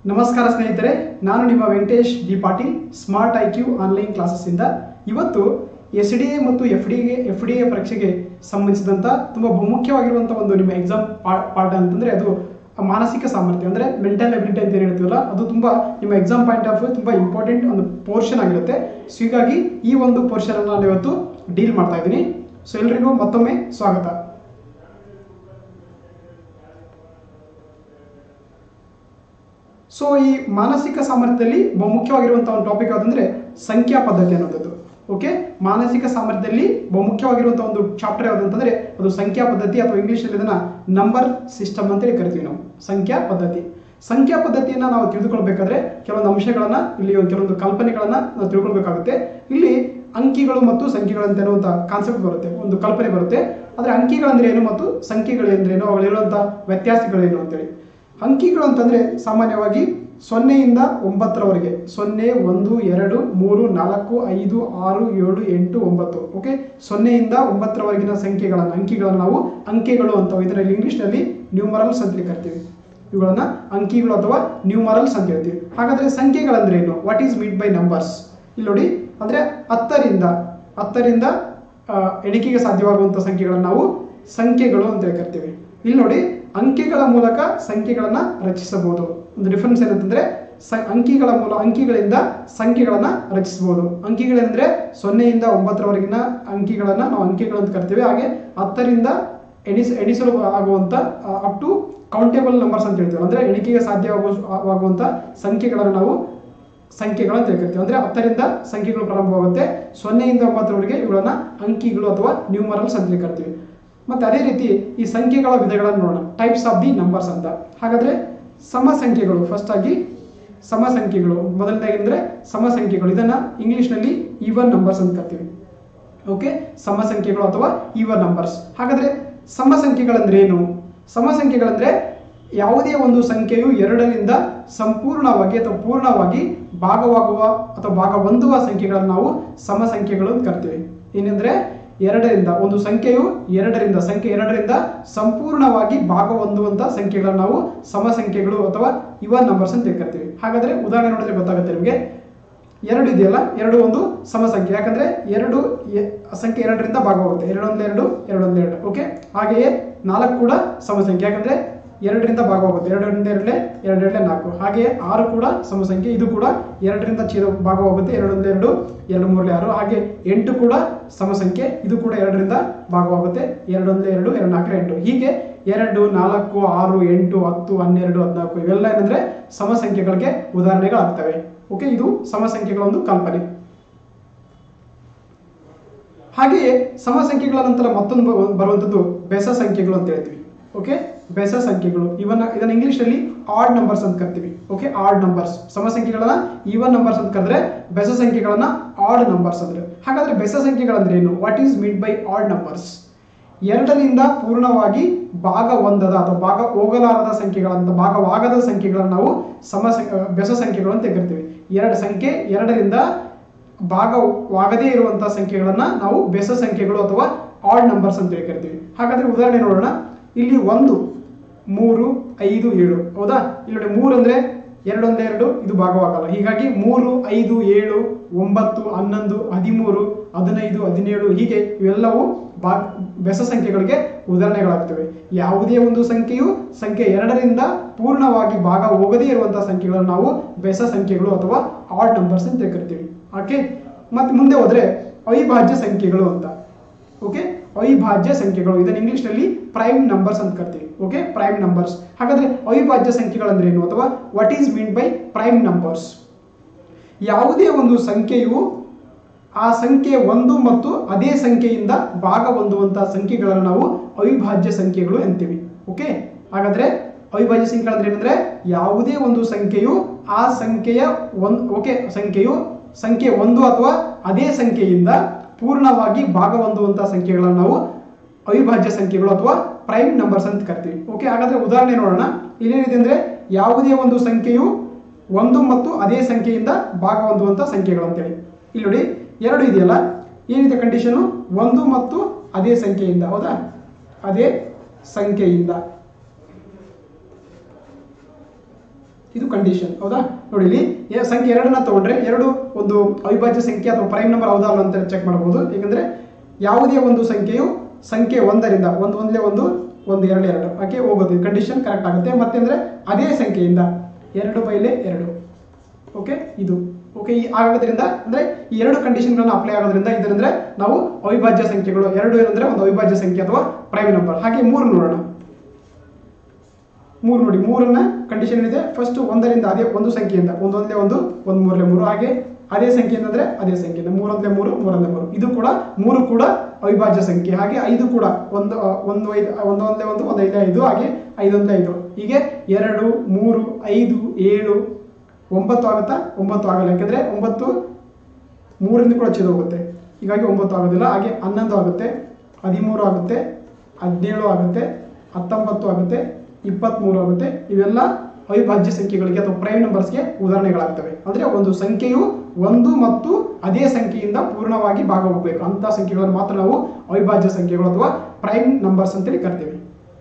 ನಮಸ್ಕಾರ ಸ್ನೇಹಿತರೆ ನಾನು ನಿಮ್ಮ Venkatesh D Patil smart I Q online ಕ್ಲಾಸಸ್ಸಿಂದ ಇವತ್ತು ಎಸ್ ಡಿ ಎ ಮತ್ತು F D A F D A ಪರೀಕ್ಷೆಗೆ ಸಂಬಂಧಿಸಿದಂಥ ತುಂಬ ಬಹುಮುಖ್ಯವಾಗಿರುವಂಥ ಒಂದು ನಿಮ್ಮ ಎಕ್ಸಾಮ್ ಪಾರ್ಟ್ ಅಂತಂದರೆ ಅದು ಮಾನಸಿಕ ಸಾಮರ್ಥ್ಯ ಅಂದರೆ ಮೆಂಟಲ್ ಎಬಿಲಿಟಿ ಅಂತ ಏನು ಹೇಳ್ತೀವಲ್ಲ ಅದು ತುಂಬ ನಿಮ್ಮ ಎಕ್ಸಾಮ್ ಪಾಯಿಂಟ್ ಆಫ್ ವ್ಯೂ ತುಂಬ ಇಂಪಾರ್ಟೆಂಟ್ ಒಂದು ಪೋರ್ಷನ್ ಆಗಿರುತ್ತೆ ಸೊ ಹೀಗಾಗಿ ಈ ಒಂದು ಪೋರ್ಷನ್ ನಾನು ಇವತ್ತು ಡೀಲ್ ಮಾಡ್ತಾ ಇದ್ದೀನಿ ಸೊ ಎಲ್ರಿಗೂ ಮತ್ತೊಮ್ಮೆ ಸ್ವಾಗತ ಸೊ ಈ ಮಾನಸಿಕ ಸಾಮರ್ಥ್ಯದಲ್ಲಿ ಬಹುಮುಖ್ಯವಾಗಿರುವಂತಹ ಒಂದು ಟಾಪಿಕ್ ಯಾವುದಂದ್ರೆ ಸಂಖ್ಯಾ ಪದ್ಧತಿ ಅನ್ನೋದು ಓಕೆ ಮಾನಸಿಕ ಸಾಮರ್ಥ್ಯದಲ್ಲಿ ಬಹುಮುಖ್ಯವಾಗಿರುವಂತಹ ಒಂದು ಚಾಪ್ಟರ್ ಯಾವುದು ಅಂತಂದ್ರೆ ಅದು ಸಂಖ್ಯಾ ಪದ್ಧತಿ ಅಥವಾ ಇಂಗ್ಲಿಷಲ್ಲಿ ಇದನ್ನ ನಂಬರ್ ಸಿಸ್ಟಮ್ ಅಂತೇಳಿ ಕರಿತೀವಿ ನಾವು ಸಂಖ್ಯಾ ಪದ್ಧತಿ ಸಂಖ್ಯಾ ಪದ್ಧತಿಯನ್ನ ನಾವು ತಿಳಿದುಕೊಳ್ಬೇಕಾದ್ರೆ ಕೆಲವೊಂದು ಅಂಶಗಳನ್ನ ಇಲ್ಲಿ ಒಂದು ಕೆಲವೊಂದು ಕಲ್ಪನೆಗಳನ್ನ ನಾವು ತಿಳ್ಕೊಳ್ಬೇಕಾಗುತ್ತೆ ಇಲ್ಲಿ ಅಂಕಿಗಳು ಮತ್ತು ಸಂಖ್ಯೆಗಳಂತ ಅನ್ನುವಂಥ ಕಾನ್ಸೆಪ್ಟ್ ಬರುತ್ತೆ ಒಂದು ಕಲ್ಪನೆ ಬರುತ್ತೆ ಆದರೆ ಅಂಕಿಗಳಂದ್ರೆ ಏನು ಮತ್ತು ಸಂಖ್ಯೆಗಳು ಅಂದ್ರೇನು ಅವುಗಳಿರುವಂತಹ ವ್ಯತ್ಯಾಸಗಳೇನು ಅಂತೇಳಿ ಅಂಕಿಗಳು ಅಂತಂದ್ರೆ ಸಾಮಾನ್ಯವಾಗಿ ಸೊನ್ನೆಯಿಂದ ಒಂಬತ್ತರವರೆಗೆ ಸೊನ್ನೆ ಒಂದು ಎರಡು ಮೂರು ನಾಲ್ಕು ಐದು ಆರು ಏಳು ಎಂಟು ಒಂಬತ್ತು ಓಕೆ ಸೊನ್ನೆಯಿಂದ ಒಂಬತ್ತರವರೆಗಿನ ಸಂಖ್ಯೆಗಳನ್ನು ಅಂಕಿಗಳನ್ನು ನಾವು ಅಂಕೆಗಳು ಅಂತ ಇದರಲ್ಲಿ ಇಂಗ್ಲಿಷ್ನಲ್ಲಿ ನ್ಯೂಮರಲ್ಸ್ ಅಂತ ಕರಿತೀವಿ ಇವುಗಳನ್ನ ಅಂಕಿಗಳು ಅಥವಾ ನ್ಯೂಮರಲ್ಸ್ ಅಂತ ಹೇಳ್ತೀವಿ ಹಾಗಾದ್ರೆ ಸಂಖ್ಯೆಗಳಂದ್ರೆ ಏನು what is meant by numbers ಇಲ್ಲಿ ನೋಡಿ ಅಂದ್ರೆ ಹತ್ತರಿಂದ ಹತ್ತರಿಂದ ಆ, ಎಣಿಕೆಗೆ ಸಾಧ್ಯವಾಗುವಂಥ ಸಂಖ್ಯೆಗಳನ್ನು ನಾವು ಸಂಖ್ಯೆಗಳು ಅಂತ ಹೇಳಿ ಕರಿತೀವಿ ಇಲ್ಲಿ ನೋಡಿ ಅಂಕಿಗಳ ಮೂಲಕ ಸಂಖ್ಯೆಗಳನ್ನ ರಚಿಸಬಹುದು ಒಂದು ಡಿಫರೆನ್ಸ್ ಏನಂತಂದ್ರೆ ಸ ಅಂಕಿಗಳ ಮೂಲ ಅಂಕಿಗಳಿಂದ ಸಂಖ್ಯೆಗಳನ್ನ ರಚಿಸಬಹುದು ಅಂಕಿಗಳೆಂದ್ರೆ ಸೊನ್ನೆಯಿಂದ ಒಂಬತ್ತರವರೆಗಿನ ಅಂಕಿಗಳನ್ನ ನಾವು ಅಂಕಿಗಳು ಅಂತ ಕರಿತೀವಿ ಹಾಗೆ ಹತ್ತರಿಂದ ಎಣಿಸ ಎಣಿಸಲು ಆಗುವಂತ ಅಪ್ ಟು ಕೌಂಟೇಬಲ್ ನಂಬರ್ಸ್ ಅಂತ ಹೇಳ್ತೀವಿ ಅಂದ್ರೆ ಎಣಿಕೆಗೆ ಸಾಧ್ಯವಾಗುವಂತ ಸಂಖ್ಯೆಗಳನ್ನು ನಾವು ಸಂಖ್ಯೆಗಳು ಅಂತ ಹೇಳ್ತೀವಿ ಅಂದ್ರೆ ಹತ್ತರಿಂದ ಸಂಖ್ಯೆಗಳು ಪ್ರಾರಂಭವಾಗುತ್ತೆ ಸೊನ್ನೆಯಿಂದ ಒಂಬತ್ತರವರೆಗೆ ಇವುಗಳನ್ನ ಅಂಕಿಗಳು ಅಥವಾ ನ್ಯೂಮರಲ್ಸ್ ಅಂತ ಕರಿತೀವಿ ಮತ್ತೆ ಅದೇ ರೀತಿ ಈ ಸಂಖ್ಯೆಗಳ ವಿಧಗಳನ್ನು ನೋಡೋಣ ಟೈಪ್ಸ್ ಆಫ್ ದಿ ನಂಬರ್ಸ್ ಅಂತ ಹಾಗಾದ್ರೆ ಸಮ ಸಂಖ್ಯೆಗಳು ಫಸ್ಟ್ ಆಗಿ ಸಮ ಸಂಖ್ಯೆಗಳು ಮೊದಲನೇದಾಗಿ ಅಂದ್ರೆ ಸಮ ಸಂಖ್ಯೆಗಳು ಇದನ್ನ ಇಂಗ್ಲಿಷ್ನಲ್ಲಿ ಈವನ್ ನಂಬರ್ಸ್ ಅಂತ ಕರಿತೀವಿ ಓಕೆ ಸಮ ಸಂಖ್ಯೆಗಳು ಅಥವಾ ಈವನ್ ನಂಬರ್ಸ್ ಹಾಗಾದ್ರೆ ಸಮ ಸಂಖ್ಯೆಗಳಂದ್ರೆ ಏನು ಸಮ ಸಂಖ್ಯೆಗಳಂದ್ರೆ ಯಾವುದೇ ಒಂದು ಸಂಖ್ಯೆಯು ಎರಡರಿಂದ ಸಂಪೂರ್ಣವಾಗಿ ಅಥವಾ ಪೂರ್ಣವಾಗಿ ಭಾಗವಾಗುವ ಅಥವಾ ಭಾಗ ಹೊಂದುವ ಸಂಖ್ಯೆಗಳನ್ನು ನಾವು ಸಮ ಸಂಖ್ಯೆಗಳು ಅಂತ ಕರಿತೀವಿ ಏನಂದ್ರೆ ಎರಡರಿಂದ ಒಂದು ಸಂಖ್ಯೆಯು ಎರಡರಿಂದ ಸಂಖ್ಯೆ ಎರಡರಿಂದ ಸಂಪೂರ್ಣವಾಗಿ ಭಾಗ ಹೊಂದುವಂತ ಸಂಖ್ಯೆಗಳನ್ನು ನಾವು ಸಮ ಸಂಖ್ಯೆಗಳು ಅಥವಾ ಇವನ್ ನಂಬರ್ಸ್ ಅಂತ ಕರಿತೀವಿ ಹಾಗಾದ್ರೆ ಉದಾಹರಣೆ ನೋಡಿದ್ರೆ ಗೊತ್ತಾಗುತ್ತೆ ನಿಮಗೆ ಎರಡು ಇದೆಯಲ್ಲ ಎರಡು ಒಂದು ಸಮ ಸಂಖ್ಯೆ ಯಾಕಂದ್ರೆ ಎರಡು ಎ- ಸಂಖ್ಯೆ ಎರಡರಿಂದ ಭಾಗವಾಗುತ್ತೆ ಎರಡೊಂದು ಎರಡು ಎರಡೊಂದು ಎರಡು ಓಕೆ ಹಾಗೆಯೇ ನಾಲ್ಕು ಕೂಡ ಸಮ ಸಂಖ್ಯೆ ಯಾಕಂದ್ರೆ ಎರಡರಿಂದ ಭಾಗವಾಗುತ್ತೆ ಎರಡರಿಂದ ಎರಡೇ ಎರಡೆರಡೇ ನಾಲ್ಕು ಹಾಗೆಯೇ ಆರು ಕೂಡ ಸಮ ಸಂಖ್ಯೆ ಇದು ಕೂಡ ಎರಡರಿಂದ ಛೇದ ಭಾಗವಾಗುತ್ತೆ ಎರಡೊಂದು ಎರಡು ಎರಡು ಮೂರಲೆ ಆರು ಹಾಗೆ ಎಂಟು ಕೂಡ ಸಮ ಸಂಖ್ಯೆ ಇದು ಕೂಡ ಎರಡರಿಂದ ಭಾಗವಾಗುತ್ತೆ ಎರಡೊಂದು ಎರಡು ಎರಡು ನಾಲ್ಕು ಎಂಟು ಹೀಗೆ ಎರಡು ನಾಲ್ಕು ಆರು ಎಂಟು ಹತ್ತು ಹನ್ನೆರಡು ಹದಿನಾಲ್ಕು ಇವೆಲ್ಲ ಏನಂದ್ರೆ ಸಮ ಸಂಖ್ಯೆಗಳಿಗೆ ಉದಾಹರಣೆಗಳಾಗ್ತವೆ ಓಕೆ ಇದು ಸಮ ಸಂಖ್ಯೆಗಳ ಒಂದು ಕಲ್ಪನೆ ಹಾಗೆಯೇ ಸಮ ಸಂಖ್ಯೆಗಳ ನಂತರ ಮತ್ತೊಂದು ಬ- ಬರುವಂಥದ್ದು ಬೆಸ ಸಂಖ್ಯೆಗಳು ಅಂತ ಹೇಳ್ತೀವಿ ಓಕೆ ಬೆಸ ಸಂಖ್ಯೆಗಳು ಇವನ್ನ ಇದನ್ನ ಇಂಗ್ಲಿಷ್ ಅಲ್ಲಿ ಆಡ್ ನಂಬರ್ಸ್ ಅಂತ ಕರಿತೀವಿ ಓಕೆ ಆಡ್ ನಂಬರ್ಸ್ ಸಮ ಸಂಖ್ಯೆಗಳನ್ನ ಈವನ್ ನಂಬರ್ಸ್ ಅಂತ ಕರೆದ್ರೆ ಬೆಸ ಸಂಖ್ಯೆಗಳನ್ನ ಆಡ್ ನಂಬರ್ಸ್ ಅಂದ್ರೆ ಹಾಗಾದ್ರೆ ಬೆಸ ಸಂಖ್ಯೆಗಳಂದ್ರೆ ಏನು what is meant by odd numbers ಎರಡರಿಂದ ಪೂರ್ಣವಾಗಿ ಭಾಗ ಹೊಂದದ ಅಥವಾ ಭಾಗ ಹೋಗಲಾರದ ಸಂಖ್ಯೆಗಳಂತ ಭಾಗವಾಗದ ಸಂಖ್ಯೆಗಳನ್ನು ನಾವು ಸಮ ಸಂ- ಬೆಸ ಸಂಖ್ಯೆಗಳು ಅಂತ ಕರಿತೀವಿ ಎರಡು ಸಂಖ್ಯೆ ಎರಡರಿಂದ ಭಾಗವಾಗದೇ ಇರುವಂತಹ ಸಂಖ್ಯೆಗಳನ್ನ ನಾವು ಬೆಸ ಸಂಖ್ಯೆಗಳು ಅಥವಾ ಆಡ್ ನಂಬರ್ಸ್ ಅಂತ ಹೇಳಿ ಕರಿತೀವಿ ಹಾಗಾದ್ರೆ ಉದಾಹರಣೆ ನೋಡೋಣ ಇಲ್ಲಿ ಒಂದು ಮೂರು ಐದು ಏಳು ಹೌದಾ ಇಲ್ಲಿ ನೋಡಿ ಮೂರು ಅಂದ್ರೆ ಎರಡೊಂದು ಎರಡು ಇದು ಭಾಗವಾಗಲ್ಲ ಹೀಗಾಗಿ ಮೂರು ಐದು ಏಳು ಒಂಬತ್ತು ಹನ್ನೊಂದು ಹದಿಮೂರು ಹದಿನೈದು ಹದಿನೇಳು ಹೀಗೆ ಇವೆಲ್ಲವೂ ಬಾ ಬೆಸ ಸಂಖ್ಯೆಗಳಿಗೆ ಉದಾಹರಣೆಗಳಾಗ್ತವೆ ಯಾವುದೇ ಒಂದು ಸಂಖ್ಯೆಯು ಸಂಖ್ಯೆ ಎರಡರಿಂದ ಪೂರ್ಣವಾಗಿ ಭಾಗ ಹೋಗದೇ ಇರುವಂತಹ ಸಂಖ್ಯೆಗಳನ್ನು ನಾವು ಬೆಸ ಸಂಖ್ಯೆಗಳು ಅಥವಾ ಆಡ್ ನಂಬರ್ಸ್ ಅಂತ ಕರಿತೀವಿ ಓಕೆ ಮತ್ತೆ ಮುಂದೆ ಹೋದ್ರೆ ಅವಿಭಾಜ್ಯ ಸಂಖ್ಯೆಗಳು ಅಂತ ಓಕೆ ಅವಿಭಾಜ್ಯ ಸಂಖ್ಯೆಗಳು ಇದನ್ನ ಇಂಗ್ಲಿಷ್ ನಲ್ಲಿ ಪ್ರೈಮ್ ನಂಬರ್ಸ್ ಅಂತ ಕರಿತೀವಿ ಓಕೆ ಪ್ರೈಮ್ ನಂಬರ್ಸ್ ಹಾಗಾದ್ರೆ ಅವಿಭಾಜ್ಯ ಸಂಖ್ಯೆಗಳಂದ್ರೆ ಏನು ಅಥವಾ what is meant by prime numbers ಯಾವುದೇ ಒಂದು ಸಂಖ್ಯೆಯು ಆ ಸಂಖ್ಯೆ ಒಂದು ಮತ್ತು ಅದೇ ಸಂಖ್ಯೆಯಿಂದ ಭಾಗ ಹೊಂದುವಂತಹ ಸಂಖ್ಯೆಗಳನ್ನು ನಾವು ಅವಿಭಾಜ್ಯ ಸಂಖ್ಯೆಗಳು ಅಂತೀವಿ ಓಕೆ ಹಾಗಾದ್ರೆ ಅವಿಭಾಜ್ಯ ಸಂಖ್ಯೆಗಳಂದ್ರೆ ಏನಂದ್ರೆ ಯಾವುದೇ ಒಂದು ಸಂಖ್ಯೆಯು ಆ ಸಂಖ್ಯೆಯ ಒಂದು ಓಕೆ ಸಂಖ್ಯೆಯು ಸಂಖ್ಯೆ ಒಂದು ಅಥವಾ ಅದೇ ಸಂಖ್ಯೆಯಿಂದ ಪೂರ್ಣವಾಗಿ ಭಾಗ ಹೊಂದುವಂತಹ ಸಂಖ್ಯೆಗಳನ್ನು ನಾವು ಅವಿಭಾಜ್ಯ ಸಂಖ್ಯೆಗಳು ಅಥವಾ ಪ್ರೈಮ್ ನಂಬರ್ಸ್ ಅಂತ ಕರಿತೀವಿ ಓಕೆ ಹಾಗಾದ್ರೆ ಉದಾಹರಣೆ ನೋಡೋಣ ಇಲ್ಲೇನಿದೆ ಅಂದ್ರೆ ಯಾವುದೇ ಒಂದು ಸಂಖ್ಯೆಯು ಒಂದು ಮತ್ತು ಅದೇ ಸಂಖ್ಯೆಯಿಂದ ಭಾಗ ಹೊಂದುವಂತ ಸಂಖ್ಯೆಗಳು ಅಂತೇಳಿ ಇಲ್ಲಿ ನೋಡಿ ಎರಡು ಇದೆಯಲ್ಲ ಏನಿದೆ ಕಂಡೀಷನ್ ಒಂದು ಮತ್ತು ಅದೇ ಸಂಖ್ಯೆಯಿಂದ ಹೌದಾ ಅದೇ ಸಂಖ್ಯೆಯಿಂದ ಇದು ಕಂಡೀಷನ್ ಹೌದಾ ನೋಡಿ ಇಲ್ಲಿ ಎ- ಸಂಖ್ಯೆ ಎರಡನ್ನ ತಗೊಂಡ್ರೆ ಎರಡು ಒಂದು ಅವಿಭಾಜ್ಯ ಸಂಖ್ಯೆ ಅಥವಾ ಪ್ರೈಮ್ ನಂಬರ್ ಹೌದಾ ಅಲ್ಲ ಅಂತ ಚೆಕ್ ಮಾಡಬಹುದು ಯಾಕಂದ್ರೆ ಯಾವುದೇ ಒಂದು ಸಂಖ್ಯೆಯು ಸಂಖ್ಯೆ ಒಂದರಿಂದ ಒಂದು ಒಂದಲೇ ಒಂದು ಒಂದು ಎರಡು ಎರಡು ಓಕೆ ಹೋಗೋದು ಕಂಡೀಷನ್ ಕರೆಕ್ಟ್ ಆಗುತ್ತೆ ಮತ್ತೆ ಅಂದ್ರೆ ಅದೇ ಸಂಖ್ಯೆಯಿಂದ ಎರಡು ಬೈಲೆ ಎರಡು ಓಕೆ ಇದು ಓಕೆ ಈ ಆಗೋದ್ರಿಂದ ಅಂದ್ರೆ ಈ ಎರಡು ಕಂಡೀಷನ್ಗಳನ್ನ ಅಪ್ಲೈ ಆಗೋದ್ರಿಂದ ಇದಂದ್ರೆ ನಾವು ಅವಿಭಾಜ್ಯ ಸಂಖ್ಯೆಗಳು ಎರಡು ಏನಂದ್ರೆ ಒಂದು ಅವಿಭಾಜ್ಯ ಸಂಖ್ಯೆ ಅಥವಾ ಪ್ರೈಮ್ ನಂಬರ್ ಹಾಗೆ ಮೂರು ನೋಡೋಣ ಮೂರು ನೋಡಿ ಮೂರನ್ನ ಕಂಡೀಷನ್ ಏನಿದೆ ಫಸ್ಟ್ ಒಂದರಿಂದ ಅದೇ ಒಂದು ಸಂಖ್ಯೆಯಿಂದ ಒಂದೊಂದಲೇ ಒಂದು ಒಂದು ಮೂರಲೇ ಮೂರು ಹಾಗೆ ಅದೇ ಸಂಖ್ಯೆಯಿಂದ ಅಂದ್ರೆ ಅದೇ ಸಂಖ್ಯೆಯಿಂದ ಮೂರೊಂದಲೇ ಮೂರು ಮೂರೊಂದಲೇ ಮೂರು ಇದು ಕೂಡ ಮೂರು ಕೂಡ ಅವಿಭಾಜ್ಯ ಸಂಖ್ಯೆ ಹಾಗೆ ಐದು ಕೂಡ ಒಂದು ಆ, ಒಂದು ಐದು ಒಂದೊಂದಲೇ ಒಂದು ಒಂದು ಐದೇ ಐದು ಹಾಗೆ ಐದೊಂದಲೇ ಐದು ಹೀಗೆ ಎರಡು ಮೂರು ಐದು ಏಳು ಒಂಬತ್ತು ಆಗುತ್ತಾ ಒಂಬತ್ತು ಆಗಲ್ಲ ಯಾಕಂದ್ರೆ ಒಂಬತ್ತು ಮೂರಿಂದ ಕೂಡ ಛೇದ ಹೋಗುತ್ತೆ ಹೀಗಾಗಿ ಒಂಬತ್ತು ಆಗೋದಿಲ್ಲ ಹಾಗೆ ಹನ್ನೊಂದು ಆಗುತ್ತೆ ಹದಿಮೂರು ಆಗುತ್ತೆ ಹದಿನೇಳು ಆಗುತ್ತೆ ಹತ್ತೊಂಬತ್ತು ಆಗುತ್ತೆ ಇಪ್ಪತ್ತ್ಮೂರು ಆಗುತ್ತೆ ಇವೆಲ್ಲ ಅವಿಭಾಜ್ಯ ಸಂಖ್ಯೆಗಳಿಗೆ ಅಥವಾ ಪ್ರೈಮ್ ನಂಬರ್ಸ್ಗೆ ಉದಾಹರಣೆಗಳಾಗ್ತವೆ ಅಂದ್ರೆ ಒಂದು ಸಂಖ್ಯೆಯು ಒಂದು ಮತ್ತು ಅದೇ ಸಂಖ್ಯೆಯಿಂದ ಪೂರ್ಣವಾಗಿ ಭಾಗ ಹೋಗಬೇಕು ಅಂತ ಸಂಖ್ಯೆಗಳನ್ನು ಮಾತ್ರ ನಾವು ಅವಿಭಾಜ್ಯ ಸಂಖ್ಯೆಗಳು ಅಥವಾ ಪ್ರೈಮ್ ನಂಬರ್ಸ್ ಅಂತೇಳಿ ಕರಿತೀವಿ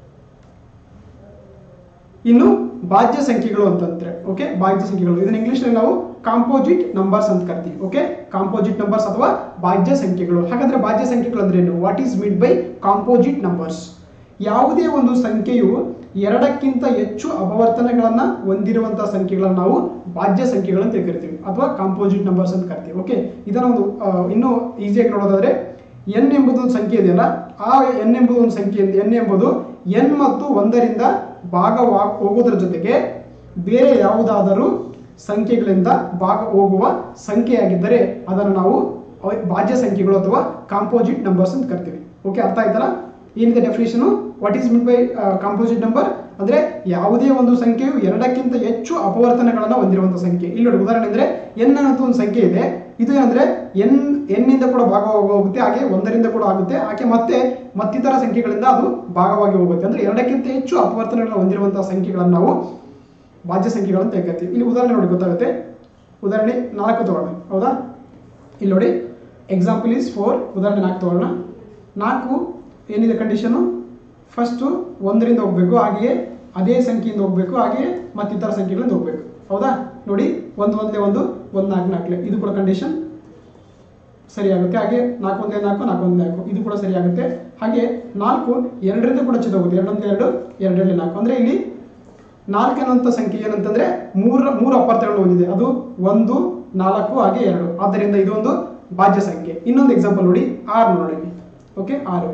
ಇನ್ನು ಭಾಜ್ಯ ಸಂಖ್ಯೆಗಳು ಅಂತಂದ್ರೆ ಓಕೆ ಭಾಜ್ಯ ಸಂಖ್ಯೆಗಳು ಇದನ್ನ ಇಂಗ್ಲಿಷ್ ನಲ್ಲಿ ನಾವು ಕಾಂಪೋಸಿಟ್ ನಂಬರ್ಸ್ ಅಂತ ಕರಿತೀವಿ ಓಕೆ ಕಾಂಪೋಸಿಟ್ ನಂಬರ್ಸ್ ಅಥವಾ ಭಾಜ್ಯ ಸಂಖ್ಯೆಗಳು ಹಾಗಾದ್ರೆ ಭಾಜ್ಯ ಸಂಖ್ಯೆಗಳು ಅಂದ್ರೆ ಏನು what is meant by composite numbers ಯಾವುದೇ ಒಂದು ಸಂಖ್ಯೆಯು ಎರಡಕ್ಕಿಂತ ಹೆಚ್ಚು ಅಪವರ್ತನಗಳನ್ನ ಹೊಂದಿರುವಂತಹ ಸಂಖ್ಯೆಗಳನ್ನ ನಾವು ಭಾಜ್ಯ ಸಂಖ್ಯೆಗಳು ಅಂತ ಕರಿತೀವಿ ಅಥವಾ ಕಾಂಪೋಸಿಟ್ ನಂಬರ್ಸ್ ಅಂತ ಕರಿತೀವಿ ಓಕೆ ಇದನ್ನ ಒಂದು ಆ, ಇನ್ನೂ ಈಸಿಯಾಗಿ ನೋಡೋದಾದ್ರೆ ಎನ್ ಎಂಬುದು ಒಂದು ಸಂಖ್ಯೆ ಇದೆಯಲ್ಲ ಆ ಎನ್ ಎಂಬುದು ಒಂದು ಸಂಖ್ಯೆ ಎನ್ ಎಂಬುದು ಎನ್ ಮತ್ತು ಒಂದರಿಂದ ಭಾಗವಾ ಹೋಗೋದ್ರ ಜೊತೆಗೆ ಬೇರೆ ಯಾವುದಾದರೂ ಸಂಖ್ಯೆಗಳಿಂದ ಭಾಗ ಹೋಗುವ ಸಂಖ್ಯೆಯಾಗಿದ್ದರೆ ಅದನ್ನು ನಾವು ಅವ- ಭಾಜ್ಯ ಸಂಖ್ಯೆಗಳು ಅಥವಾ ಕಾಂಪೋಸಿಟ್ ನಂಬರ್ಸ್ ಅಂತ ಕರಿತೀವಿ ಓಕೆ ಅರ್ಥ ಆಯ್ತಲ್ಲ ಏನಿದೆ definition what is meant by composite number ಅಂದ್ರೆ ಯಾವುದೇ ಒಂದು ಸಂಖ್ಯೆಯು ಎರಡಕ್ಕಿಂತ ಹೆಚ್ಚು ಅಪವರ್ತನಗಳನ್ನ ಹೊಂದಿರುವಂತಹ ಸಂಖ್ಯೆ ಇಲ್ಲಿ ನೋಡಿ ಉದಾಹರಣೆ ಅಂದ್ರೆ ಎನ್ ಅನ್ನೋ ಒಂದು ಸಂಖ್ಯೆ ಇದೆ ಇದು ಏನಂದ್ರೆ ಎನ್ ಎನ್ ಇಂದ ಕೂಡ ಭಾಗವಾಗಿ ಹೋಗುತ್ತೆ ಹಾಗೆ ಒಂದರಿಂದ ಕೂಡ ಆಗುತ್ತೆ ಹಾಗೆ ಮತ್ತೆ ಮತ್ತಿತರ ಸಂಖ್ಯೆಗಳಿಂದ ಅದು ಭಾಗವಾಗಿ ಹೋಗುತ್ತೆ ಅಂದ್ರೆ ಎರಡಕ್ಕಿಂತ ಹೆಚ್ಚು ಅಪವರ್ತನಗಳನ್ನ ಹೊಂದಿರುವಂತಹ ಸಂಖ್ಯೆಗಳನ್ನು ನಾವು ಭಾಜ್ಯ ಸಂಖ್ಯೆಗಳನ್ನು ತೆಗೆತೀವಿ ಇಲ್ಲಿ ಉದಾಹರಣೆ ನೋಡಿ ಗೊತ್ತಾಗುತ್ತೆ ಉದಾಹರಣೆ ನಾಲ್ಕು ತಗೊಳ್ಳೋಣ ಹೌದಾ ಇಲ್ಲಿ ನೋಡಿ ಎಕ್ಸಾಂಪಲ್ ಈಸ್ ಫೋರ್ ಉದಾಹರಣೆ ನಾಲ್ಕು ತಗೊಳ್ಳೋಣ ನಾಲ್ಕು ಏನಿದೆ ಕಂಡೀಷನು ಫಸ್ಟು ಒಂದರಿಂದ ಹೋಗಬೇಕು ಹಾಗೆಯೇ ಅದೇ ಸಂಖ್ಯೆಯಿಂದ ಹೋಗಬೇಕು ಹಾಗೆಯೇ ಮತ್ತಿತರ ಸಂಖ್ಯೆಗಳಿಂದ ಹೋಗಬೇಕು ಹೌದಾ ನೋಡಿ ಒಂದು ಒಂದೇ ಒಂದು ಒಂದು ನಾಲ್ಕು ನಾಲ್ಕಲೆ ಇದು ಕೂಡ ಕಂಡೀಷನ್ ಸರಿಯಾಗುತ್ತೆ ಹಾಗೆ ನಾಲ್ಕು ಒಂದೇ ನಾಲ್ಕು ನಾಲ್ಕು ಒಂದೇ ನಾಲ್ಕು ಇದು ಕೂಡ ಸರಿಯಾಗುತ್ತೆ ಹಾಗೆ ನಾಲ್ಕು ಎರಡರಿಂದ ಕೂಡ ಚಿದ ಹೋಗುತ್ತೆ ಎರಡೊಂದು ಎರಡು ಎರಡರಲ್ಲಿ ನಾಲ್ಕು ಅಂದರೆ ಇಲ್ಲಿ ನಾಲ್ಕು ಅನ್ನುವಂಥ ಸಂಖ್ಯೆ ಏನಂತಂದ್ರೆ ಮೂರ ಮೂರು ಅಪಾರ್ಥಗಳನ್ನು ಹೊಂದಿದೆ ಅದು ಒಂದು ನಾಲ್ಕು ಹಾಗೆ ಎರಡು ಆದ್ದರಿಂದ ಇದೊಂದು ಭಾಜ್ಯ ಸಂಖ್ಯೆ ಇನ್ನೊಂದು ಎಕ್ಸಾಂಪಲ್ ನೋಡಿ ಆರು ನೋಡಿ ಓಕೆ ಆರು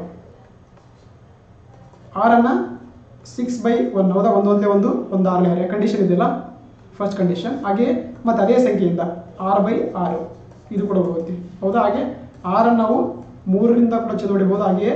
ಆರನ್ನ ಸಿಕ್ಸ್ ಬೈ ಒನ್ ಹೌದಾ ಒಂದು ಒಂದೇ ಒಂದು ಒಂದು ಆರನೇ ಆರು ಕಂಡೀಷನ್ ಇದೆಯಲ್ಲ ಫಸ್ಟ್ ಕಂಡೀಷನ್ ಹಾಗೆ ಮತ್ತೆ ಅದೇ ಸಂಖ್ಯೆಯಿಂದ ಆರು ಬೈ ಆರು ಇದು ಕೂಡ ಹೋಗುತ್ತೆ ಹೌದಾ ಹಾಗೆ ಆರನ್ನು ನಾವು ಮೂರರಿಂದ ಕೂಡ ಚೆಂದ ಹೊಡಿಬೋದು ಹಾಗೆಯೇ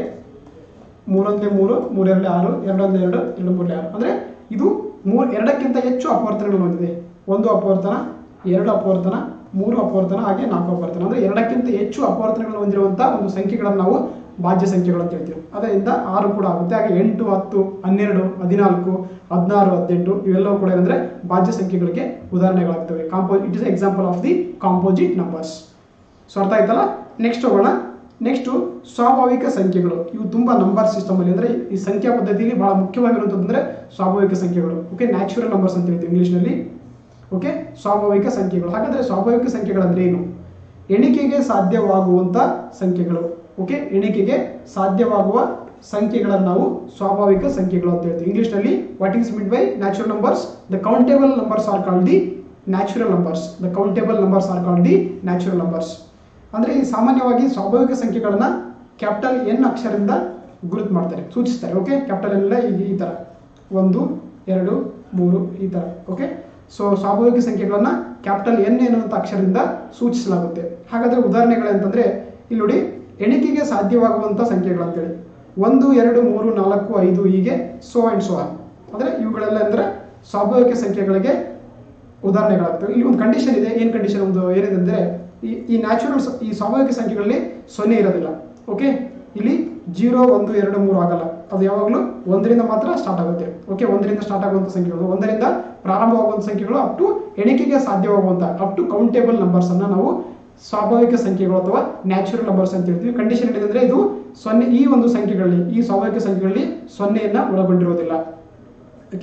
ಮೂರೊಂದೇ ಮೂರು ಮೂರೆರಡು ಆರು ಎರಡೊಂದೇ ಎರಡು ಎರಡು ಮೂರನೇ ಆರು ಅಂದರೆ ಇದು ಮೂರು ಎರಡಕ್ಕಿಂತ ಹೆಚ್ಚು ಅಪವರ್ತನಗಳು ಹೊಂದಿದೆ ಒಂದು ಅಪವರ್ತನ ಎರಡು ಅಪವರ್ತನ ಮೂರು ಅಪವರ್ತನ ಹಾಗೆ ನಾಲ್ಕು ಅಪವರ್ತನ ಅಂದರೆ ಎರಡಕ್ಕಿಂತ ಹೆಚ್ಚು ಅಪವರ್ತನಗಳನ್ನು ಹೊಂದಿರುವಂಥ ಒಂದು ಸಂಖ್ಯೆಗಳನ್ನು ನಾವು ಭಾಜ್ಯ ಸಂಖ್ಯೆಗಳು ಅಂತ ಹೇಳ್ತೀವಿ ಅದರಿಂದ ಆರು ಕೂಡ ಆಗುತ್ತೆ ಹಾಗೆ ಎಂಟು ಹತ್ತು ಹನ್ನೆರಡು ಹದಿನಾಲ್ಕು ಹದಿನಾರು ಹದಿನೆಂಟು ಇವೆಲ್ಲವೂ ಕೂಡ ಏನಂದ್ರೆ ಭಾಜ್ಯ ಸಂಖ್ಯೆಗಳಿಗೆ ಉದಾಹರಣೆಗಳಾಗ್ತವೆ composite is example of the composite numbers so ಅರ್ಥ ಆಯ್ತಲ್ಲ ನೆಕ್ಸ್ಟ್ ಹೋಗೋಣ ನೆಕ್ಸ್ಟು ಸ್ವಾಭಾವಿಕ ಸಂಖ್ಯೆಗಳು ಇವು ತುಂಬ ನಂಬರ್ ಸಿಸ್ಟಮ್ ಅಲ್ಲಿ ಅಂದ್ರೆ ಈ ಸಂಖ್ಯಾ ಪದ್ಧತಿಯಲ್ಲಿ ಬಹಳ ಮುಖ್ಯವಾಗಿರುವಂತಂದ್ರೆ ಸ್ವಾಭಾವಿಕ ಸಂಖ್ಯೆಗಳು ಓಕೆ ನ್ಯಾಚುರಲ್ ನಂಬರ್ಸ್ ಅಂತ ಹೇಳ್ತೀವಿ ಇಂಗ್ಲಿಷ್ನಲ್ಲಿ ಓಕೆ ಸ್ವಾಭಾವಿಕ ಸಂಖ್ಯೆಗಳು ಹಾಗಾದ್ರೆ ಸ್ವಾಭಾವಿಕ ಸಂಖ್ಯೆಗಳಂದ್ರೆ ಏನು ಎಣಿಕೆಗೆ ಸಾಧ್ಯವಾಗುವಂತ ಸಂಖ್ಯೆಗಳು ಓಕೆ ಎಣಿಕೆಗೆ ಸಾಧ್ಯವಾಗುವ ಸಂಖ್ಯೆಗಳನ್ನು ನಾವು ಸ್ವಾಭಾವಿಕ ಸಂಖ್ಯೆಗಳು ಅಂತ ಹೇಳ್ತೀವಿ ಇಂಗ್ಲಿಷ್ನಲ್ಲಿ what is meant by natural numbers the countable numbers are called the natural numbers the countable numbers are called the natural numbers ಅಂದ್ರೆ ಈ ಸಾಮಾನ್ಯವಾಗಿ ಸ್ವಾಭಾವಿಕ ಸಂಖ್ಯೆಗಳನ್ನ ಕ್ಯಾಪಿಟಲ್ ಎನ್ ಅಕ್ಷರದಿಂದ ಗುರುತು ಮಾಡ್ತಾರೆ ಸೂಚಿಸ್ತಾರೆ ಓಕೆ ಕ್ಯಾಪಿಟಲ್ ಎಲ್ಲ ಈ ಈ ತರ ಒಂದು ಎರಡು ಮೂರು ಈ ತರ ಓಕೆ ಸೊ ಸ್ವಾಭಾವಿಕ ಸಂಖ್ಯೆಗಳನ್ನ ಕ್ಯಾಪಿಟಲ್ ಎನ್ ಎನ್ನುವಂಥ ಅಕ್ಷರದಿಂದ ಸೂಚಿಸಲಾಗುತ್ತೆ ಹಾಗಾದ್ರೆ ಉದಾಹರಣೆಗಳು ಅಂತಂದ್ರೆ ಇಲ್ಲಿ ನೋಡಿ ಎಣಿಕೆಗೆ ಸಾಧ್ಯವಾಗುವಂಥ ಸಂಖ್ಯೆಗಳು ಅಂತೇಳಿ ಒಂದು ಎರಡು ಮೂರು ನಾಲ್ಕು ಐದು ಹೀಗೆ ಸೋ ಅಂಡ್ ಸೋ ಆನ್ ಅಂದ್ರೆ ಇವುಗಳೆಲ್ಲ ಅಂದ್ರೆ ಸ್ವಾಭಾವಿಕ ಸಂಖ್ಯೆಗಳಿಗೆ ಉದಾಹರಣೆಗಳಾಗ್ತವೆ ಇಲ್ಲಿ ಒಂದು ಕಂಡೀಷನ್ ಇದೆ ಏನು ಕಂಡೀಷನ್ ಒಂದು ಏನಿದೆ ಅಂದ್ರೆ ಈ ಈ ನ್ಯಾಚುರಲ್ ಈ ಸ್ವಾಭಾವಿಕ ಸಂಖ್ಯೆಗಳಲ್ಲಿ ಸೊನ್ನೆ ಇರೋದಿಲ್ಲ ಓಕೆ ಇಲ್ಲಿ ಜೀರೋ ಒಂದು ಎರಡು ಮೂರು ಆಗಲ್ಲ ಅದು ಯಾವಾಗಲೂ ಒಂದರಿಂದ ಮಾತ್ರ ಸ್ಟಾರ್ಟ್ ಆಗುತ್ತೆ ಓಕೆ ಒಂದರಿಂದ ಸ್ಟಾರ್ಟ್ ಆಗುವಂಥ ಸಂಖ್ಯೆಗಳು ಒಂದರಿಂದ ಪ್ರಾರಂಭವಾಗುವಂಥ ಸಂಖ್ಯೆಗಳು ಅಪ್ ಟು ಎಣಿಕೆಗೆ ಸಾಧ್ಯವಾಗುವಂಥ ಅಪ್ ಟು ಕೌಂಟೇಬಲ್ ನಂಬರ್ಸ್ ಅನ್ನ ನಾವು ಸ್ವಾಭಾವಿಕ ಸಂಖ್ಯೆಗಳು ಅಥವಾ ನ್ಯಾಚುರಲ್ ನಂಬರ್ಸ್ ಅಂತ ಹೇಳ್ತೀವಿ ಕಂಡೀಷನ್ ಏನಿದೆ ಇದು ಸೊನ್ನೆ ಈ ಒಂದು ಸಂಖ್ಯೆಗಳಲ್ಲಿ ಈ ಸ್ವಾಭಾವಿಕ ಸಂಖ್ಯೆಗಳಲ್ಲಿ ಸೊನ್ನೆಯನ್ನ ಒಳಗೊಂಡಿರೋದಿಲ್ಲ okay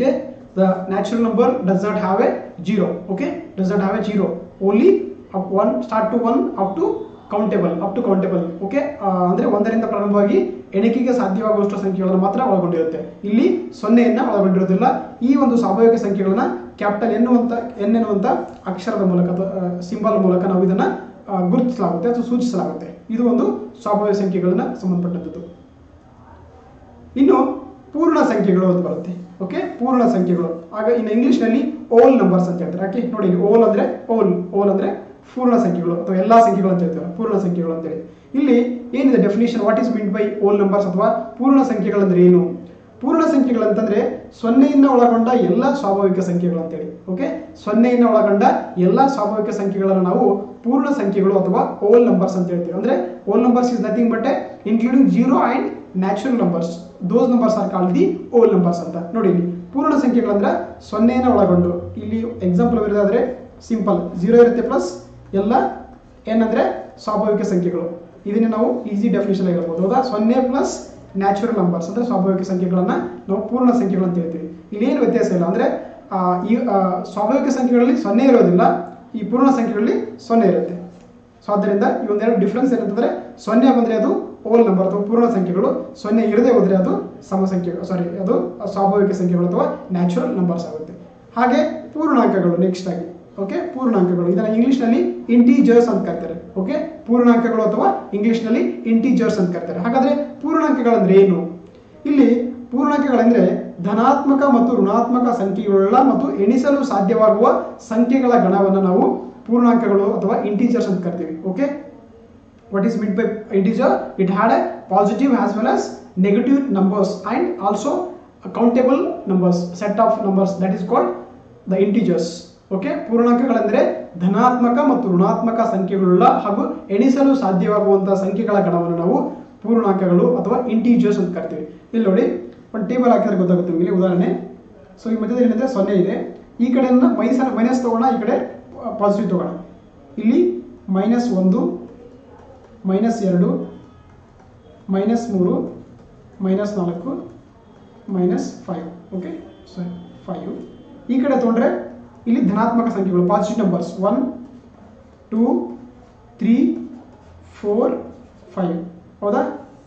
the natural number does not have a zero okay does not have a zero only up one start to one up to countable up to countable okay ಅಂದ್ರೆ ಒಂದರಿಂದ ಪ್ರಾರಂಭವಾಗಿ ಎಣಿಕೆಗೆ ಸಾಧ್ಯವಾಗುವಷ್ಟು ಸಂಖ್ಯೆಗಳನ್ನು ಮಾತ್ರ ಒಳಗೊಂಡಿರುತ್ತೆ ಇಲ್ಲಿ ಸೊನ್ನೆಯನ್ನ ಒಳಗೊಂಡಿರೋದಿಲ್ಲ ಈ ಒಂದು ಸ್ವಾಭಾವಿಕ ಸಂಖ್ಯೆಗಳನ್ನ ಕ್ಯಾಪಿಟಲ್ ಎನ್ನುವಂತ ಎನ್ ಎನ್ನುವಂತ ಅಕ್ಷರದ ಮೂಲಕ ಅಥವಾ ಸಿಂಬಲ್ ಮೂಲಕ ನಾವು ಇದನ್ನ ಆ, ಗುರುತಿಸಲಾಗುತ್ತೆ ಅಥವಾ ಸೂಚಿಸಲಾಗುತ್ತೆ ಇದು ಒಂದು ಸ್ವಾಭಾವಿಕ ಸಂಖ್ಯೆಗಳನ್ನ ಸಂಬಂಧಪಟ್ಟಂಥದ್ದು ಇನ್ನು ಪೂರ್ಣ ಸಂಖ್ಯೆಗಳು ಅಂತ ಬರುತ್ತೆ ಓಕೆ ಪೂರ್ಣ ಸಂಖ್ಯೆಗಳು ಆಗ ಇನ್ನು ಇಂಗ್ಲಿಷ್ನಲ್ಲಿ ಓಲ್ ನಂಬರ್ಸ್ ಅಂತ ಹೇಳ್ತಾರೆ ಯಾಕೆ ನೋಡಿ ಓಲ್ ಅಂದ್ರೆ ಓಲ್ ಓಲ್ ಅಂದ್ರೆ ಪೂರ್ಣ ಸಂಖ್ಯೆಗಳು ಅಥವಾ ಎಲ್ಲಾ ಸಂಖ್ಯೆಗಳು ಅಂತ ಹೇಳ್ತಾರೆ ಪೂರ್ಣ ಸಂಖ್ಯೆಗಳು ಅಂತೇಳಿ ಇಲ್ಲಿ ಏನಿದೆ definition what is meant by whole numbers ಅಥವಾ ಪೂರ್ಣ ಸಂಖ್ಯೆಗಳಂದ್ರೆ ಏನು ಪೂರ್ಣ ಸಂಖ್ಯೆಗಳಂತಂದ್ರೆ ಸೊನ್ನೆಯಿಂದ ಒಳಗೊಂಡ ಎಲ್ಲ ಸ್ವಾಭಾವಿಕ ಸಂಖ್ಯೆಗಳು ಅಂತೇಳಿ ಓಕೆ ಸೊನ್ನೆಯಿಂದ ಒಳಗೊಂಡ ಎಲ್ಲ ಸ್ವಾಭಾವಿಕ ಸಂಖ್ಯೆಗಳನ್ನು ನಾವು ಪೂರ್ಣ ಸಂಖ್ಯೆಗಳು ಅಥವಾ ಓಲ್ ನಂಬರ್ಸ್ ಅಂತ ಹೇಳ್ತೀವಿ ಅಂದ್ರೆ whole numbers is nothing but including zero and natural numbers those numbers are called the whole numbers ಅಂತ ನೋಡಿ ಇಲ್ಲಿ ಪೂರ್ಣ ಸಂಖ್ಯೆಗಳಂದ್ರೆ ಸೊನ್ನೆಯನ್ನು ಒಳಗೊಂಡು ಇಲ್ಲಿ ಎಕ್ಸಾಂಪಲ್ ಬರೋದಾದ್ರೆ ಸಿಂಪಲ್ ಜೀರೋ ಇರುತ್ತೆ ಪ್ಲಸ್ ಎಲ್ಲ ಏನಂದ್ರೆ ಸ್ವಾಭಾವಿಕ ಸಂಖ್ಯೆಗಳು ಇದನ್ನ ನಾವು ಈಸಿ ಡೆಫಿನೇಷನ್ ಆಗಿರ್ಬೋದು ಹೌದಾ ಸೊನ್ನೆ ಪ್ಲಸ್ ನ್ಯಾಚುರಲ್ ನಂಬರ್ಸ್ ಅಂದ್ರೆ ಸ್ವಾಭಾವಿಕ ಸಂಖ್ಯೆಗಳನ್ನ ನಾವು ಪೂರ್ಣ ಸಂಖ್ಯೆಗಳು ಅಂತ ಹೇಳ್ತೀವಿ ಇಲ್ಲಿ ಏನು ವ್ಯತ್ಯಾಸ ಇಲ್ಲ ಅಂದ್ರೆ ಆ, ಈ ಆ, ಸ್ವಾಭಾವಿಕ ಸಂಖ್ಯೆಗಳಲ್ಲಿ ಸೊನ್ನೆ ಇರೋದಿಲ್ಲ ಈ ಪೂರ್ಣ ಸಂಖ್ಯೆಗಳಲ್ಲಿ ಸೊನ್ನೆ ಇರುತ್ತೆ ಸೊ ಆದ್ದರಿಂದ ಈ ಒಂದೆರಡು ಡಿಫ್ರೆನ್ಸ್ ಏನಂತಂದ್ರೆ ಸೊನ್ನೆ ಬಂದ್ರೆ ಅದು ಓಲ್ ನಂಬರ್ ಅಥವಾ ಪೂರ್ಣ ಸಂಖ್ಯೆಗಳು ಸೊನ್ನೆ ಇರದೆ ಹೋದ್ರೆ ಅದು ಸಮ ಸಂಖ್ಯೆ ಸಾರಿ ಅದು ಸ್ವಾಭಾವಿಕ ಸಂಖ್ಯೆಗಳು ಅಥವಾ ನ್ಯಾಚುರಲ್ ನಂಬರ್ಸ್ ಆಗುತ್ತೆ ಹಾಗೆ ಪೂರ್ಣಾಂಕಗಳು ನೆಕ್ಸ್ಟ್ ಆಗಿ ಓಕೆ ಪೂರ್ಣಾಂಕಗಳು ಇದನ್ನ ಇಂಗ್ಲಿಷ್ನಲ್ಲಿ ಇಂಟಿಜರ್ಸ್ ಅಂತ ಕರೀತಾರೆ ಓಕೆ ಪೂರ್ಣಾಂಕಗಳು ಅಥವಾ ಇಂಗ್ಲಿಷ್ನಲ್ಲಿ ಇಂಟಿಜರ್ಸ್ ಅಂತ ಕರೀತಾರೆ ಹಾಗಾದ್ರೆ ಪೂರ್ಣಾಂಕಗಳಂದ್ರೆ ಏನು ಇಲ್ಲಿ ಪೂರ್ಣಾಂಕಗಳೆಂದ್ರೆ ಧನಾತ್ಮಕ ಮತ್ತು ಋಣಾತ್ಮಕ ಸಂಖ್ಯೆಗಳುಳ್ಳ ಮತ್ತು ಎಣಿಸಲು ಸಾಧ್ಯವಾಗುವ ಸಂಖ್ಯೆಗಳ ಗಣವನ್ನು ನಾವು ಪೂರ್ಣಾಂಕಗಳು ಅಥವಾ ಇಂಟೀಜರ್ಸ್ ಅಂತ ಕರಿತೀವಿ okay what is meant by integer it had a positive as well as negative numbers and also a countable numbers set of numbers that is called the integers okay ಪೂರ್ಣಾಂಕಗಳೆಂದರೆ ಧನಾತ್ಮಕ ಮತ್ತು ಋಣಾತ್ಮಕ ಸಂಖ್ಯೆಗಳುಳ್ಳ ಹಾಗೂ ಎಣಿಸಲು ಸಾಧ್ಯವಾಗುವಂತಹ ಸಂಖ್ಯೆಗಳ ಗಣವನ್ನು ನಾವು ಪೂರ್ಣಾಂಕಗಳು ಅಥವಾ ಇಂಟೀಜರ್ಸ್ ಅಂತ ಕರಿತೀವಿ ಇಲ್ಲಿ ನೋಡಿ ಒಂದು ಟೇಬಲ್ ಹಾಕಿದ್ರೆ ಗೊತ್ತಾಗುತ್ತೆ ನಿಮಗೆ ಉದಾಹರಣೆ ಸೊ ಈ ಮಧ್ಯದಲ್ಲಿ ಏನಂದ್ರೆ ಸೊನ್ನೆ ಇದೆ ಈ ಕಡೆಯಿಂದ ಮೈನಸ್ ಮೈನಸ್ ತಗೋಣ ಈ ಕಡೆ ಪಾಸಿಟಿವ್ ತಗೋಣ ಇಲ್ಲಿ ಮೈನಸ್ ಒಂದು ಮೈನಸ್ ಎರಡು ಮೈನಸ್ ಮೂರು ಮೈನಸ್ ನಾಲ್ಕು ಮೈನಸ್ ಫೈವ್ ಓಕೆ ಸರಿ ಫೈವ್ ಈ ಕಡೆ ತೊಗೊಂಡ್ರೆ ಇಲ್ಲಿ ಧನಾತ್ಮಕ ಸಂಖ್ಯೆಗಳು positive numbers one two three four five ಹೌದಾ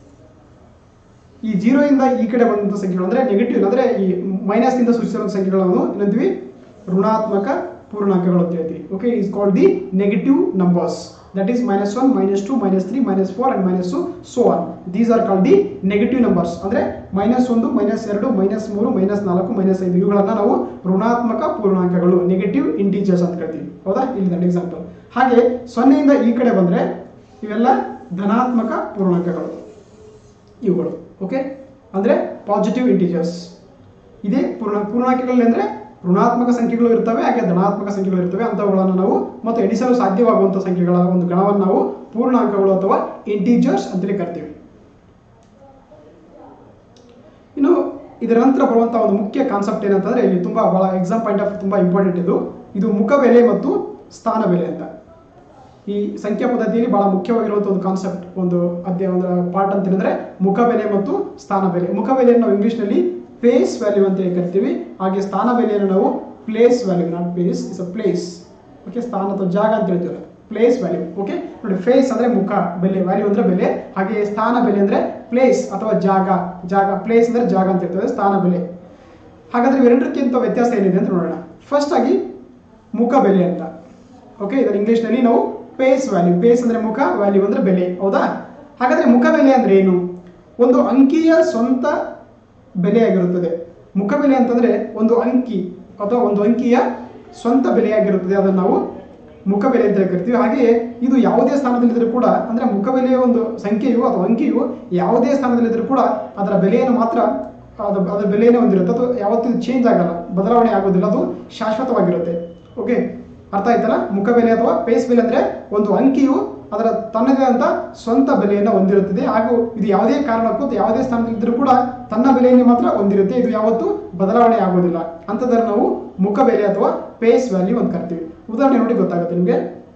ಈ ಜೀರೋ ಇಂದ ಈ ಕಡೆ ಬಂದಂಥ ಸಂಖ್ಯೆಗಳು ಅಂದ್ರೆ ನೆಗೆಟಿವ್ ಅಂದ್ರೆ ಈ ಮೈನಸ್ ಇಂದ ಸೂಚಿಸಿರುವಂಥ ಸಂಖ್ಯೆಗಳನ್ನು ಏನಂತೀವಿ ಋಣಾತ್ಮಕ ಪೂರ್ಣಾಂಕಗಳು ಅಂತ ಹೇಳ್ತೀವಿ okay is called the negative numbers that is minus one minus two minus three minus four and minus two so on these are called the negative numbers ಅಂದ್ರೆ ಮೈನಸ್ ಒಂದು ಮೈನಸ್ ಎರಡು ಮೈನಸ್ ಮೂರು ಮೈನಸ್ ನಾಲ್ಕು minus ಐದು ಇವುಗಳನ್ನ ನಾವು ಋಣಾತ್ಮಕ ಪೂರ್ಣಾಂಕಗಳು negative integers ಅಂತ ಕರಿತೀವಿ ಹೌದಾ ಇಲ್ಲಿ ಎಕ್ಸಾಂಪಲ್ ಹಾಗೆ ಸೊನ್ನೆಯಿಂದ ಈ ಕಡೆ ಬಂದ್ರೆ ಇವೆಲ್ಲ ಧನಾತ್ಮಕ ಪೂರ್ಣಾಂಕಗಳು ಇವುಗಳು ಓಕೆ ಅಂದ್ರೆ ಪಾಸಿಟಿವ್ ಇಂಟೀಜರ್ಸ್ ಇದೇ ಪೂರ್ಣ ಪೂರ್ಣಾಂಕಗಳಲ್ಲಿ ಅಂದ್ರೆ ಋಣಾತ್ಮಕ ಸಂಖ್ಯೆಗಳು ಇರ್ತವೆ ಹಾಗೆ ಧನಾತ್ಮಕ ಸಂಖ್ಯೆಗಳು ಇರ್ತವೆ ಅಂತವುಗಳನ್ನು ನಾವು ಮತ್ತು ಎಣಿಸಲು ಸಾಧ್ಯವಾಗುವಂತಹ ಸಂಖ್ಯೆಗಳ ಒಂದು ಗಣವನ್ನು ನಾವು ಪೂರ್ಣಾಂಕಗಳು ಅಥವಾ ಇಂಟೀಜರ್ಸ್ ಅಂತೇಳಿ ಕರಿತೀವಿ ಇನ್ನು ಇದರ ನಂತರ ಬರುವಂತಹ ಒಂದು ಮುಖ್ಯ ಕಾನ್ಸೆಪ್ಟ್ ಏನಂತಂದ್ರೆ ಇಲ್ಲಿ ತುಂಬಾ ಬಹಳ ಎಕ್ಸಾಮ್ ಪಾಯಿಂಟ್ ಆಫ್ ತುಂಬಾ ಇಂಪಾರ್ಟೆಂಟ್ ಇದು ಇದು ಮುಖ ಬೆಲೆ ಮತ್ತು ಸ್ಥಾನ ಬೆಲೆ ಅಂತ ಈ ಸಂಖ್ಯಾ ಪದ್ಧತಿಯಲ್ಲಿ ಬಹಳ ಮುಖ್ಯವಾಗಿರುವಂತಹ ಒಂದು ಕಾನ್ಸೆಪ್ಟ್ ಒಂದು ಅಧ್ಯಾಯ ಒಂದು ಪಾರ್ಟ್ ಅಂತ ಹೇಳಿದ್ರೆ ಮುಖ ಬೆಲೆ ಮತ್ತು ಸ್ಥಾನ ಬೆಲೆ ಮುಖ ಬೆಲೆಯನ್ನು ನಾವು ಇಂಗ್ಲಿಷ್ನಲ್ಲಿ ಫೇಸ್ ವ್ಯಾಲ್ಯೂ ಅಂತ ಹೇಳಿ ಕರಿತೀವಿ ಹಾಗೆ ಸ್ಥಾನ ಬೆಲೆಯನ್ನು ನಾವು place value not place is a place okay ಸ್ಥಾನ ಅಥವಾ ಜಾಗ ಅಂತ ಹೇಳ್ತೀವಿ ಪ್ಲೇಸ್ ವ್ಯಾಲ್ಯೂ ಓಕೆ ನೋಡಿ ಫೇಸ್ ಅಂದ್ರೆ ಮುಖ ಬೆಲೆ ವ್ಯಾಲ್ಯೂ ಅಂದ್ರೆ ಬೆಲೆ ಹಾಗೆ ಸ್ಥಾನ ಬೆಲೆ ಅಂದ್ರೆ ಪ್ಲೇಸ್ ಅಥವಾ ಜಾಗ ಜಾಗ ಪ್ಲೇಸ್ ಅಂದ್ರೆ ಜಾಗ ಅಂತ ಹೇಳ್ತೇವೆ ಸ್ಥಾನ ಬೆಲೆ ಹಾಗಾದ್ರೆ ಇವೆರಡಕ್ಕಿಂತ ವ್ಯತ್ಯಾಸ ಏನಿದೆ ಅಂತ ನೋಡೋಣ ಫಸ್ಟ್ ಆಗಿ ಮುಖ ಬೆಲೆ ಅಂತ ಓಕೆ ಇದರ ಇಂಗ್ಲಿಷ್ನಲ್ಲಿ ನಾವು ಪೇಸ್ ವ್ಯಾಲ್ಯೂ ಪೇಸ್ ಅಂದ್ರೆ ಮುಖ ವ್ಯಾಲ್ಯೂ ಅಂದ್ರೆ ಬೆಲೆ ಹೌದಾ ಹಾಗಾದ್ರೆ ಮುಖ ಬೆಲೆ ಅಂದ್ರೆ ಏನು ಒಂದು ಅಂಕಿಯ ಸ್ವಂತ ಬೆಲೆಯಾಗಿರುತ್ತದೆ ಮುಖ ಬೆಲೆ ಅಂತಂದ್ರೆ ಒಂದು ಅಂಕಿ ಅಥವಾ ಒಂದು ಅಂಕಿಯ ಸ್ವಂತ ಬೆಲೆಯಾಗಿರುತ್ತದೆ ಅದನ್ನು ನಾವು ಮುಖ ಬೆಲೆ ಅಂತ ಕರಿತೀವಿ ಹಾಗೆಯೇ ಇದು ಯಾವುದೇ ಸ್ಥಾನದಲ್ಲಿದ್ದರೂ ಕೂಡ ಅಂದ್ರೆ ಮುಖ ಬೆಲೆಯ ಒಂದು ಸಂಖ್ಯೆಯು ಅಥವಾ ಅಂಕಿಯು ಯಾವುದೇ ಸ್ಥಾನದಲ್ಲಿದ್ದರೂ ಕೂಡ ಅದರ ಬೆಲೆಯನ್ನು ಮಾತ್ರ ಅದು ಅದರ ಬೆಲೆಯನ್ನೇ ಹೊಂದಿರುತ್ತೆ ಅದು ಯಾವತ್ತೂ ಚೇಂಜ್ ಆಗಲ್ಲ ಬದಲಾವಣೆ ಆಗೋದಿಲ್ಲ ಅದು ಶಾಶ್ವತವಾಗಿರುತ್ತೆ ಓಕೆ ಅರ್ಥ ಆಯ್ತಲ್ಲ ಮುಖ ಬೆಲೆ ಅಥವಾ ಪೇಸ್ ಬೆಲೆ ಅಂದ್ರೆ ಒಂದು ಅಂಕಿಯು ಅದರ ತನ್ನದೇ ಅಂತ ಸ್ವಂತ ಬೆಲೆಯನ್ನು ಹೊಂದಿರುತ್ತದೆ ಹಾಗೂ ಇದು ಯಾವುದೇ ಕಾರಣಕ್ಕೂ ಯಾವುದೇ ಸ್ಥಾನದಲ್ಲಿದ್ದರೂ ಕೂಡ ತನ್ನ ಬೆಲೆಯನ್ನು ಮಾತ್ರ ಹೊಂದಿರುತ್ತೆ ಇದು ಯಾವತ್ತೂ ಬದಲಾವಣೆ ಆಗೋದಿಲ್ಲ ಅಂಥದ್ದನ್ನು ನಾವು ಮುಖ ಬೆಲೆ ಅಥವಾ ಪೇಸ್ ವ್ಯಾಲ್ಯೂ ಅಂತ ಕರಿತೀವಿ ಉದಾಹರಣೆ ನೋಡಿ ಗೊತ್ತಾಗುತ್ತೆ ನಿಮಗೆ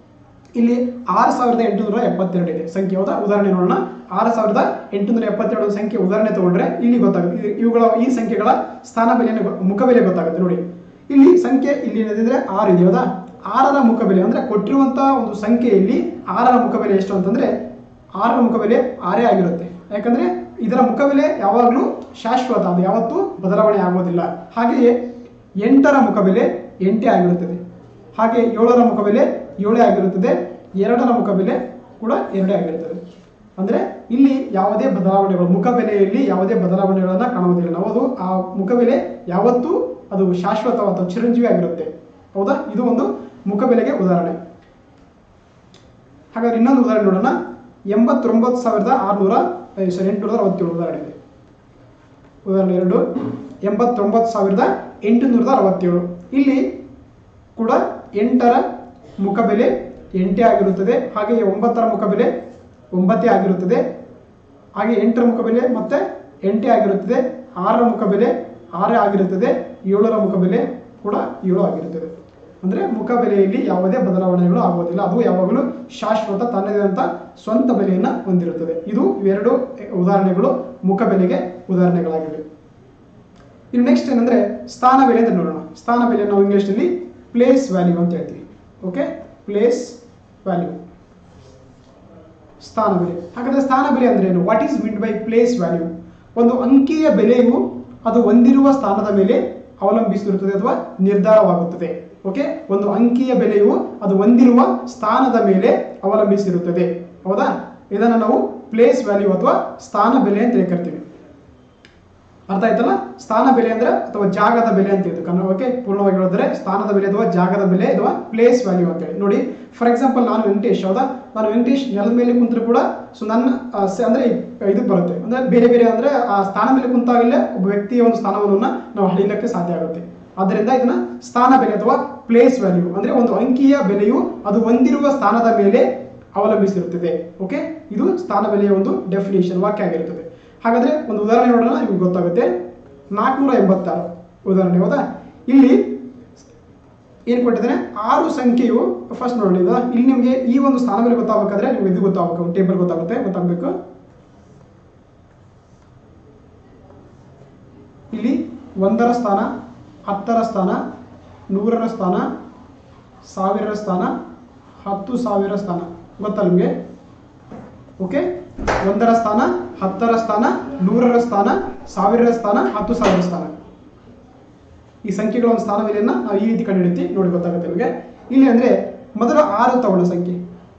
ಇಲ್ಲಿ ಆರು ಸಾವಿರದ ಎಂಟುನೂರ ಎಪ್ಪತ್ತೆರಡು ಇದೆ ಸಂಖ್ಯೆ ಹೌದಾ ಉದಾಹರಣೆ ನೋಡೋಣ ಆರು ಸಾವಿರದ ಎಂಟುನೂರ ಎಪ್ಪತ್ತೆರಡು ಸಂಖ್ಯೆ ಉದಾಹರಣೆ ತಗೊಂಡ್ರೆ ಇಲ್ಲಿ ಗೊತ್ತಾಗುತ್ತೆ ಇದು- ಇವುಗಳ ಈ ಸಂಖ್ಯೆಗಳ ಸ್ಥಾನ ಬೆಲೆಯನ್ನು ಗೊ- ಮುಖ ಬೆಲೆ ಗೊತ್ತಾಗುತ್ತೆ ನೋಡಿ ಇಲ್ಲಿ ಸಂಖ್ಯೆ ಇಲ್ಲಿ ಏನಿದೆ ಆರು ಇದೆ ಹೌದಾ ಆರರ ಮುಖ ಬೆಲೆ ಅಂದ್ರೆ ಕೊಟ್ಟಿರುವಂತಹ ಒಂದು ಸಂಖ್ಯೆಯಲ್ಲಿ ಆರರ ಮುಖ ಬೆಲೆ ಎಷ್ಟು ಅಂತಂದ್ರೆ ಆರರ ಮುಖ ಬೆಲೆ ಆರೇ ಆಗಿರುತ್ತೆ ಯಾಕಂದ್ರೆ ಇದರ ಮುಖ ಬೆಲೆ ಯಾವಾಗಲೂ ಶಾಶ್ವತ ಅದು ಯಾವತ್ತೂ ಬದಲಾವಣೆ ಆಗೋದಿಲ್ಲ ಹಾಗೆಯೇ ಎಂಟರ ಮುಖ ಬೆಲೆ ಎಂಟೇ ಆಗಿರುತ್ತದೆ ಹಾಗೆ ಏಳರ ಮುಖ ಬೆಲೆ ಏಳೇ ಆಗಿರುತ್ತದೆ ಎರಡರ ಮುಖ ಬೆಲೆ ಕೂಡ ಎರಡೇ ಆಗಿರುತ್ತದೆ ಅಂದ್ರೆ ಇಲ್ಲಿ ಯಾವುದೇ ಬದಲಾವಣೆಗಳು ಮುಖ ಬೆಲೆಯಲ್ಲಿ ಯಾವುದೇ ಬದಲಾವಣೆಗಳನ್ನ ಕಾಣುವುದಿಲ್ಲ ನಾವು ಅದು ಆ ಮುಖ ಬೆಲೆ ಯಾವತ್ತೂ ಅದು ಶಾಶ್ವತ ಅಥವಾ ಚಿರಂಜೀವಿ ಆಗಿರುತ್ತೆ ಹೌದಾ ಇದು ಒಂದು ಮುಖ ಬೆಲೆಗೆ ಉದಾಹರಣೆ ಹಾಗಾದ್ರೆ ಇನ್ನೊಂದು ಉದಾಹರಣೆ ನೋಡೋಣ ಎಂಬತ್ತೊಂಬತ್ತು ಸಾವಿರದ ಆರುನೂರ ಸಾರಿ ಎಂಟುನೂರ ಅರವತ್ತೇಳು ಉದಾಹರಣೆ ಇದೆ ಉದಾಹರಣೆ ಎರಡು ಎಂಬತ್ತೊಂಬತ್ತು ಸಾವಿರದ ಎಂಟುನೂರದ ಅರವತ್ತೇಳು ಇಲ್ಲಿ ಕೂಡ ಎಂಟರ ಮುಖ ಬೆಲೆ ಎಂಟೇ ಆಗಿರುತ್ತದೆ ಹಾಗೆಯೇ ಒಂಬತ್ತರ ಮುಖ ಬೆಲೆ ಒಂಬತ್ತೇ ಆಗಿರುತ್ತದೆ ಹಾಗೆ ಎಂಟರ ಮುಖ ಬೆಲೆ ಮತ್ತೆ ಎಂಟೇ ಆಗಿರುತ್ತದೆ ಆರರ ಮುಖ ಬೆಲೆ ಆರೇ ಆಗಿರುತ್ತದೆ ಏಳರ ಮುಖ ಬೆಲೆ ಕೂಡ ಏಳು ಆಗಿರುತ್ತದೆ ಅಂದ್ರೆ ಮುಖ ಬೆಲೆಯಲ್ಲಿ ಯಾವುದೇ ಬದಲಾವಣೆಗಳು ಆಗುವುದಿಲ್ಲ ಅದು ಯಾವಾಗಲೂ ಶಾಶ್ವತ ತನ್ನದೇ ಆದಂತ ಸ್ವಂತ ಬೆಲೆಯನ್ನ ಹೊಂದಿರುತ್ತದೆ ಇದು ಇವೆರಡು ಉದಾಹರಣೆಗಳು ಮುಖ ಬೆಲೆಗೆ ಉದಾಹರಣೆಗಳಾಗಿವೆ ಇನ್ನು ನೆಕ್ಸ್ಟ್ ಏನಂದ್ರೆ ಸ್ಥಾನ ಬೆಲೆ ಅಂತ ನೋಡೋಣ ಸ್ಥಾನ ಬೆಲೆ ನಾವು ಇಂಗ್ಲಿಷ್ನಲ್ಲಿ ಪ್ಲೇಸ್ ವ್ಯಾಲ್ಯೂ ಅಂತ ಹೇಳ್ತೀವಿ ಓಕೆ ಪ್ಲೇಸ್ ವ್ಯಾಲ್ಯೂ ಸ್ಥಾನ ಬೆಲೆ ಹಾಗಾದ್ರೆ ಸ್ಥಾನ ಬೆಲೆ ಅಂದ್ರೆ ಏನು what is meant by place value ಒಂದು ಅಂಕಿಯ ಬೆಲೆಯು ಅದು ಹೊಂದಿರುವ ಸ್ಥಾನದ ಮೇಲೆ ಅವಲಂಬಿಸಿರುತ್ತದೆ ಅಥವಾ ನಿರ್ಧಾರವಾಗುತ್ತದೆ ಓಕೆ ಒಂದು ಅಂಕಿಯ ಬೆಲೆಯು ಅದು ಹೊಂದಿರುವ ಸ್ಥಾನದ ಮೇಲೆ ಅವಲಂಬಿಸಿರುತ್ತದೆ ಹೌದಾ ಇದನ್ನು ನಾವು ಪ್ಲೇಸ್ ವ್ಯಾಲ್ಯೂ ಅಥವಾ ಸ್ಥಾನ ಬೆಲೆ ಅಂತ ಹೇಳಿ ಕರಿತೀವಿ ಅರ್ಥ ಆಯ್ತಲ್ಲ ಸ್ಥಾನ ಬೆಲೆ ಅಂದ್ರೆ ಅಥವಾ ಜಾಗದ ಬೆಲೆ ಅಂತ ಇದು ಕನ್ನಡ ಓಕೆ ಪೂರ್ಣವಾಗಿ ಹೇಳಿದ್ರೆ ಸ್ಥಾನದ ಬೆಲೆ ಅಥವಾ ಜಾಗದ ಬೆಲೆ ಅಥವಾ ಪ್ಲೇಸ್ ವ್ಯಾಲ್ಯೂ ಅಂತ ಹೇಳಿ ನೋಡಿ ಫಾರ್ ಎಕ್ಸಾಂಪಲ್ ನಾನು ವೆಂಕಟೇಶ್ ಹೌದಾ ನಾನು ವೆಂಕಟೇಶ್ ನೆಲದ ಮೇಲೆ ಕುಂತರೂ ಕೂಡ ಸೊ ನನ್ನ ಆ, ಸ- ಅಂದ್ರೆ ಇದು ಬರುತ್ತೆ ಅಂದ್ರೆ ಬೇರೆ ಬೇರೆ ಅಂದ್ರೆ ಆ ಸ್ಥಾನ ಮೇಲೆ ಕುಂತಾಗಲೇ ಒಬ್ಬ ವ್ಯಕ್ತಿಯ ಒಂದು ಸ್ಥಾನವನ್ನು ನಾವು ಹಳಿಲಿಕ್ಕೆ ಸಾಧ್ಯ ಆಗುತ್ತೆ ಆದ್ದರಿಂದ ಇದನ್ನ ಸ್ಥಾನ ಬೆಲೆ ಅಥವಾ ಪ್ಲೇಸ್ ವ್ಯಾಲ್ಯೂ ಅಂದ್ರೆ ಒಂದು ಅಂಕಿಯ ಬೆಲೆಯು ಅದು ಹೊಂದಿರುವ ಸ್ಥಾನದ ಮೇಲೆ ಅವಲಂಬಿಸಿರುತ್ತದೆ ಓಕೆ ಇದು ಸ್ಥಾನ ಬೆಲೆಯ ಒಂದು ಡೆಫಿನೇಷನ್ ವಾಕ್ಯ ಆಗಿರುತ್ತದೆ ಹಾಗಾದ್ರೆ ಒಂದು ಉದಾಹರಣೆ ನೋಡೋಣ ನಿಮ್ಗೆ ಗೊತ್ತಾಗುತ್ತೆ ನಾಲ್ಕುನೂರ ಎಂಬತ್ತಾರು ಉದಾಹರಣೆ ಹೌದಾ ಇಲ್ಲಿ ಏನು ಕೊಟ್ಟಿದ್ದಾನೆ ಆರು ಸಂಖ್ಯೆಯು ಫಸ್ಟ್ ನೋಡಿ ಇದು ಇಲ್ಲಿ ನಿಮಗೆ ಈ ಒಂದು ಸ್ಥಾನ ಬೆಲೆ ಗೊತ್ತಾಗಬೇಕಾದ್ರೆ ನಿಮ್ಗೆ ಇದು ಗೊತ್ತಾಗಬೇಕು ಟೇಬಲ್ ಗೊತ್ತಾಗುತ್ತೆ ಗೊತ್ತಾಗಬೇಕು ಇಲ್ಲಿ ಒಂದರ ಸ್ಥಾನ ಹತ್ತರ ಸ್ಥಾನ ನೂರರ ಸ್ಥಾನ ಸಾವಿರರ ಸ್ಥಾನ ಹತ್ತು ಸಾವಿರ ಸ್ಥಾನ ಗೊತ್ತಾ ನಿಮಗೆ ಓಕೆ ಒಂದರ ಸ್ಥಾನ ಹತ್ತರ ಸ್ಥಾನ ನೂರರ ಸ್ಥಾನ ಸಾವಿರರ ಸ್ಥಾನ ಹತ್ತು ಸಾವಿರ ಸ್ಥಾನ ಈ ಸಂಖ್ಯೆಗಳ ಒಂದು ಸ್ಥಾನ ಬೆಲೆಯನ್ನ ನಾವು ಈ ರೀತಿ ಕಂಡುಹಿಡಿತೀವಿ ನೋಡಿ ಗೊತ್ತಾಗುತ್ತೆ ನಿಮಗೆ ಇಲ್ಲಿ ಅಂದ್ರೆ ಮೊದಲು ಆರು ತಗೊಳ್ಳೋ ಸಂಖ್ಯೆ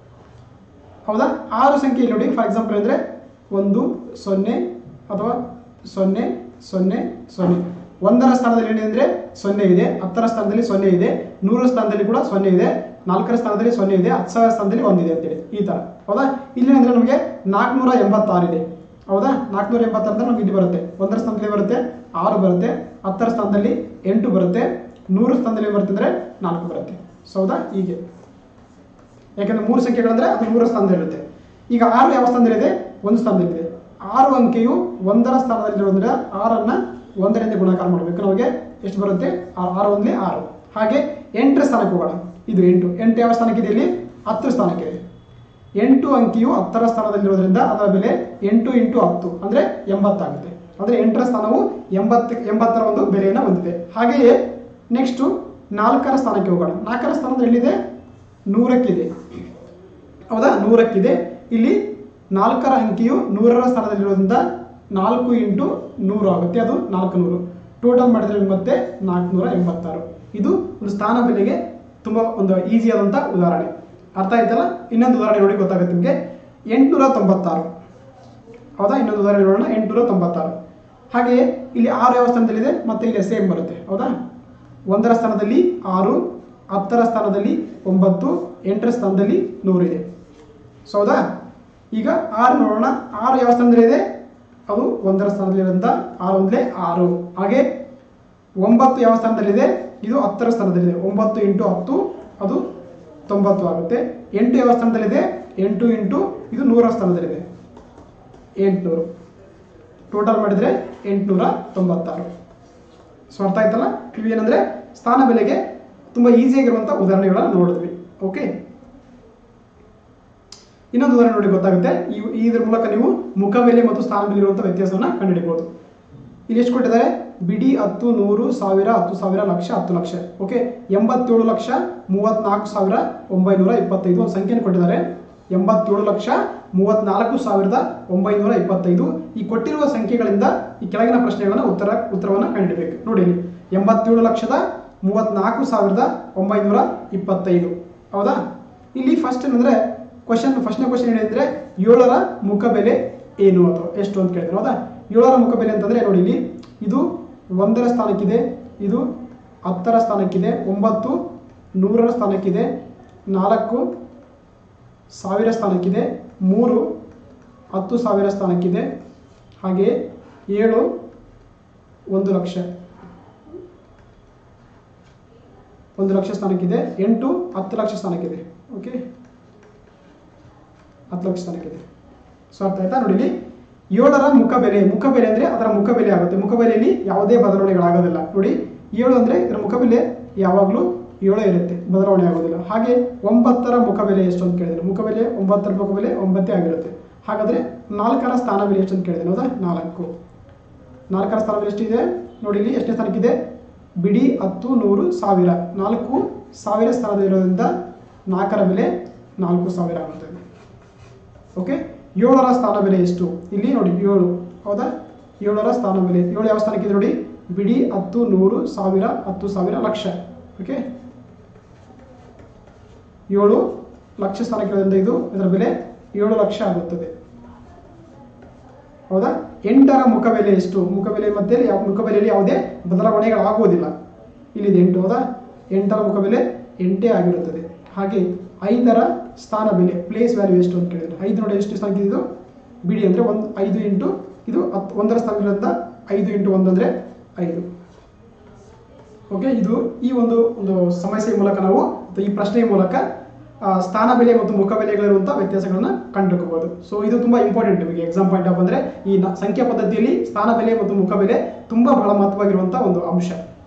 ಹೌದಾ ಆರು ಸಂಖ್ಯೆ ಇಲ್ಲಿ ನೋಡಿ ಫಾರ್ ಎಕ್ಸಾಂಪಲ್ ಅಂದ್ರೆ ಒಂದು ಸೊನ್ನೆ ಅಥವಾ ಸೊನ್ನೆ ಸೊನ್ನೆ ಸೊನ್ನೆ ಒಂದರ ಸ್ಥಾನದಲ್ಲಿ ಏನಿದೆ ಅಂದ್ರೆ ಸೊನ್ನೆ ಇದೆ ಹತ್ತರ ಸ್ಥಾನದಲ್ಲಿ ಸೊನ್ನೆ ಇದೆ ನೂರರ ಸ್ಥಾನದಲ್ಲಿ ಕೂಡ ಸೊನ್ನೆ ಇದೆ ನಾಲ್ಕರ ಸ್ಥಾನದಲ್ಲಿ ಸೊನ್ನೆ ಇದೆ ಹತ್ತು ಸಾವಿರ ಸ್ಥಾನದಲ್ಲಿ ಒಂದಿದೆ ಅಂತೇಳಿ ಈ ತರ ಹೌದಾ ಇಲ್ಲಿ ಅಂದ್ರೆ ನಮಗೆ ನಾಲ್ಕುನೂರ ಎಂಬತ್ತಾರು ಇದೆ ಹೌದಾ ನಾಲ್ಕುನೂರ ಎಂಬತ್ತಾರು ಅಂದ್ರೆ ನಮ್ಗೆ ಇದು ಬರುತ್ತೆ ಒಂದರ ಸ್ಥಾನದಲ್ಲಿ ಬರುತ್ತೆ ಆರು ಬರುತ್ತೆ ಹತ್ತರ ಸ್ಥಾನದಲ್ಲಿ ಎಂಟು ಬರುತ್ತೆ ನೂರು ಸ್ಥಾನದಲ್ಲಿ ಬರುತ್ತೆ ಅಂದ್ರೆ ನಾಲ್ಕು ಬರುತ್ತೆ ಸೊ ಹೌದಾ ಹೀಗೆ ಯಾಕಂದ್ರೆ ಮೂರು ಸಂಖ್ಯೆಗಳಂದ್ರೆ ಅದು ನೂರ ಸ್ಥಾನದಲ್ಲಿರುತ್ತೆ ಈಗ ಆರು ಯಾವ ಸ್ಥಾನದಲ್ಲಿದೆ ಒಂದು ಸ್ಥಾನದಲ್ಲಿದೆ ಆರು ಅಂಕೆಯು ಒಂದರ ಸ್ಥಾನದಲ್ಲಿರೋದ್ರಿಂದ ಆರನ್ನ ಒಂದರಿಂದ ಗುಣಾಕಾರ ಮಾಡಬೇಕು ನಮಗೆ ಎಷ್ಟು ಬರುತ್ತೆ ಆ- ಆರು ಒಂದಲೇ ಆರು ಹಾಗೆ ಎಂಟರ ಸ್ಥಾನಕ್ಕೆ ಹೋಗೋಣ ಇದು ಎಂಟು ಎಂಟು ಯಾವ ಸ್ಥಾನಕ್ಕಿದೆ ಇಲ್ಲಿ ಹತ್ತು ಸ್ಥಾನಕ್ಕಿದೆ ಎಂಟು ಅಂಕಿಯು ಹತ್ತರ ಸ್ಥಾನದಲ್ಲಿರೋದ್ರಿಂದ ಅದರ ಬೆಲೆ ಎಂಟು ಇಂಟು ಹತ್ತು ಅಂದ್ರೆ ಎಂಬತ್ತಾಗುತ್ತೆ ಅಂದ್ರೆ ಎಂಟರ ಸ್ಥಾನವು ಎಂಬತ್ತು ಎಂಬತ್ತರ ಒಂದು ಬೆಲೆಯನ್ನು ಹೊಂದಿದೆ ಹಾಗೆಯೇ ನೆಕ್ಸ್ಟು ನಾಲ್ಕರ ಸ್ಥಾನಕ್ಕೆ ಹೋಗೋಣ ನಾಲ್ಕರ ಸ್ಥಾನದಲ್ಲಿ ಎಲ್ಲಿದೆ ನೂರಕ್ಕಿದೆ ಹೌದಾ ನೂರಕ್ಕಿದೆ ಇಲ್ಲಿ ನಾಲ್ಕರ ಅಂಕಿಯು ನೂರರ ಸ್ಥಾನದಲ್ಲಿರೋದ್ರಿಂದ ನಾಲ್ಕು ಇಂಟು ನೂರು ಆಗುತ್ತೆ ಅದು ನಾಲ್ಕು ನೂರು ಟೋಟಲ್ ಮಾಡಿದ್ರೆ ನಿಮ್ಗೆ ಮತ್ತೆ ನಾಲ್ಕುನೂರ ಎಂಬತ್ತಾರು ಇದು ಒಂದು ಸ್ಥಾನ ಬೆಲೆಗೆ ತುಂಬಾ ಒಂದು ಈಸಿ ಆದಂತ ಉದಾಹರಣೆ ಅರ್ಥ ಆಯ್ತಲ್ಲ ಇನ್ನೊಂದು ಉದಾಹರಣೆ ನೋಡಿ ಗೊತ್ತಾಗುತ್ತೆ ನಿಮಗೆ ಎಂಟುನೂರ ತೊಂಬತ್ತಾರು ಹೌದಾ ಇನ್ನೊಂದು ಉದಾಹರಣೆ ನೋಡೋಣ ಎಂಟುನೂರ ತೊಂಬತ್ತಾರು ಹಾಗೆಯೇ ಇಲ್ಲಿ ಆರು ಯಾವ ಸ್ಥಾನದಲ್ಲಿದೆ ಮತ್ತೆ ಇಲ್ಲಿ ಸೇಮ್ ಬರುತ್ತೆ ಹೌದಾ ಒಂದರ ಸ್ಥಾನದಲ್ಲಿ ಆರು ಹತ್ತರ ಸ್ಥಾನದಲ್ಲಿ ಒಂಬತ್ತು ಎಂಟರ ಸ್ಥಾನದಲ್ಲಿ ನೂರಿದೆ ಸೊ ಹೌದಾ ಈಗ ಆರು ನೋಡೋಣ ಆರು ಯಾವ ಸ್ಥಾನದಲ್ಲಿದೆ ಅದು ಒಂದರ ಸ್ಥಾನದಲ್ಲಿರೋದ್ರಿಂದ ಆರು ಒಂದಲೇ ಆರು ಹಾಗೆ ಒಂಬತ್ತು ಯಾವ ಸ್ಥಾನದಲ್ಲಿದೆ ಇದು ಹತ್ತರ ಸ್ಥಾನದಲ್ಲಿದೆ ಒಂಬತ್ತು ಇಂಟು ಹತ್ತು ಅದು ತೊಂಬತ್ತು ಆಗುತ್ತೆ ಎಂಟು ಯಾವ ಸ್ಥಾನದಲ್ಲಿದೆ ಎಂಟು ಇಂಟು ಇದು ನೂರ ಸ್ಥಾನದಲ್ಲಿದೆ ಎಂಟುನೂರು ಟೋಟಲ್ ಮಾಡಿದ್ರೆ ಎಂಟುನೂರ ತೊಂಬತ್ತಾರು ಸೊ ಅರ್ಥ ಆಯ್ತಲ್ಲ ಇವೇನಂದ್ರೆ ಸ್ಥಾನ ಬೆಲೆಗೆ ತುಂಬಾ ಈಸಿಯಾಗಿರುವಂಥ ಉದಾಹರಣೆಗಳನ್ನ ನೋಡಿದ್ವಿ ಓಕೆ ಇನ್ನೊಂದು ಉದಾಹರಣೆ ನೋಡಿ ಗೊತ್ತಾಗುತ್ತೆ ಈ- ಇದ್ರ ಮೂಲಕ ನೀವು ಮುಖಬೆಲೆ ಮತ್ತು ಸ್ಥಾನಬೆಲೆ ಇರುವಂತಹ ವ್ಯತ್ಯಾಸವನ್ನು ಕಂಡುಹಿಡಿಯಬಹುದು ಇಲ್ಲಿ ಎಷ್ಟು ಕೊಟ್ಟಿದ್ದಾರೆ ಬಿಡಿ ಹತ್ತು ನೂರು ಸಾವಿರ ಹತ್ತು ಸಾವಿರ ಲಕ್ಷ ಹತ್ತು ಲಕ್ಷ ಓಕೆ ಎಂಬತ್ತೇಳು ಲಕ್ಷ ಮೂವತ್ನಾಲ್ಕು ಸಾವಿರ ಒಂಬೈನೂರ ಇಪ್ಪತ್ತೈದು ಒಂದು ಸಂಖ್ಯೆಯನ್ನು ಕೊಟ್ಟಿದ್ದಾರೆ ಎಂಬತ್ತೇಳು ಲಕ್ಷ ಮೂವತ್ನಾಲ್ಕು ಸಾವಿರದ ಒಂಬೈನೂರ ಇಪ್ಪತ್ತೈದು ಈ ಕೊಟ್ಟಿರುವ ಸಂಖ್ಯೆಗಳಿಂದ ಈ ಕೆಳಗಿನ ಪ್ರಶ್ನೆಗಳನ್ನ ಉತ್ತರ ಉತ್ತರವನ್ನು ಕಂಡುಹಿಡಬೇಕು ನೋಡಿ ಇಲ್ಲಿ ಎಂಬತ್ತೇಳು ಲಕ್ಷದ ಮೂವತ್ನಾಲ್ಕು ಸಾವಿರದ ಒಂಬೈನೂರ ಇಪ್ಪತ್ತೈದು ಹೌದಾ ಇಲ್ಲಿ ಫಸ್ಟ್ ಏನಂದ್ರೆ ಕ್ವಶನ್ ಫಸ್ಟ್ನೇ ಕ್ವಶನ್ ಏನಿದ್ರೆ ಏಳರ ಮುಖಬೆಲೆ ಏನು ಅಥವಾ ಎಷ್ಟು ಅಂತ ಕೇಳಿದ್ರೆ ಹೌದಾ ಏಳರ ಮುಖಬೆಲೆ ಅಂತಂದ್ರೆ ನೋಡಿ ಇಲ್ಲಿ ಇದು ಒಂದರ ಸ್ಥಾನಕ್ಕಿದೆ ಇದು ಹತ್ತರ ಸ್ಥಾನಕ್ಕಿದೆ ಒಂಬತ್ತು ನೂರರ ಸ್ಥಾನಕ್ಕಿದೆ ನಾಲ್ಕು ಸಾವಿರ ಸ್ಥಾನಕ್ಕಿದೆ ಮೂರು ಹತ್ತು ಸಾವಿರ ಸ್ಥಾನಕ್ಕಿದೆ ಹಾಗೆ ಏಳು ಒಂದು ಲಕ್ಷ ಒಂದು ಲಕ್ಷ ಸ್ಥಾನಕ್ಕಿದೆ ಎಂಟು ಹತ್ತು ಲಕ್ಷ ಸ್ಥಾನಕ್ಕಿದೆ ಓಕೆ ಹತ್ತು ಲಕ್ಷ ಸ್ಥಾನಕ್ಕಿದೆ ಸೊ ಅರ್ಥ ಆಯ್ತಾ ನೋಡಿ ಇಲ್ಲಿ ಏಳರ ಮುಖಬೆಲೆ ಮುಖಬೆಲೆ ಅಂದ್ರೆ ಅದರ ಮುಖಬೆಲೆ ಆಗುತ್ತೆ ಮುಖಬೆಲೆಯಲ್ಲಿ ಯಾವುದೇ ಬದಲಾವಣೆಗಳಾಗೋದಿಲ್ಲ ನೋಡಿ ಏಳು ಅಂದ್ರೆ ಇದರ ಮುಖಬೆಲೆ ಯಾವಾಗಲೂ ಏಳು ಇರುತ್ತೆ ಬದಲಾವಣೆ ಆಗೋದಿಲ್ಲ ಹಾಗೆ ಒಂಬತ್ತರ ಮುಖಬೆಲೆ ಎಷ್ಟು ಅಂತ ಕೇಳಿದ್ರೆ ಮುಖಬೆಲೆ ಒಂಬತ್ತರ ಮುಖಬೆಲೆ ಒಂಬತ್ತೇ ಆಗಿರುತ್ತೆ ಹಾಗಾದ್ರೆ ನಾಲ್ಕರ ಸ್ಥಾನ ಬೆಲೆ ಎಷ್ಟು ಅಂತ ಕೇಳಿದ್ರೆ ಹೌದಾ ನಾಲ್ಕು ನಾಲ್ಕರ ಸ್ಥಾನ ಬೆಲೆ ಎಷ್ಟಿದೆ ನೋಡಿ ಇಲ್ಲಿ ಎಷ್ಟನೇ ಸ್ಥಾನಕ್ಕಿದೆ ಬಿಡಿ ಹತ್ತು ನೂರು ಸಾವಿರ ನಾಲ್ಕು ಸಾವಿರ ಸ್ಥಾನದಲ್ಲಿರೋದ್ರಿಂದ ನಾಲ್ಕರ ಬೆಲೆ ನಾಲ್ಕು ಸಾವಿರ ಆಗುತ್ತೆ ಓಕೆ ಏಳರ ಸ್ಥಾನ ಬೆಲೆ ಎಷ್ಟು ಇಲ್ಲಿ ನೋಡಿ ಏಳು ಹೌದಾ ಏಳರ ಸ್ಥಾನ ಬೆಲೆ ಏಳು ಯಾವ ಸ್ಥಾನಕ್ಕಿದೆ ನೋಡಿ ಬಿಡಿ ಹತ್ತು ನೂರು ಸಾವಿರ ಹತ್ತು ಸಾವಿರ ಲಕ್ಷ ಓಕೆ ಏಳು ಲಕ್ಷ ಸ್ಥಾನಕ್ಕಿರೋದ್ರಿಂದ ಇದು ಇದರ ಬೆಲೆ ಏಳು ಲಕ್ಷ ಆಗುತ್ತದೆ ಹೌದಾ ಎಂಟರ ಮುಖಬೆಲೆ ಎಷ್ಟು ಮುಖಬೆಲೆ ಮತ್ತೆ ಯಾವ ಮುಖಬೆಲೆಯಲ್ಲಿ ಯಾವುದೇ ಬದಲಾವಣೆಗಳಾಗುವುದಿಲ್ಲ ಇಲ್ಲಿದೆ ಎಂಟು ಹೌದಾ ಎಂಟರ ಮುಖಬೆಲೆ ಎಂಟೇ ಆಗಿರುತ್ತದೆ ಹಾಗೆ ಐದರ ಸ್ಥಾನ ಬೆಲೆ ಪ್ಲೇಸ್ ವ್ಯಾಲ್ಯೂ ಎಷ್ಟು ಅಂತ ಕೇಳಿದ್ರೆ ಐದು ನೋಡಿ ಎಷ್ಟು ಸ್ಥಾನಕ್ಕೆ ಇದು ಬಿಡಿ ಅಂದರೆ ಒಂದು ಐದು ಇಂಟು ಇದು ಹತ್ತು ಒಂದರ ಸ್ಥಾನದಿಂದ ಐದು ಇಂಟು ಒಂದು ಅಂದರೆ ಐದು ಓಕೆ ಇದು ಈ ಒಂದು ಒಂದು ಸಮಸ್ಯೆಯ ಮೂಲಕ ನಾವು ಅಥವಾ ಈ ಪ್ರಶ್ನೆಯ ಮೂಲಕ ಆ, ಸ್ಥಾನ ಬೆಲೆ ಮತ್ತು ಮುಖ ಬೆಲೆಗಳಿರುವಂತಹ ವ್ಯತ್ಯಾಸಗಳನ್ನ ಕಂಡುಹಿಡಿಯಬಹುದು ಸೊ ಇದು ತುಂಬಾ ಇಂಪಾರ್ಟೆಂಟ್ ನಿಮಗೆ ಎಕ್ಸಾಮ್ ಪಾಯಿಂಟ್ ಆಫ್ ಅಂದ್ರೆ ಈ ನ- ಸಂಖ್ಯಾ ಪದ್ಧತಿಯಲ್ಲಿ ಸ್ಥಾನ ಬೆಲೆ ಮತ್ತು ಮುಖ ಬೆಲೆ ತುಂಬಾ ಬಹಳ ಮಹತ್ವವಾಗಿರುವಂತಹ ಒಂದು ಅಂಶ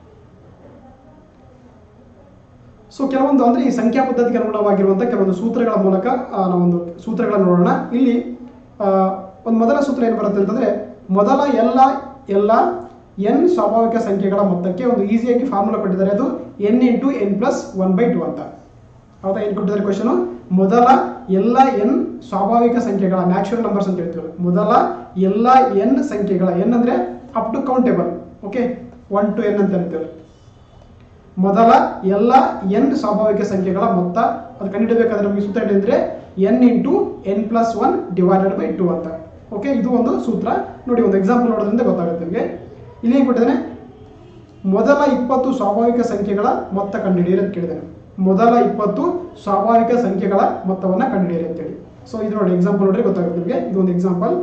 ಸೊ ಕೆಲವೊಂದು ಅಂದ್ರೆ ಈ ಸಂಖ್ಯಾ ಪದ್ಧತಿಗೆ ಅನುಗುಣವಾಗಿರುವಂತಹ ಕೆಲವೊಂದು ಸೂತ್ರಗಳ ಮೂಲಕ ಆ, ನಾವೊಂದು ಸೂತ್ರಗಳನ್ನು ನೋಡೋಣ ಇಲ್ಲಿ ಆ, ಒಂದು ಮೊದಲ ಸೂತ್ರ ಏನು ಬರುತ್ತೆ ಅಂತಂದ್ರೆ ಮೊದಲ ಎಲ್ಲ ಎಲ್ಲ ಎನ್ ಸ್ವಾಭಾವಿಕ ಸಂಖ್ಯೆಗಳ ಮೊತ್ತಕ್ಕೆ ಒಂದು ಈಸಿಯಾಗಿ ಫಾರ್ಮುಲಾ ಕೊಟ್ಟಿದ್ದಾರೆ ಅದು n into n plus one by two ಅಂತ ಹೌದಾ ಏನು ಕೊಟ್ಟಿದ್ದಾರೆ ಕ್ವಶನ್ ಮೊದಲ ಎಲ್ಲ ಎನ್ ಸ್ವಾಭಾವಿಕ ಸಂಖ್ಯೆಗಳ ನ್ಯಾಚುರಲ್ ನಂಬರ್ಸ್ ಅಂತ ಹೇಳ್ತೀವಿ ಮೊದಲ ಎಲ್ಲ ಎನ್ ಸಂಖ್ಯೆಗಳ ಎನ್ ಅಂದ್ರೆ up to countable okay one to n ಅಂತ ಹೇಳ್ತೇವೆ ಮೊದಲ ಎಲ್ಲ ಎನ್ ಸ್ವಾಭಾವಿಕ ಸಂಖ್ಯೆಗಳ ಮೊತ್ತ ಅದು ಕಂಡುಹಿಡಬೇಕಾದ್ರೆ ನಮಗೆ ಸೂತ್ರ ಏನಂದ್ರೆ n into n plus one divided by two ಅಂತ ಓಕೆ ಇದು ಒಂದು ಸೂತ್ರ ನೋಡಿ ಒಂದು ಎಕ್ಸಾಂಪಲ್ ನೋಡೋದ್ರಿಂದ ಗೊತ್ತಾಗುತ್ತೆ ನಿಮಗೆ ಇಲ್ಲಿ ಏನು ಕೊಟ್ಟಿದ್ದಾನೆ ಮೊದಲ ಇಪ್ಪತ್ತು ಸ್ವಾಭಾವಿಕ ಸಂಖ್ಯೆಗಳ ಮೊತ್ತ ಕಂಡುಹಿಡಿಯಿರಿ ಅಂತ ಕೇಳಿದ್ದಾನೆ ಮೊದಲ ಇಪ್ಪತ್ತು ಸ್ವಾಭಾವಿಕ ಸಂಖ್ಯೆಗಳ ಮೊತ್ತವನ್ನ ಕಂಡುಹಿಡಿಯಿರಿ ಅಂತೇಳಿ ಸೊ ಇದು ನೋಡಿ ಎಕ್ಸಾಂಪಲ್ ನೋಡ್ರಿ ಗೊತ್ತಾಗುತ್ತೆ ನಿಮಗೆ ಇದು ಒಂದು ಎಕ್ಸಾಂಪಲ್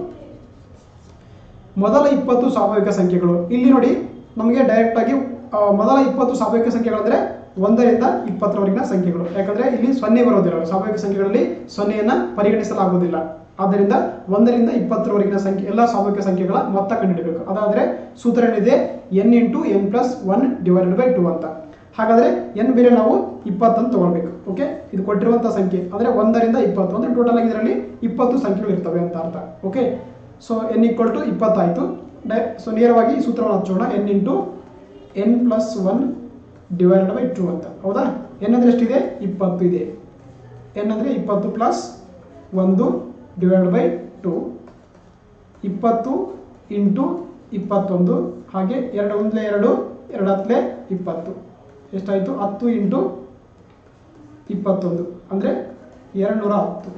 ಮೊದಲ ಇಪ್ಪತ್ತು ಸ್ವಾಭಾವಿಕ ಸಂಖ್ಯೆಗಳು ಇಲ್ಲಿ ನೋಡಿ ನಮಗೆ ಡೈರೆಕ್ಟ್ ಆಗಿ ಆ, ಮೊದಲ ಇಪ್ಪತ್ತು ಸ್ವಾಭಾವಿಕ ಸಂಖ್ಯೆಗಳಂದ್ರೆ ಒಂದರಿಂದ ಇಪ್ಪತ್ತರವರೆಗಿನ ಸಂಖ್ಯೆಗಳು ಯಾಕಂದ್ರೆ ಇಲ್ಲಿ ಸೊನ್ನೆ ಬರೋದಿಲ್ಲ ಸ್ವಾಭಾವಿಕ ಸಂಖ್ಯೆಗಳಲ್ಲಿ ಸೊನ್ನೆಯನ್ನ ಪರಿಗಣಿಸಲಾಗುವುದಿಲ್ಲ ಆದ್ದರಿಂದ ಒಂದರಿಂದ ಇಪ್ಪತ್ತರವರೆಗಿನ ಸಂಖ್ಯೆ ಎಲ್ಲ ಸ್ವಾಭಾವಿಕ ಸಂಖ್ಯೆಗಳ ಮೊತ್ತ ಕಂಡುಹಿಡಬೇಕು ಅದಾದ್ರೆ ಸೂತ್ರ ಏನಿದೆ n into n plus one divided by two ಅಂತ ಹಾಗಾದ್ರೆ ಎನ್ ಬೇರೆ ನಾವು ಇಪ್ಪತ್ತನ್ನು ತಗೊಳ್ಬೇಕು ಓಕೆ ಇದು ಕೊಟ್ಟಿರುವಂತಹ ಸಂಖ್ಯೆ ಅಂದ್ರೆ ಒಂದರಿಂದ ಇಪ್ಪತ್ತು ಅಂದ್ರೆ ಟೋಟಲ್ ಆಗಿ ಇದರಲ್ಲಿ ಇಪ್ಪತ್ತು ಸಂಖ್ಯೆಗಳು ಇರ್ತವೆ ಅಂತ ಅರ್ಥ okay so n equal to ಇಪ್ಪತ್ತಾಯಿತು ಡೈ ಸೊ ನೇರವಾಗಿ ಈ ಸೂತ್ರವನ್ನು ಹಚ್ಚೋಣ n into n plus one divided by two ಅಂತ ಹೌದಾ ಎನ್ ಅಂದ್ರೆ ಎಷ್ಟಿದೆ ಇಪ್ಪತ್ತು ಇದೆ ಎನ್ ಅಂದರೆ ಇಪ್ಪತ್ತು ಪ್ಲಸ್ ಒಂದು ಡಿವೈಡ್ ಬೈ ಟು ಇಪ್ಪತ್ತು ಇಂಟು ಇಪ್ಪತ್ತೊಂದು ಹಾಗೆ ಎರಡು ಒಂದಲೇ ಎರಡು ಎರಡು ಹತ್ತಲೇ ಇಪ್ಪತ್ತು ಎಷ್ಟಾಯಿತು ಹತ್ತು ಇಂಟು ಇಪ್ಪತ್ತೊಂದು ಅಂದರೆ ಎರಡು ನೂರ ಹತ್ತು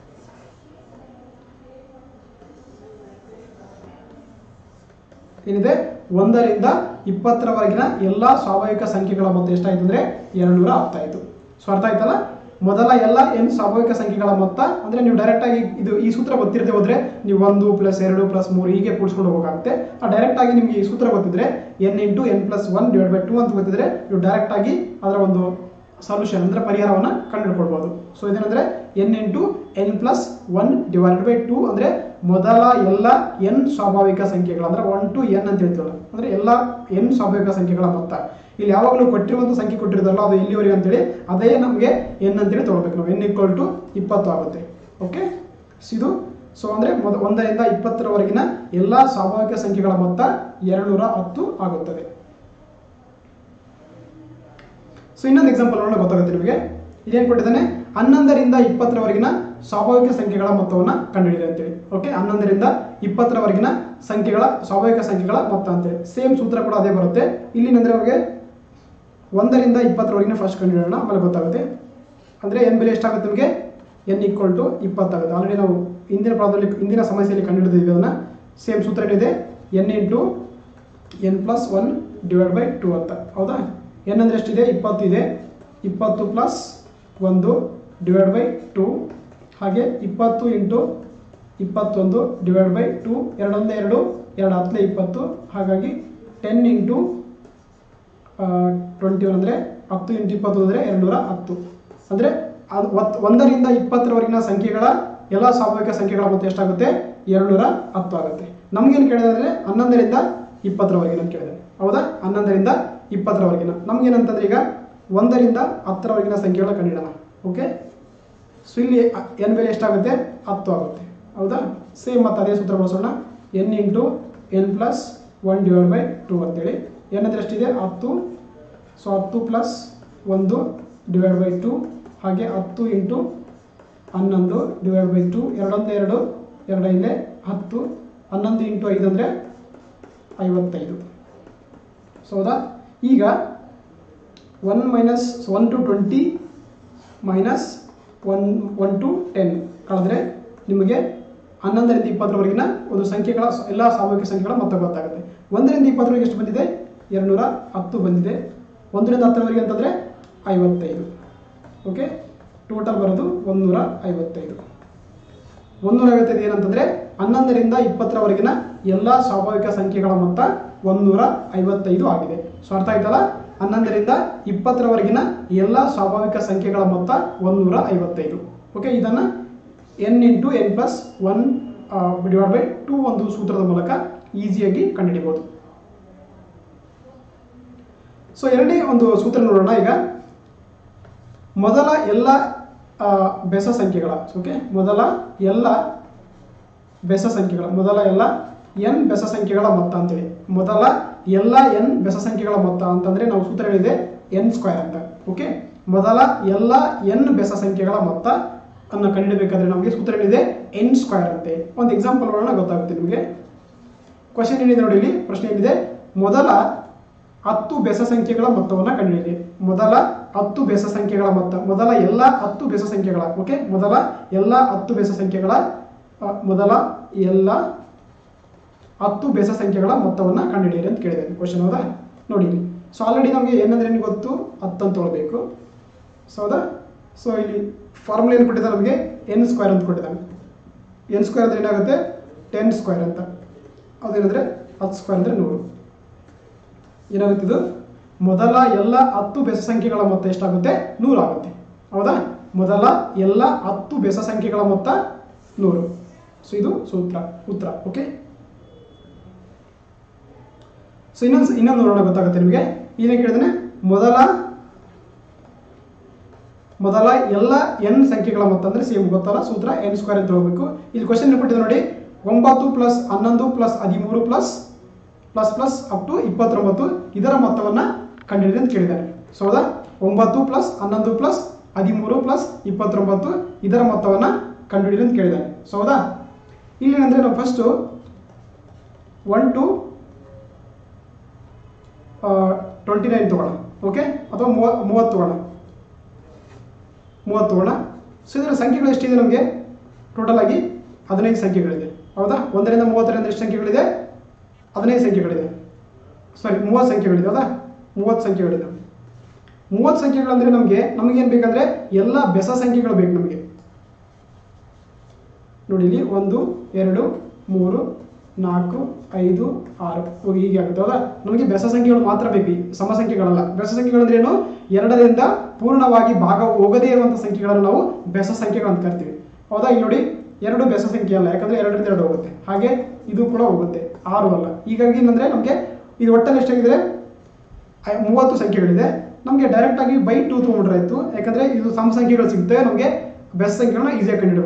ಏನಿದೆ ಒಂದರಿಂದ ಇಪ್ಪತ್ತರವರೆಗಿನ ಎಲ್ಲ ಸ್ವಾಭಾವಿಕ ಸಂಖ್ಯೆಗಳ ಮೊತ್ತ ಎಷ್ಟಾಯ್ತು ಅಂದ್ರೆ ಎರಡು ನೂರ ಹತ್ತಾಯ್ತು ಸೊ ಅರ್ಥ ಆಯ್ತಲ್ಲ ಮೊದಲ ಎಲ್ಲ ಎನ್ ಸ್ವಾಭಾವಿಕ ಸಂಖ್ಯೆಗಳ ಮೊತ್ತ ಅಂದ್ರೆ ನೀವು ಡೈರೆಕ್ಟ್ ಆಗಿ ಇದು ಈ ಸೂತ್ರ ಗೊತ್ತಿರದೆ ಹೋದ್ರೆ ನೀವು ಒಂದು ಪ್ಲಸ್ ಎರಡು ಪ್ಲಸ್ ಮೂರು ಹೀಗೆ ಕೂಡಿಸ್ಕೊಂಡು ಹೋಗಬೇಕಾಗುತ್ತೆ ಆ ಡೈರೆಕ್ಟ್ ಆಗಿ ನಿಮಗೆ ಈ ಸೂತ್ರ ಗೊತ್ತಿದ್ರೆ n into n plus one divide by two ಅಂತ ಗೊತ್ತಿದ್ರೆ ನೀವು ಡೈರೆಕ್ಟ್ ಆಗಿ ಅದರ ಒಂದು ಸೊಲ್ಯೂಷನ್ ಅಂದ್ರೆ ಪರಿಹಾರವನ್ನ ಕಂಡುಹಿಡ್ಕೊಳ್ಬಹುದು ಸೊ ಇದೇನಂದ್ರೆ n into n plus one divided by two ಅಂದ್ರೆ ಮೊದಲ ಎಲ್ಲ ಎನ್ ಸ್ವಾಭಾವಿಕ ಸಂಖ್ಯೆಗಳು ಅಂದ್ರೆ ಒನ್ ಟು ಎನ್ ಅಂತ ಹೇಳ್ತೀವಲ್ಲ ಅಂದ್ರೆ ಎಲ್ಲ ಎನ್ ಸ್ವಾಭಾವಿಕ ಸಂಖ್ಯೆಗಳ ಮೊತ್ತ ಇಲ್ಲಿ ಯಾವಾಗಲೂ ಕೊಟ್ಟಿರುವಂತ ಸಂಖ್ಯೆ ಕೊಟ್ಟಿರೋದಲ್ಲ ಅದು ಎಲ್ಲಿವರೆಗೆ ಅಂತೇಳಿ ಅದೇ ನಮಗೆ ಎನ್ ಅಂತೇಳಿ ತಗೊಳ್ಬೇಕು ನಾವು ಎನ್ ಈಕ್ವಲ್ ಟು ಇಪ್ಪತ್ತು ಆಗುತ್ತೆ ಓಕೆ ಇದು ಸೊ ಅಂದರೆ ಮೊದ ಒಂದರಿಂದ ಇಪ್ಪತ್ತರವರೆಗಿನ ಎಲ್ಲ ಸ್ವಾಭಾವಿಕ ಸಂಖ್ಯೆಗಳ ಮೊತ್ತ ಎರಡುನೂರ ಹತ್ತು ಆಗುತ್ತದೆ ಸೊ ಇನ್ನೊಂದು ಎಕ್ಸಾಂಪಲ್ ನೋಡೋಣ ಗೊತ್ತಾಗುತ್ತೆ ನಿಮಗೆ ಇದೇನು ಕೊಟ್ಟಿದ್ದಾನೆ ಹನ್ನೊಂದರಿಂದ ಇಪ್ಪತ್ತರವರೆಗಿನ ಸ್ವಾಭಾವಿಕ ಸಂಖ್ಯೆಗಳ ಮೊತ್ತವನ್ನು ಕಂಡುಹಿಡಿಯಿರಿ ಅಂತೇಳಿ ಓಕೆ ಹನ್ನೊಂದರಿಂದ ಇಪ್ಪತ್ತರವರೆಗಿನ ಸಂಖ್ಯೆಗಳ ಸ್ವಾಭಾವಿಕ ಸಂಖ್ಯೆಗಳ ಮೊತ್ತ ಅಂತೇಳಿ ಸೇಮ್ ಸೂತ್ರ ಕೂಡ ಅದೇ ಬರುತ್ತೆ ಇಲ್ಲಿ ಅಂದರೆ ನಮಗೆ ಒಂದರಿಂದ ಇಪ್ಪತ್ತರವರೆಗಿನ ಫಸ್ಟ್ ಕಂಡುಹಿಡಿಯೋಣ ಆಮೇಲೆ ಗೊತ್ತಾಗುತ್ತೆ ಅಂದರೆ ಎನ್ ಬೆಲೆ ಎಷ್ಟಾಗುತ್ತೆ ನಿಮಗೆ ಎನ್ ಈಕ್ವಲ್ ಟು ಇಪ್ಪತ್ತಾಗುತ್ತೆ ಆಲ್ರೆಡಿ ನಾವು ಹಿಂದಿನ ಪ್ರಾಬ್ಲಮ್ ಹಿಂದಿನ ಸಮಸ್ಯೆಯಲ್ಲಿ ಕಂಡುಹಿಡಿದಿದ್ದೀವಿ ಅದನ್ನು ಸೇಮ್ ಸೂತ್ರ ಏನಿದೆ n into n plus one divide by two ಅಂತ ಹೌದಾ ಎನ್ ಅಂದರೆ ಎಷ್ಟಿದೆ ಇಪ್ಪತ್ತು ಇದೆ ಇಪ್ಪತ್ತು ಪ್ಲಸ್ ಒಂದು ಡಿವೈಡ್ ಬೈ ಟು ಹಾಗೆ ಇಪ್ಪತ್ತು ಇಂಟು ಇಪ್ಪತ್ತೊಂದು ಡಿವೈಡ್ ಬೈ ಟು ಎರಡೊಂದೇ ಎರಡು ಎರಡು ಹತ್ತಲೇ ಇಪ್ಪತ್ತು ಹಾಗಾಗಿ ಟೆನ್ ಇಂಟು ಟ್ವೆಂಟಿ ಒನ್ ಅಂದರೆ ಹತ್ತು ಇಂಟು ಇಪ್ಪತ್ತು ಅಂದರೆ ಎರಡುನೂರ ಹತ್ತು ಅಂದರೆ ಅದು ಒತ್ ಒಂದರಿಂದ ಇಪ್ಪತ್ತರವರೆಗಿನ ಸಂಖ್ಯೆಗಳ ಎಲ್ಲ ಸ್ವಾಭಾವಿಕ ಸಂಖ್ಯೆಗಳ ಮೊತ್ತ ಎಷ್ಟಾಗುತ್ತೆ ಎರಡುನೂರ ಹತ್ತು ಆಗುತ್ತೆ ನಮಗೇನು ಕೇಳಿದೆ ಅಂದರೆ ಹನ್ನೊಂದರಿಂದ ಇಪ್ಪತ್ತರವರೆಗಿನ ಅಂತ ಕೇಳಿದೆ ಹೌದಾ ಹನ್ನೊಂದರಿಂದ ಇಪ್ಪತ್ತರವರೆಗಿನ ನಮಗೇನಂತಂದ್ರೆ ಈಗ ಒಂದರಿಂದ ಹತ್ತರವರೆಗಿನ ಸಂಖ್ಯೆಗಳ ಕಂಡಿಡೋಣ ಓಕೆ ಸೊ ಇಲ್ಲಿ ಎನ್ ಬೆಲೆ ಎಷ್ಟಾಗುತ್ತೆ ಹತ್ತು ಆಗುತ್ತೆ ಹೌದಾ ಸೇಮ್ ಮತ್ತು ಅದೇ ಸೂತ್ರ ಬಳಸೋಣ n into n plus one divide by two ಅಂತೇಳಿ ಎನ್ ಅಂದರೆ ಎಷ್ಟಿದೆ ಹತ್ತು ಸೊ ಹತ್ತು ಪ್ಲಸ್ ಒಂದು ಡಿವೈಡ್ ಬೈ ಟು ಹಾಗೆ ಹತ್ತು ಇಂಟು ಹನ್ನೊಂದು ಡಿವೈಡ್ ಬೈ ಟು ಎರಡೊಂದು ಎರಡು ಎರಡೈದೇ ಹತ್ತು ಹನ್ನೊಂದು ಇಂಟು ಐದು ಅಂದರೆ ಐವತ್ತೈದು ಸೊ ಹೌದಾ ಈಗ one minus one to twenty minus one one two ten ಕಳೆದ್ರೆ ನಿಮಗೆ ಹನ್ನೊಂದರಿಂದ ಇಪ್ಪತ್ತರವರೆಗಿನ ಒಂದು ಸಂಖ್ಯೆಗಳ ಎಲ್ಲ ಸ್ವಾಭಾವಿಕ ಸಂಖ್ಯೆಗಳ ಮೊತ್ತ ಗೊತ್ತಾಗುತ್ತೆ ಒಂದರಿಂದ ಇಪ್ಪತ್ತರವರೆಗೆ ಎಷ್ಟು ಬಂದಿದೆ ಎರಡುನೂರ ಹತ್ತು ಬಂದಿದೆ ಒಂದರಿಂದ ಹತ್ತರವರೆಗೆ ಅಂತಂದರೆ ಐವತ್ತೈದು ಓಕೆ ಟೋಟಲ್ ಬರೋದು ಒಂದೂರ ಐವತ್ತೈದು ಒಂದೂರ ಐವತ್ತೈದು ಏನಂತಂದರೆ ಹನ್ನೊಂದರಿಂದ ಇಪ್ಪತ್ತರವರೆಗಿನ ಎಲ್ಲ ಸ್ವಾಭಾವಿಕ ಸಂಖ್ಯೆಗಳ ಮೊತ್ತ ಒಂದೂರ ಐವತ್ತೈದು ಆಗಿದೆ ಸೊ ಅರ್ಥ ಆಯ್ತಲ್ಲ ಹನ್ನೊಂದರಿಂದ ಇಪ್ಪತ್ತರವರೆಗಿನ ಎಲ್ಲ ಸ್ವಾಭಾವಿಕ ಸಂಖ್ಯೆಗಳ ಮೊತ್ತ ಒಂದೂರ ಐವತ್ತೈದು ಓಕೆ ಇದನ್ನು n into n plus one divide by two ಒಂದು ಸೂತ್ರದ ಮೂಲಕ ಈಸಿಯಾಗಿ ಕಂಡುಹಿಡಿಬೋದು ಸೊ ಎರಡನೇ ಒಂದು ಸೂತ್ರ ನೋಡೋಣ ಈಗ ಮೊದಲ ಎಲ್ಲ ಆ, ಬೆಸ ಸಂಖ್ಯೆಗಳ ಓಕೆ ಮೊದಲ ಎಲ್ಲ ಬೆಸ ಸಂಖ್ಯೆಗಳ ಮೊದಲ ಎಲ್ಲ ಎನ್ ಬೆಸ ಸಂಖ್ಯೆಗಳ ಮೊತ್ತ ಅಂತೇಳಿ ಮೊದಲ ಎಲ್ಲ ಎನ್ ಬೆಸ ಸಂಖ್ಯೆಗಳ ಮೊತ್ತ ಅಂತಂದ್ರೆ ನಾವು ಸೂತ್ರ ಹೇಳಿದೆ ಎನ್ ಸ್ಕ್ವೇರ್ ಅಂತ ಓಕೆ ಮೊದಲ ಎಲ್ಲ ಎನ್ ಬೆಸ ಸಂಖ್ಯೆಗಳ ಮೊತ್ತ ಅನ್ನು ಕಂಡುಹಿಡಬೇಕಾದ್ರೆ ನಮಗೆ ಸೂತ್ರ ಏನಿದೆ ಎನ್ ಸ್ಕ್ವೇರ್ ಅಂತೆ ಒಂದು ಎಕ್ಸಾಂಪಲ್ ನೋಡೋಣ ಗೊತ್ತಾಗುತ್ತೆ ನಿಮಗೆ ಕ್ವಶನ್ ಏನಿದೆ ನೋಡಿ ಇಲ್ಲಿ ಪ್ರಶ್ನೆ ಏನಿದೆ ಮೊದಲ ಹತ್ತು ಬೆಸ ಸಂಖ್ಯೆಗಳ ಮೊತ್ತವನ್ನು ಕಂಡುಹಿಡಿಯಿರಿ ಮೊದಲ ಹತ್ತು ಬೆಸ ಸಂಖ್ಯೆಗಳ ಮೊತ್ತ ಮೊದಲ ಎಲ್ಲ ಹತ್ತು ಬೆಸ ಸಂಖ್ಯೆಗಳ ಓಕೆ ಮೊದಲ ಎಲ್ಲ ಹತ್ತು ಬೆಸ ಸಂಖ್ಯೆಗಳ ಆ, ಮೊದಲ ಎಲ್ಲ ಹತ್ತು ಬೆಸ ಸಂಖ್ಯೆಗಳ ಮೊತ್ತವನ್ನು ಕಂಡುಹಿಡಿಯಿರಿ ಅಂತ ಕೇಳಿದ್ದೇನೆ ಕ್ವಶನ್ ಹೌದಾ ನೋಡಿ ಇಲ್ಲಿ ಸೊ ಆಲ್ರೆಡಿ ನಮಗೆ ಏನಂದ್ರೆ ಏನು ಗೊತ್ತು ಹತ್ತು ಅಂತ ತೊಗೊಳ್ಬೇಕು ಸೊ ಹೌದಾ ಸೊ ಇಲ್ಲಿ ಫಾರ್ಮುಲಾ ಏನು ಕೊಟ್ಟಿದ್ದಾರೆ ನಮಗೆ ಎನ್ ಸ್ಕ್ವೇರ್ ಅಂತ ಕೊಟ್ಟಿದ್ದಾನೆ ಎನ್ ಸ್ಕ್ವೇರ್ ಅಂದ್ರೆ ಏನಾಗುತ್ತೆ ಟೆನ್ ಸ್ಕ್ವೇರ್ ಅಂತ ಅದೇನಂದ್ರೆ ಹತ್ತು ಸ್ಕ್ವೇರ್ ಅಂದರೆ ನೂರು ಏನಾಗುತ್ತೆ ಇದು ಮೊದಲ ಎಲ್ಲ ಹತ್ತು ಬೆಸ ಸಂಖ್ಯೆಗಳ ಮೊತ್ತ ಎಷ್ಟಾಗುತ್ತೆ ನೂರು ಆಗುತ್ತೆ ಹೌದಾ ಮೊದಲ ಎಲ್ಲ ಹತ್ತು ಬೆಸ ಸಂಖ್ಯೆಗಳ ಮೊತ್ತ ನೂರು ಸೊ ಇದು ಸೂತ್ರ ಉತ್ತರ ಓಕೆ ಸೊ ಇನ್ನೊಂದು ಇನ್ನೊಂದು ನೋಡೋಣ ಗೊತ್ತಾಗುತ್ತೆ ನಿಮಗೆ ಏನೇನು ಕೇಳಿದ್ರೆ ಮೊದಲ ಮೊದಲ ಎಲ್ಲ ಎನ್ ಸಂಖ್ಯೆಗಳ ಮೊತ್ತ ಅಂದ್ರೆ ಸೇಮ್ ಗೊತ್ತಲ್ಲ ಸೂತ್ರ ಎನ್ ಸ್ಕ್ವೇರ್ ಅಂತ ಹೋಗ್ಬೇಕು ಇಲ್ಲಿ ಕ್ವಶನ್ ಕೊಟ್ಟಿದೆ ನೋಡಿ ಒಂಬತ್ತು ಪ್ಲಸ್ ಹನ್ನೊಂದು ಪ್ಲಸ್ ಹದಿಮೂರು plus plus plus up to ಇಪ್ಪತ್ತೊಂಬತ್ತು ಇದರ ಮೊತ್ತವನ್ನು ಕಂಡುಹಿಡಿದು ಅಂತ ಕೇಳಿದ್ದಾನೆ ಸೊ ಹೌದಾ ಒಂಬತ್ತು ಪ್ಲಸ್ ಹನ್ನೊಂದು ಪ್ಲಸ್ ಹದಿಮೂರು ಪ್ಲಸ್ ಇಪ್ಪತ್ತೊಂಬತ್ತು ಇದರ ಮೊತ್ತವನ್ನು ಕಂಡುಹಿಡಿದು ಅಂತ ಕೇಳಿದ್ದಾನೆ ಸೊ ಹೌದಾ ಇಲ್ಲಿ ಏನಂದ್ರೆ ನಾವು first one to twenty nine ತೊಗೋಣ ಓಕೆ ಅಥವಾ ಮೂವ ಮೂವತ್ತು ತೊಗೋಣ ಮೂವತ್ತು ತಗೋಣ ಸೊ ಇದರ ಸಂಖ್ಯೆಗಳು ಎಷ್ಟಿದೆ ನಮಗೆ ಟೋಟಲ್ ಆಗಿ ಹದಿನೈದು ಸಂಖ್ಯೆಗಳಿದೆ ಹೌದಾ ಒಂದರಿಂದ ಮೂವತ್ತರಿಂದ ಎಷ್ಟು ಸಂಖ್ಯೆಗಳಿದೆ ಹದಿನೈದು ಸಂಖ್ಯೆಗಳಿದೆ ಸಾರಿ ಮೂವತ್ತು ಸಂಖ್ಯೆಗಳಿದೆ ಹೌದಾ ಮೂವತ್ತು ಸಂಖ್ಯೆಗಳಿದೆ ಮೂವತ್ತು ಸಂಖ್ಯೆಗಳಂದ್ರೆ ನಮಗೆ ನಮಗೇನು ಬೇಕಂದ್ರೆ ಎಲ್ಲ ಬೆಸ ಸಂಖ್ಯೆಗಳು ಬೇಕು ನಮಗೆ ನೋಡಿ ಇಲ್ಲಿ ಒಂದು ಎರಡು ಮೂರು ನಾಲ್ಕು ಐದು ಆರು ಹೋಗಿ ಹೀಗೆ ಆಗುತ್ತೆ ಹೌದಾ ನಮಗೆ ಬೆಸ ಸಂಖ್ಯೆಗಳು ಮಾತ್ರ ಬೇಕು ಈ ಸಮ ಸಂಖ್ಯೆಗಳಲ್ಲ ಬೆಸ ಸಂಖ್ಯೆಗಳಂದ್ರೆ ಏನು ಎರಡರಿಂದ ಪೂರ್ಣವಾಗಿ ಭಾಗ ಹೋಗದೇ ಇರುವಂಥ ಸಂಖ್ಯೆಗಳನ್ನು ನಾವು ಬೆಸ ಸಂಖ್ಯೆಗಳು ಅಂತ ಕರಿತೀವಿ ಹೌದಾ ಇಲ್ಲಿ ನೋಡಿ ಎರಡು ಬೆಸ ಸಂಖ್ಯೆ ಅಲ್ಲ ಯಾಕಂದ್ರೆ ಎರಡರಿಂದ ಎರಡು ಹೋಗುತ್ತೆ ಹಾಗೆ ಇದು ಕೂಡ ಹೋಗುತ್ತೆ ಆರು ಅಲ್ಲ ಹೀಗಾಗಿ ಏನಂದ್ರೆ ನಮಗೆ ಇದು ಒಟ್ಟಲ್ಲಿ ಎಷ್ಟಾಗಿದೆ ಐ- ಮೂವತ್ತು ಸಂಖ್ಯೆಗಳಿದೆ ನಮಗೆ ಡೈರೆಕ್ಟ್ ಆಗಿ ಬೈ ಟೂ ತೊಗೊಂಡ್ರೆ ಆಯ್ತು ಯಾಕಂದ್ರೆ ಇದು ಸಮ ಸಂಖ್ಯೆಗಳು ಸಿಗುತ್ತೆ ನಮಗೆ ಬೆಸ್ಟ್ ಸಂಖ್ಯೆಗಳನ್ನ ಈಸಿಯಾಗಿ ಕಂಡುಹಿಡಬಹುದು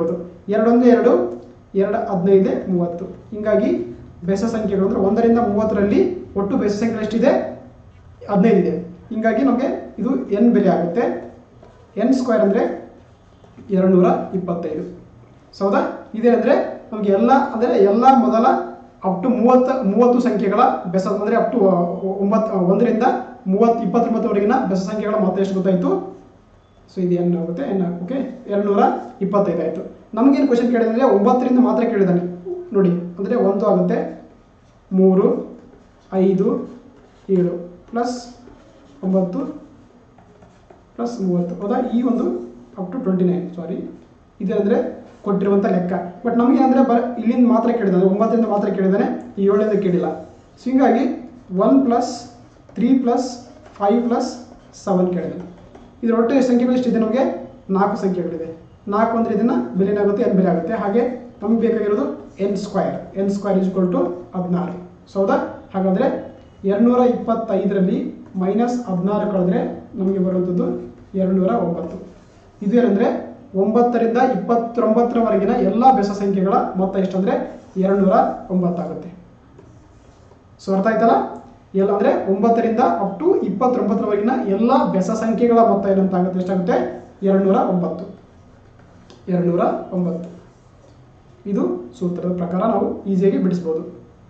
ಎರಡೊಂದು ಎರಡು ಎರಡು ಹದಿನೈದು ಮೂವತ್ತು ಹಿಂಗಾಗಿ ಬೆಸ ಸಂಖ್ಯೆಗಳು ಅಂದರೆ ಒಂದರಿಂದ ಮೂವತ್ತರಲ್ಲಿ ಒಟ್ಟು ಬೆಸ ಸಂಖ್ಯೆ ಎಷ್ಟಿದೆ ಹದಿನೈದು ಇದೆ ಹಿಂಗಾಗಿ ನಮಗೆ ಇದು ಎನ್ ಬೆಲೆ ಆಗುತ್ತೆ ಎನ್ ಸ್ಕ್ವೇರ್ ಅಂದರೆ ಎರಡುನೂರ ಇಪ್ಪತ್ತೈದು ಸೊ ಹೌದಾ ಇದೇನೆಂದರೆ ನಮಗೆ ಎಲ್ಲ ಅಂದರೆ ಎಲ್ಲ ಮೊದಲ ಅಪ್ ಟು ಮೂವತ್ತು ಮೂವತ್ತು ಸಂಖ್ಯೆಗಳ ಬೆಸ ಅಂದರೆ ಅಪ್ ಟು ಒಂಬತ್ತು ಒಂದರಿಂದ ಮೂವತ್ತು ಇಪ್ಪತ್ತೊಂಬತ್ತವರೆಗಿನ ಬೆಸ ಸಂಖ್ಯೆಗಳ ಮೊತ್ತ ಎಷ್ಟು ಗೊತ್ತಾಯಿತು ಸೊ ಇದು ಎನ್ ಆಗುತ್ತೆ ಎನ್ ಓಕೆ ಎರಡುನೂರ ಇಪ್ಪತ್ತೈದು ಆಯಿತು ನಮಗೇನು ಕ್ವಶನ್ ಕೇಳಿದ್ರೆ ಒಂಬತ್ತರಿಂದ ಮಾತ್ರ ಕೇಳಿದ್ದಾನೆ ನೋಡಿ ಅಂದರೆ ಒಂದು ಆಗುತ್ತೆ ಮೂರು ಐದು ಏಳು ಪ್ಲಸ್ ಒಂಬತ್ತು ಪ್ಲಸ್ ಮೂವತ್ತು ಹೌದಾ ಈ ಒಂದು up to twenty nine sorry ಇದೇನಂದರೆ ಕೊಟ್ಟಿರುವಂಥ ಲೆಕ್ಕ ಬಟ್ ನಮಗೆ ಅಂದರೆ ಬರ ಇಲ್ಲಿಂದ ಮಾತ್ರ ಕೇಳಿದ್ದಾನೆ ಒಂಬತ್ತರಿಂದ ಮಾತ್ರ ಕೇಳಿದ್ದಾನೆ ಈ ಏಳರಿಂದ ಕೇಳಿಲ್ಲ ಸೊ ಹಿಂಗಾಗಿ one plus three plus five plus seven ಕೇಳಿದ್ದಾನೆ ಇದರ ಒಟ್ಟು ಸಂಖ್ಯೆಗಳು ಎಷ್ಟಿದೆ ನಮಗೆ ನಾಲ್ಕು ಸಂಖ್ಯೆಗಳಿದೆ ನಾಲ್ಕು ಅಂದರೆ ಇದನ್ನು ಬೆಲೆ ಏನಾಗುತ್ತೆ ಎನ್ ಬೆಲೆ ಆಗುತ್ತೆ ಹಾಗೆ ನಮಗೆ ಬೇಕಾಗಿರೋದು n square n square is to ಹದಿನಾರು ಸೊ ಹೌದಾ ಹಾಗಾದರೆ ಎರಡುನೂರ ಇಪ್ಪತ್ತೈದರಲ್ಲಿ ಮೈನಸ್ ಹದಿನಾರು ಕಳೆದ್ರೆ ನಮಗೆ ಬರುವಂಥದ್ದು ಎರಡುನೂರ ಒಂಬತ್ತು ಇದು ಏನಂದರೆ ಒಂಬತ್ತರಿಂದ ಇಪ್ಪತ್ತೊಂಬತ್ತರವರೆಗಿನ ಎಲ್ಲ ಬೆಸ ಸಂಖ್ಯೆಗಳ ಮೊತ್ತ ಎಷ್ಟಂದರೆ ಎರಡುನೂರ ಒಂಬತ್ತಾಗುತ್ತೆ ಸೊ ಅರ್ಥ ಆಯ್ತಲ್ಲ ಎಲ್ಲ ಅಂದರೆ ಒಂಬತ್ತರಿಂದ ಅಪ್ ಟು ಇಪ್ಪತ್ತೊಂಬತ್ತರವರೆಗಿನ ಎಲ್ಲ ಬೆಸ ಸಂಖ್ಯೆಗಳ ಮೊತ್ತ ಏನಂತ ಆಗುತ್ತೆ ಎಷ್ಟಾಗುತ್ತೆ ಎರಡುನೂರ ಒಂಬತ್ತು ಎರಡುನೂರ ಒಂಬತ್ತು ಇದು ಸೂತ್ರದ ಪ್ರಕಾರ ನಾವು ಈಸಿಯಾಗಿ ಬಿಡಿಸ್ಬೋದು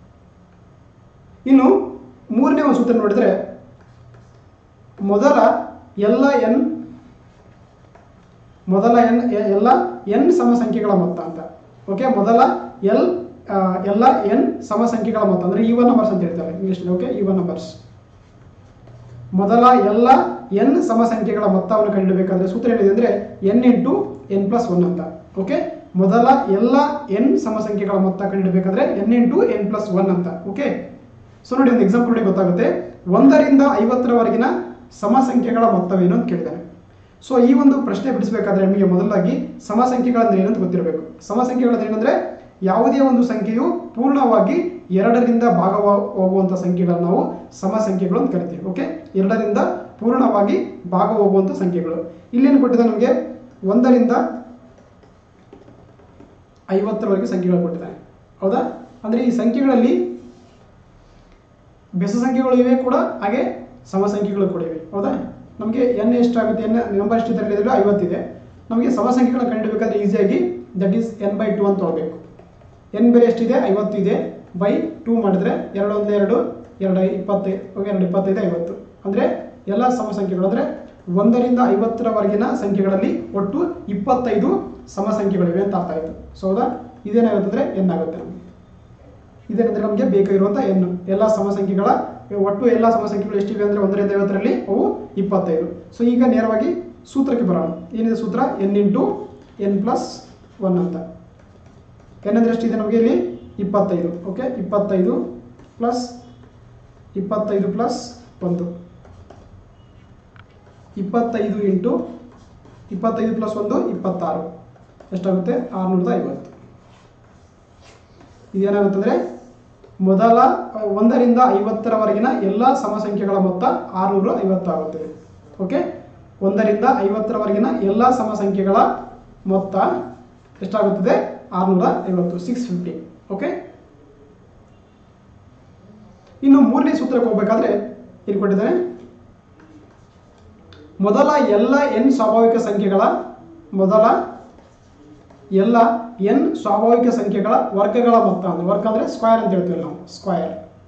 ಇನ್ನು ಮೂರನೇ ಒಂದು ಸೂತ್ರ ನೋಡಿದರೆ ಮೊದಲ ಎಲ್ಲ ಎನ್ ಮೊದಲ ಎನ್ ಎ- ಎಲ್ಲ ಎನ್ ಸಮ ಸಂಖ್ಯೆಗಳ ಮೊತ್ತ ಅಂತ ಓಕೆ ಮೊದಲ ಎಲ್ ಆ, ಎಲ್ಲ ಎನ್ ಸಮ ಸಂಖ್ಯೆಗಳ ಮೊತ್ತ ಅಂದರೆ ಈವನ್ ನಂಬರ್ಸ್ ಅಂತ ಹೇಳ್ತಾರೆ ಇಂಗ್ಲೀಷ್ ಓಕೆ ಈವನ್ ನಂಬರ್ಸ್ ಮೊದಲ ಎಲ್ಲ ಎನ್ ಸಮ ಸಂಖ್ಯೆಗಳ ಮೊತ್ತವನ್ನು ಕಂಡುಹಿಡಬೇಕಾದ್ರೆ ಸೂತ್ರ ಏನಿದೆ ಅಂದರೆ n into n plus one ಅಂತ ಓಕೆ ಮೊದಲ ಎಲ್ಲ ಎನ್ ಸಮ ಸಂಖ್ಯೆಗಳ ಮೊತ್ತ ಕಂಡುಹಿಡಬೇಕಾದ್ರೆ n into n plus one ಅಂತ ಓಕೆ ಸೊ ನೋಡಿ ಒಂದು ಎಕ್ಸಾಂಪಲ್ ನೋಡಿ ಗೊತ್ತಾಗುತ್ತೆ ಒಂದರಿಂದ ಐವತ್ತರವರೆಗಿನ ಸಮ ಸಂಖ್ಯೆಗಳ ಮೊತ್ತವೇನು ಅಂತ ಕೇಳಿದ್ದಾನೆ ಸೊ ಈ ಒಂದು ಪ್ರಶ್ನೆ ಬಿಡಿಸಬೇಕಾದ್ರೆ ನಿಮಗೆ ಮೊದಲಾಗಿ ಸಮ ಸಂಖ್ಯೆಗಳಂದ್ರೆ ಏನಂತ ಗೊತ್ತಿರಬೇಕು ಸಮ ಸಂಖ್ಯೆಗಳಂದ್ರೆ ಏನಂದ್ರೆ ಯಾವುದೇ ಒಂದು ಸಂಖ್ಯೆಯು ಪೂರ್ಣವಾಗಿ ಎರಡರಿಂದ ಭಾಗವಾಗುವಂಥ ಸಂಖ್ಯೆಗಳನ್ನು ನಾವು ಸಮ ಸಂಖ್ಯೆಗಳು ಅಂತ ಕರಿತೀವಿ ಓಕೆ ಎರಡರಿಂದ ಪೂರ್ಣವಾಗಿ ಭಾಗ ಹೋಗುವಂಥ ಸಂಖ್ಯೆಗಳು ಇಲ್ಲೇನು ಕೊಟ್ಟಿದೆ ನಮಗೆ ಒಂದರಿಂದ ಐವತ್ತರವರೆಗೆ ಸಂಖ್ಯೆಗಳು ಕೊಟ್ಟಿದ್ದಾನೆ ಹೌದಾ ಅಂದರೆ ಈ ಸಂಖ್ಯೆಗಳಲ್ಲಿ ಬೆಸ ಸಂಖ್ಯೆಗಳು ಇವೆ ಕೂಡ ಹಾಗೆ ಸಮ ಸಂಖ್ಯೆಗಳು ಕೂಡ ಇವೆ ಹೌದಾ ನಮಗೆ ಎನ್ ಎಷ್ಟಾಗುತ್ತೆ ಎನ್ ನಂಬರ್ ಎಷ್ಟು ಇದೆ ಐವತ್ತಿದೆ ನಮಗೆ ಸಮ ಸಂಖ್ಯೆಗಳನ್ನ ಕಂಡುಹಿಡಬೇಕಾದ್ರೆ ಈಸಿಯಾಗಿ that is n by two ಅಂತ ತೊಗೊಳ್ಬೇಕು ಎನ್ ಬೆಲೆ ಎಷ್ಟಿದೆ ಐವತ್ತು ಇದೆ ಬೈ ಟೂ ಮಾಡಿದ್ರೆ ಎರಡು ಒಂದು ಎರಡು ಎರಡು ಇಪ್ಪತ್ತೈದು ಎರಡು ಇಪ್ಪತ್ತೈದು ಐವತ್ತು ಅಂದರೆ ಎಲ್ಲ ಸಮ ಸಂಖ್ಯೆಗಳು ಅಂದರೆ ಒಂದರಿಂದ ಐವತ್ತರವರೆಗಿನ ಸಂಖ್ಯೆಗಳಲ್ಲಿ ಒಟ್ಟು ಇಪ್ಪತ್ತೈದು ಸಮ ಸಂಖ್ಯೆಗಳಿವೆ ಅಂತ ಅರ್ಥ ಆಯಿತು ಸೊ ಹೌದಾ ಇದೇನಾಗುತ್ತೆ ಅಂದರೆ ಎನ್ ಆಗುತ್ತೆ ನಮಗೆ ಇದೇನಂದ್ರೆ ನಮಗೆ ಬೇಕಾಗಿರುವಂಥ ಎನ್ ಎಲ್ಲ ಸಮ ಸಂಖ್ಯೆಗಳ ಒಟ್ಟು ಎಲ್ಲ ಸಮ ಸಂಖ್ಯೆಗಳು ಎಷ್ಟಿವೆ ಅಂದರೆ ಒಂದರಿಂದ ಐವತ್ತರಲ್ಲಿ ಅವು ಇಪ್ಪತ್ತೈದು ಸೊ ಈಗ ನೇರವಾಗಿ ಸೂತ್ರಕ್ಕೆ ಬರೋಣ ಏನಿದೆ ಸೂತ್ರ n into n plus one ಅಂತ ಎನ್ ಅಂದರೆ ಎಷ್ಟಿದೆ ನಮಗೆ ಇಲ್ಲಿ ಇಪ್ಪತ್ತೈದು ಓಕೆ ಇಪ್ಪತ್ತೈದು ಪ್ಲಸ್ ಇಪ್ಪತ್ತೈದು ಪ್ಲಸ್ ಒಂದು ಇಪ್ಪತ್ತೈದು ಇಂಟು ಇಪ್ಪತ್ತೈದು ಪ್ಲಸ್ ಒಂದು ಇಪ್ಪತ್ತಾರು ಎಷ್ಟಾಗುತ್ತೆ ಆರುನೂರದ ಐವತ್ತು ಇದೇನಾಗುತ್ತಂದ್ರೆ ಮೊದಲ ಅಹ್, ಒಂದರಿಂದ ಐವತ್ತರವರೆಗಿನ ಎಲ್ಲ ಸಮ ಸಂಖ್ಯೆಗಳ ಮೊತ್ತ ಆರುನೂರ ಐವತ್ತು ಆಗುತ್ತದೆ ಓಕೆ ಒಂದರಿಂದ ಐವತ್ತರವರೆಗಿನ ಎಲ್ಲ ಸಮ ಸಂಖ್ಯೆಗಳ ಮೊತ್ತ ಎಷ್ಟಾಗುತ್ತದೆ ಆರುನೂರ ಐವತ್ತು ಸಿಕ್ಸ್ ಫಿಫ್ಟಿ ಓಕೆ ಇನ್ನು ಮೂರನೇ ಸೂತ್ರಕ್ಕೆ ಹೋಗ್ಬೇಕಾದ್ರೆ ಇಲ್ಲಿ ಕೊಟ್ಟಿದ್ದಾನೆ ಮೊದಲ ಎಲ್ಲ ಎನ್ ಸ್ವಾಭಾವಿಕ ಸಂಖ್ಯೆಗಳ ಮೊದಲ ಎಲ್ಲ ಎನ್ ಸ್ವಾಭಾವಿಕ ಸಂಖ್ಯೆಗಳ ವರ್ಗಗಳ ಮೊತ್ತ ಅಂದ್ರೆ ವರ್ಗ ಅಂದ್ರೆ ಸ್ಕ್ವೇರ್ ಅಂತ ಹೇಳ್ತೀವಿ ನಾವು ಸ್ಕ್ವೇರ್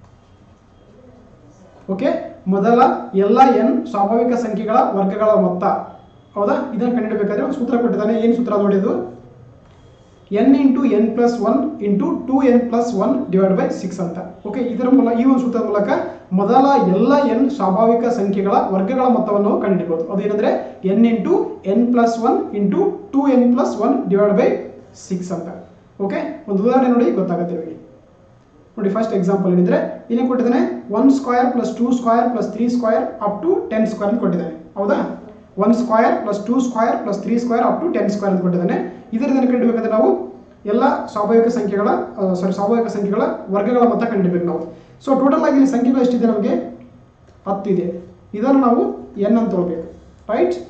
ಓಕೆ ಮೊದಲ ಎಲ್ಲ ಎನ್ ಸ್ವಾಭಾವಿಕ ಸಂಖ್ಯೆಗಳ ವರ್ಗಗಳ ಮೊತ್ತ ಹೌದಾ ಇದನ್ನು ಕಂಡುಹಿಡಬೇಕಾದ್ರೆ ಒಂದು ಸೂತ್ರ ಕೊಟ್ಟಿದ್ದಾನೆ ಏನು ಸೂತ್ರ ನೋಡಿದ್ದು n into n plus one into two n plus one divide by six ಅಂತ ಓಕೆ ಇದರ ಮೂಲಕ ಈ ಒಂದು ಸೂತ್ರದ ಮೂಲಕ ಮೊದಲ ಎಲ್ಲ ಎನ್ ಸ್ವಾಭಾವಿಕ ಸಂಖ್ಯೆಗಳ ವರ್ಗಗಳ ಮೊತ್ತವನ್ನು ನಾವು ಕಂಡುಹಿಡಿಬಹುದು ಅದೇನೆಂದ್ರೆ n into n plus one into two n plus one divide by six ಅಂತ ಓಕೆ ಒಂದು ಉದಾಹರಣೆ ನೋಡಿ ಗೊತ್ತಾಗುತ್ತೆ ನಿಮಗೆ ನೋಡಿ ಫಸ್ಟ್ ಎಕ್ಸಾಂಪಲ್ ಏನಿದ್ರೆ ಇಲ್ಲಿ ಕೊಟ್ಟಿದ್ದಾನೆ one square plus two square plus three square up to ten square ಅಂತ ಕೊಟ್ಟಿದ್ದಾನೆ ಹೌದಾ one square plus two square plus three square up to ten square ಅಂತ ಕೊಟ್ಟಿದ್ದಾನೆ ಇದರಿಂದ ಕಂಡುಹಿಡಬೇಕಾದ್ರೆ ನಾವು ಎಲ್ಲ ಸ್ವಾಭಾವಿಕ ಸಂಖ್ಯೆಗಳ ಸಾರಿ ಸ್ವಾಭಾವಿಕ ಸಂಖ್ಯೆಗಳ ವರ್ಗಗಳ ಮೊತ್ತ ಕಂಡುಹಿಡಬೇಕು ನಾವು ಸೊ ಟೋಟಲ್ ಆಗಿ ಇಲ್ಲಿ ಸಂಖ್ಯೆಗಳು ಎಷ್ಟಿದೆ ನಮಗೆ ಹತ್ತು ಇದೆ ಇದನ್ನು ನಾವು ಎನ್ ಅಂತ ತಗೋಬೇಕು ರೈಟ್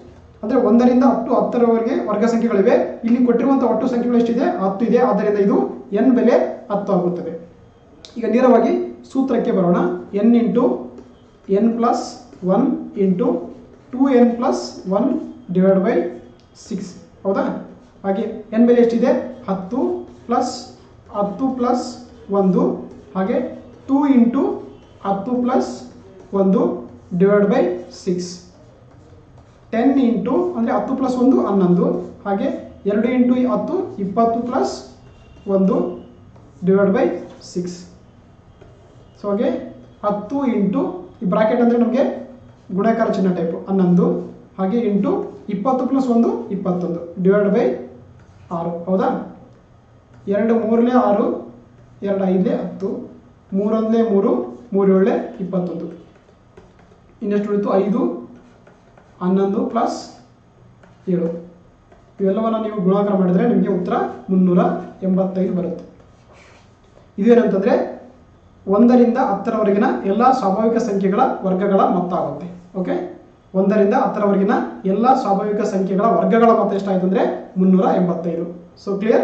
ಅಂದ್ರೆ ಒಂದರಿಂದ ಹತ್ತು ಹತ್ತರವರೆಗೆ ವರ್ಗ ಸಂಖ್ಯೆಗಳಿವೆ ಇಲ್ಲಿ ಕೊಟ್ಟಿರುವಂತಹ ಒಟ್ಟು ಸಂಖ್ಯೆಗಳು ಎಷ್ಟಿದೆ ಹತ್ತು ಇದೆ ಆದ್ದರಿಂದ ಇದು ಎನ್ ಬೆಲೆ ಹತ್ತು ಆಗುತ್ತದೆ ಈಗ ನೇರವಾಗಿ ಸೂತ್ರಕ್ಕೆ ಬರೋಣ n into n plus one into two n plus one divide by six ಹೌದಾ ಹಾಗೆ ಎನ್ ಬೆಲೆ ಎಷ್ಟಿದೆ ಹತ್ತು ಪ್ಲಸ್ ಹತ್ತು ಪ್ಲಸ್ ಒಂದು ಹಾಗೆ ಟೂ ಇಂಟು ಹತ್ತು ಪ್ಲಸ್ ಒಂದು divide by six ten into ಅಂದರೆ ಹತ್ತು ಪ್ಲಸ್ ಒಂದು ಹನ್ನೊಂದು ಹಾಗೆ ಎರಡು ಇಂಟು ಹತ್ತು ಇಪ್ಪತ್ತು ಪ್ಲಸ್ ಒಂದು ಡಿವೈಡ್ ಬೈ ಸಿಕ್ಸ್ ಸೊ ಹಾಗೆ ಹತ್ತು ಇಂಟು ಈ ಬ್ರಾಕೆಟ್ ಅಂದರೆ ನಮಗೆ ಗುಣಾಕಾರ ಚಿಹ್ನೆ ಟೈಪು ಹನ್ನೊಂದು ಹಾಗೆ ಇಂಟು ಇಪ್ಪತ್ತು ಪ್ಲಸ್ ಒಂದು ಇಪ್ಪತ್ತೊಂದು ಡಿವೈಡ್ ಬೈ ಆರು ಹೌದಾ ಎರಡು ಮೂರನೇ ಆರು ಎರಡು ಐದನೇ ಹತ್ತು ಮೂರೊಂದನೇ ಮೂರು ಮೂರು ಏಳನೇ ಇಪ್ಪತ್ತೊಂದು ಇನ್ನೆಷ್ಟು ಉಳಿತು ಐದು ಹನ್ನೊಂದು ಪ್ಲಸ್ ಏಳು ಇವೆಲ್ಲವನ್ನು ನೀವು ಗುಣಾಕಾರ ಮಾಡಿದರೆ ನಿಮಗೆ ಉತ್ತರ ಮುನ್ನೂರ ಎಂಬತ್ತೈದು ಬರುತ್ತೆ ಇದೇನಂತಂದರೆ ಒಂದರಿಂದ ಹತ್ತರವರೆಗಿನ ಎಲ್ಲ ಸ್ವಾಭಾವಿಕ ಸಂಖ್ಯೆಗಳ ವರ್ಗಗಳ ಮೊತ್ತ ಆಗುತ್ತೆ ಓಕೆ ಒಂದರಿಂದ ಹತ್ತರವರೆಗಿನ ಎಲ್ಲ ಸ್ವಾಭಾವಿಕ ಸಂಖ್ಯೆಗಳ ವರ್ಗಗಳ ಮೊತ್ತ ಎಷ್ಟಾಯ್ತು ಅಂದರೆ ಮುನ್ನೂರ ಎಂಬತ್ತೈದು ಸೊ ಕ್ಲಿಯರ್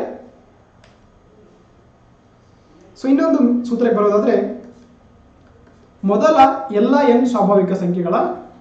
ಸೊ ಇನ್ನೊಂದು ಸೂತ್ರಕ್ಕೆ ಬರೋದಾದ್ರೆ ಮೊದಲ ಎಲ್ಲ ಎನ್ ಸ್ವಾಭಾವಿಕ ಸಂಖ್ಯೆಗಳ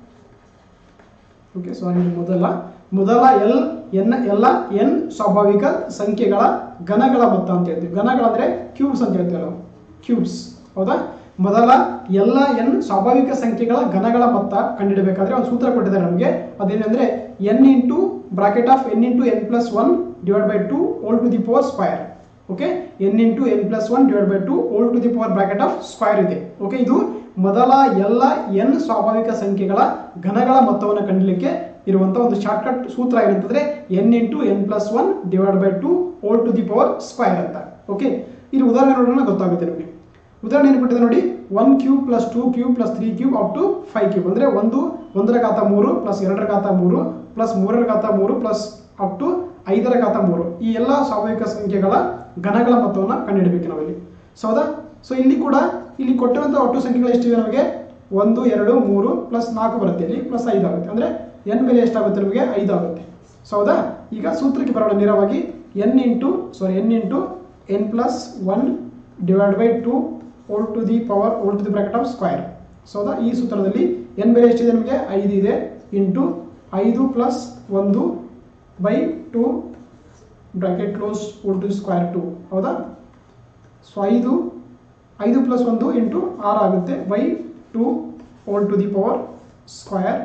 ಓಕೆ ಸಾರಿ ಮೊದಲ ಮೊದಲ ಎಲ್ ಎನ್ ಎಲ್ಲ ಎನ್ ಸ್ವಾಭಾವಿಕ ಸಂಖ್ಯೆಗಳ ಘನಗಳ ಮೊತ್ತ ಅಂತ ಹೇಳ್ತೀವಿ ಘನಗಳಂದ್ರೆ ಕ್ಯೂಬ್ಸ್ ಅಂತ ಹೇಳ್ತೀವಿ ನಾವು ಕ್ಯೂಬ್ಸ್ ಹೌದಾ ಮೊದಲ ಎಲ್ಲ ಎನ್ ಸ್ವಾಭಾವಿಕ ಸಂಖ್ಯೆಗಳ ಘನಗಳ ಮೊತ್ತ ಕಂಡುಹಿಡಬೇಕಾದ್ರೆ ಒಂದು ಸೂತ್ರ ಕೊಟ್ಟಿದ್ದಾರೆ ನಮಗೆ ಅದೇನಂದ್ರೆ n into bracket of n into n plus one divide by two whole to the power square okay n into n plus one divide by two whole to the power bracket of square ಇದೆ okay ಇದು ಮೊದಲ ಎಲ್ಲ N ಸ್ವಾಭಾವಿಕ ಸಂಖ್ಯೆಗಳ ಘನಗಳ ಮೊತ್ತವನ್ನು ಕಂಡಲಿಕ್ಕೆ ಇರುವಂತ ಒಂದು shortcut ಸೂತ್ರ ಏನಂತಂದ್ರೆ n into n plus one divide by two whole to the power square ಅಂತ ಓಕೆ ಇಲ್ಲಿ ಉದಾಹರಣೆ ನೋಡೋಣ ಗೊತ್ತಾಗುತ್ತೆ ನಿಮಗೆ ಉದಾಹರಣೆ ಏನು ಕೊಟ್ಟಿದೆ ನೋಡಿ one cube plus two cube plus three cube up to five cube ಅಂದ್ರೆ ಒಂದು ಒಂದರ ಘಾತ ಮೂರು ಪ್ಲಸ್ ಎರಡರ ಘಾತ ಮೂರು ಪ್ಲಸ್ ಮೂರರ ಘಾತ ಮೂರು ಪ್ಲಸ್ ಅಪ್ ಟು ಐದರ ಘಾತ ಮೂರು ಈ ಎಲ್ಲ ಸ್ವಾಭಾವಿಕ ಸಂಖ್ಯೆಗಳ ಘನಗಳ ಮೊತ್ತವನ್ನು ಕಂಡುಹಿಡಬೇಕು ನಾವಿಲ್ಲಿ ಸೊ ಹೌದಾ ಸೊ ಇಲ್ಲಿ ಕೂಡ ಇಲ್ಲಿ ಕೊಟ್ಟಿರುವಂಥ ಒಟ್ಟು ಸಂಖ್ಯೆಗಳು ಎಷ್ಟಿವೆ ನಮಗೆ ಒಂದು ಎರಡು ಮೂರು ಪ್ಲಸ್ ನಾಲ್ಕು ಬರುತ್ತೆ ಇಲ್ಲಿ ಪ್ಲಸ್ ಐದು ಆಗುತ್ತೆ ಅಂದ್ರೆ ಎನ್ ಬೆಲೆ ಎಷ್ಟಾಗುತ್ತೆ ನಮಗೆ ಐದು ಆಗುತ್ತೆ ಸೊ ಹೌದಾ ಈಗ ಸೂತ್ರಕ್ಕೆ ಬರೋಣ ನೇರವಾಗಿ n into sorry n into n plus one divide by two whole to the power whole to the bracket of square so ಹೌದಾ ಈ ಸೂತ್ರದಲ್ಲಿ ಎನ್ ಬೆಲೆ ಎಷ್ಟಿದೆ ನಮಗೆ ಐದು ಇದೆ ಇಂಟು ಐದು ಪ್ಲಸ್ ಒಂದು by two bracket close whole to square to ಹೌದಾ ಸೊ ಐದು ಐದು ಪ್ಲಸ್ ಒಂದು ಇಂಟು ಆರು ಆಗುತ್ತೆ by two whole to the power square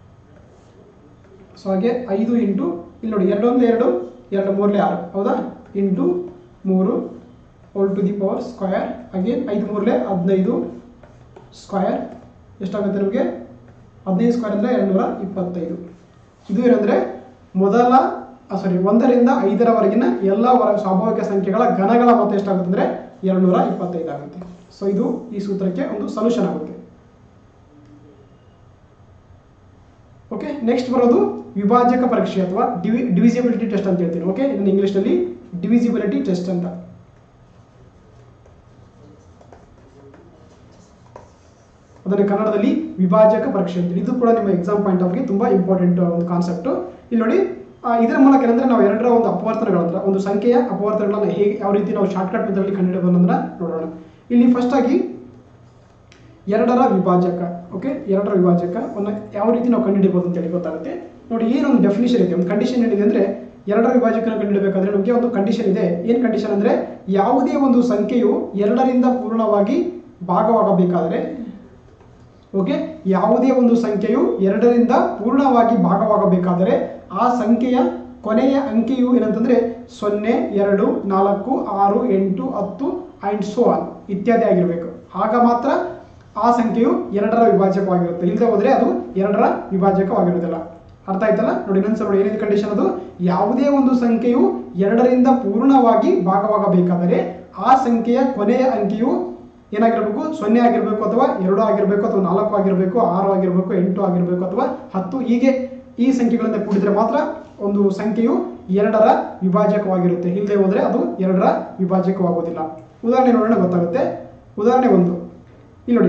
so ಹಾಗೆ ಐದು ಇಂಟು ಇಲ್ಲಿ ನೋಡಿ ಎರಡೊಂದು ಎರಡು ಎರಡು ಮೂರಲೆ ಆರು ಹೌದಾ ಇಂಟು ಮೂರು whole to the power square ಹಾಗೆ ಐದು ಮೂರಲೆ ಹದಿನೈದು ಸ್ಕ್ವಯರ್ ಎಷ್ಟಾಗುತ್ತೆ ನಮಗೆ ಹದಿನೈದು ಸ್ಕ್ವಯರ್ ಅಂದರೆ ಎರಡುನೂರ ಇಪ್ಪತ್ತೈದು ಇದು ಏನಂದರೆ ಮೊದಲ ಸಾರಿ ಒಂದರಿಂದ ಐದರವರೆಗಿನ ಎಲ್ಲ ವರ ಸ್ವಾಭಾವಿಕ ಸಂಖ್ಯೆಗಳ ಘನಗಳ ಮೊತ್ತ ಎಷ್ಟಾಗುತ್ತೆ ಅಂದರೆ ಎರಡುನೂರ ಇಪ್ಪತ್ತೈದು ಆಗುತ್ತೆ ಸೊ ಇದು ಈ ಸೂತ್ರಕ್ಕೆ ಒಂದು ಸೊಲ್ಯೂಷನ್ ಆಗುತ್ತೆ ಓಕೆ ನೆಕ್ಸ್ಟ್ ಬರೋದು ವಿಭಾಜಕ ಪರೀಕ್ಷೆ ಅಥವಾ ಡಿವಿ ಡಿವಿಸಿಬಿಲಿಟಿ ಟೆಸ್ಟ್ ಅಂತ ಹೇಳ್ತೀನಿ ಓಕೆ ಇದನ್ನು ಇಂಗ್ಲೀಷ್ನಲ್ಲಿ ಡಿವಿಸಿಬಿಲಿಟಿ ಟೆಸ್ಟ್ ಅಂತ ಅದನ್ನು ಕನ್ನಡದಲ್ಲಿ ವಿಭಾಜಕ ಪರೀಕ್ಷೆ ಅಂತ ಇದು ಕೂಡ ನಿಮ್ಮ ಎಕ್ಸಾಮ್ ಪಾಯಿಂಟ್ ಆಫ್ಗೆ ತುಂಬಾ ಇಂಪಾರ್ಟೆಂಟ್ ಒಂದು ಕಾನ್ಸೆಪ್ಟ್ ಇಲ್ಲಿ ನೋಡಿ ಆ, ಇದರ ಮೂಲಕ ಏನಂದ್ರೆ ನಾವು ಎರಡರ ಒಂದು ಅಪವರ್ತನಗಳಂದ್ರೆ ಒಂದು ಸಂಖ್ಯೆಯ ಅಪವರ್ತನಗಳನ್ನ ಹೇಗೆ ಯಾವ ರೀತಿ ನಾವು ಶಾರ್ಟ್ಕಟ್ ಮೆಥಡಲ್ಲಿ ಕಂಡುಹಿಡಬಹುದನ್ನ ನೋಡೋಣ ಇಲ್ಲಿ ಫಸ್ಟ್ ಆಗಿ ಎರಡರ ವಿಭಾಜಕ ಓಕೆ ಎರಡರ ವಿಭಾಜಕವನ್ನು ಯಾವ ರೀತಿ ನಾವು ಕಂಡುಹಿಡಿಯಬಹುದು ಅಂತ ಹೇಳಿ ಗೊತ್ತಾಗುತ್ತೆ ನೋಡಿ ಏನೊಂದು ಡೆಫಿನಿಷನ್ ಇದೆ ಒಂದು ಕಂಡೀಷನ್ ಏನಿದೆ ಅಂದ್ರೆ ಎರಡರ ವಿಭಾಜಕನ ಕಂಡುಹಿಡಬೇಕಾದ್ರೆ ನಮಗೆ ಒಂದು ಕಂಡೀಷನ್ ಇದೆ ಏನು ಕಂಡೀಷನ್ ಅಂದ್ರೆ ಯಾವುದೇ ಒಂದು ಸಂಖ್ಯೆಯು ಎರಡರಿಂದ ಪೂರ್ಣವಾಗಿ ಭಾಗವಾಗಬೇಕಾದರೆ ಓಕೆ ಯಾವುದೇ ಒಂದು ಸಂಖ್ಯೆಯು ಎರಡರಿಂದ ಪೂರ್ಣವಾಗಿ ಭಾಗವಾಗಬೇಕಾದರೆ ಆ ಸಂಖ್ಯೆಯ ಕೊನೆಯ ಅಂಕೆಯು ಏನಂತಂದ್ರೆ ಸೊನ್ನೆ ಎರಡು ನಾಲ್ಕು ಆರು ಎಂಟು ಹತ್ತು ಅಂಡ್ ಸೋ ಆನ್ ಇತ್ಯಾದಿ ಆಗಿರಬೇಕು ಆಗ ಮಾತ್ರ ಆ ಸಂಖ್ಯೆಯು ಎರಡರ ವಿಭಾಜಕವಾಗಿರುತ್ತೆ ಇಲ್ಲದೆ ಹೋದ್ರೆ ಅದು ಎರಡರ ವಿಭಾಜಕವಾಗಿರುವುದಿಲ್ಲ ಅರ್ಥ ಆಯ್ತಲ್ಲ ನೋಡಿ ಇನ್ನೊಂದ್ಸಲ ನೋಡಿ ಏನಿದೆ ಕಂಡೀಷನ್ ಅದು ಯಾವುದೇ ಒಂದು ಸಂಖ್ಯೆಯು ಎರಡರಿಂದ ಪೂರ್ಣವಾಗಿ ಭಾಗವಾಗಬೇಕಾದರೆ ಆ ಸಂಖ್ಯೆಯ ಕೊನೆಯ ಅಂಕೆಯು ಏನಾಗಿರ್ಬೇಕು ಸೊನ್ನೆ ಆಗಿರಬೇಕು ಅಥವಾ ಎರಡು ಆಗಿರಬೇಕು ಅಥವಾ ನಾಲ್ಕು ಆಗಿರಬೇಕು ಆರು ಆಗಿರಬೇಕು ಎಂಟು ಆಗಿರಬೇಕು ಅಥವಾ ಹತ್ತು ಹೀಗೆ ಈ ಸಂಖ್ಯೆಗಳಿಂದ ಕೂಡಿದ್ರೆ ಮಾತ್ರ ಒಂದು ಸಂಖ್ಯೆಯು ಎರಡರ ವಿಭಾಜಕವಾಗಿರುತ್ತೆ ಇಲ್ಲದೆ ಹೋದ್ರೆ ಅದು ಎರಡರ ವಿಭಾಜಕವಾಗುವುದಿಲ್ಲ ಉದಾಹರಣೆ ನೋಡೋಣ ಗೊತ್ತಾಗುತ್ತೆ ಉದಾಹರಣೆ ಒಂದು ಇಲ್ಲಿ ನೋಡಿ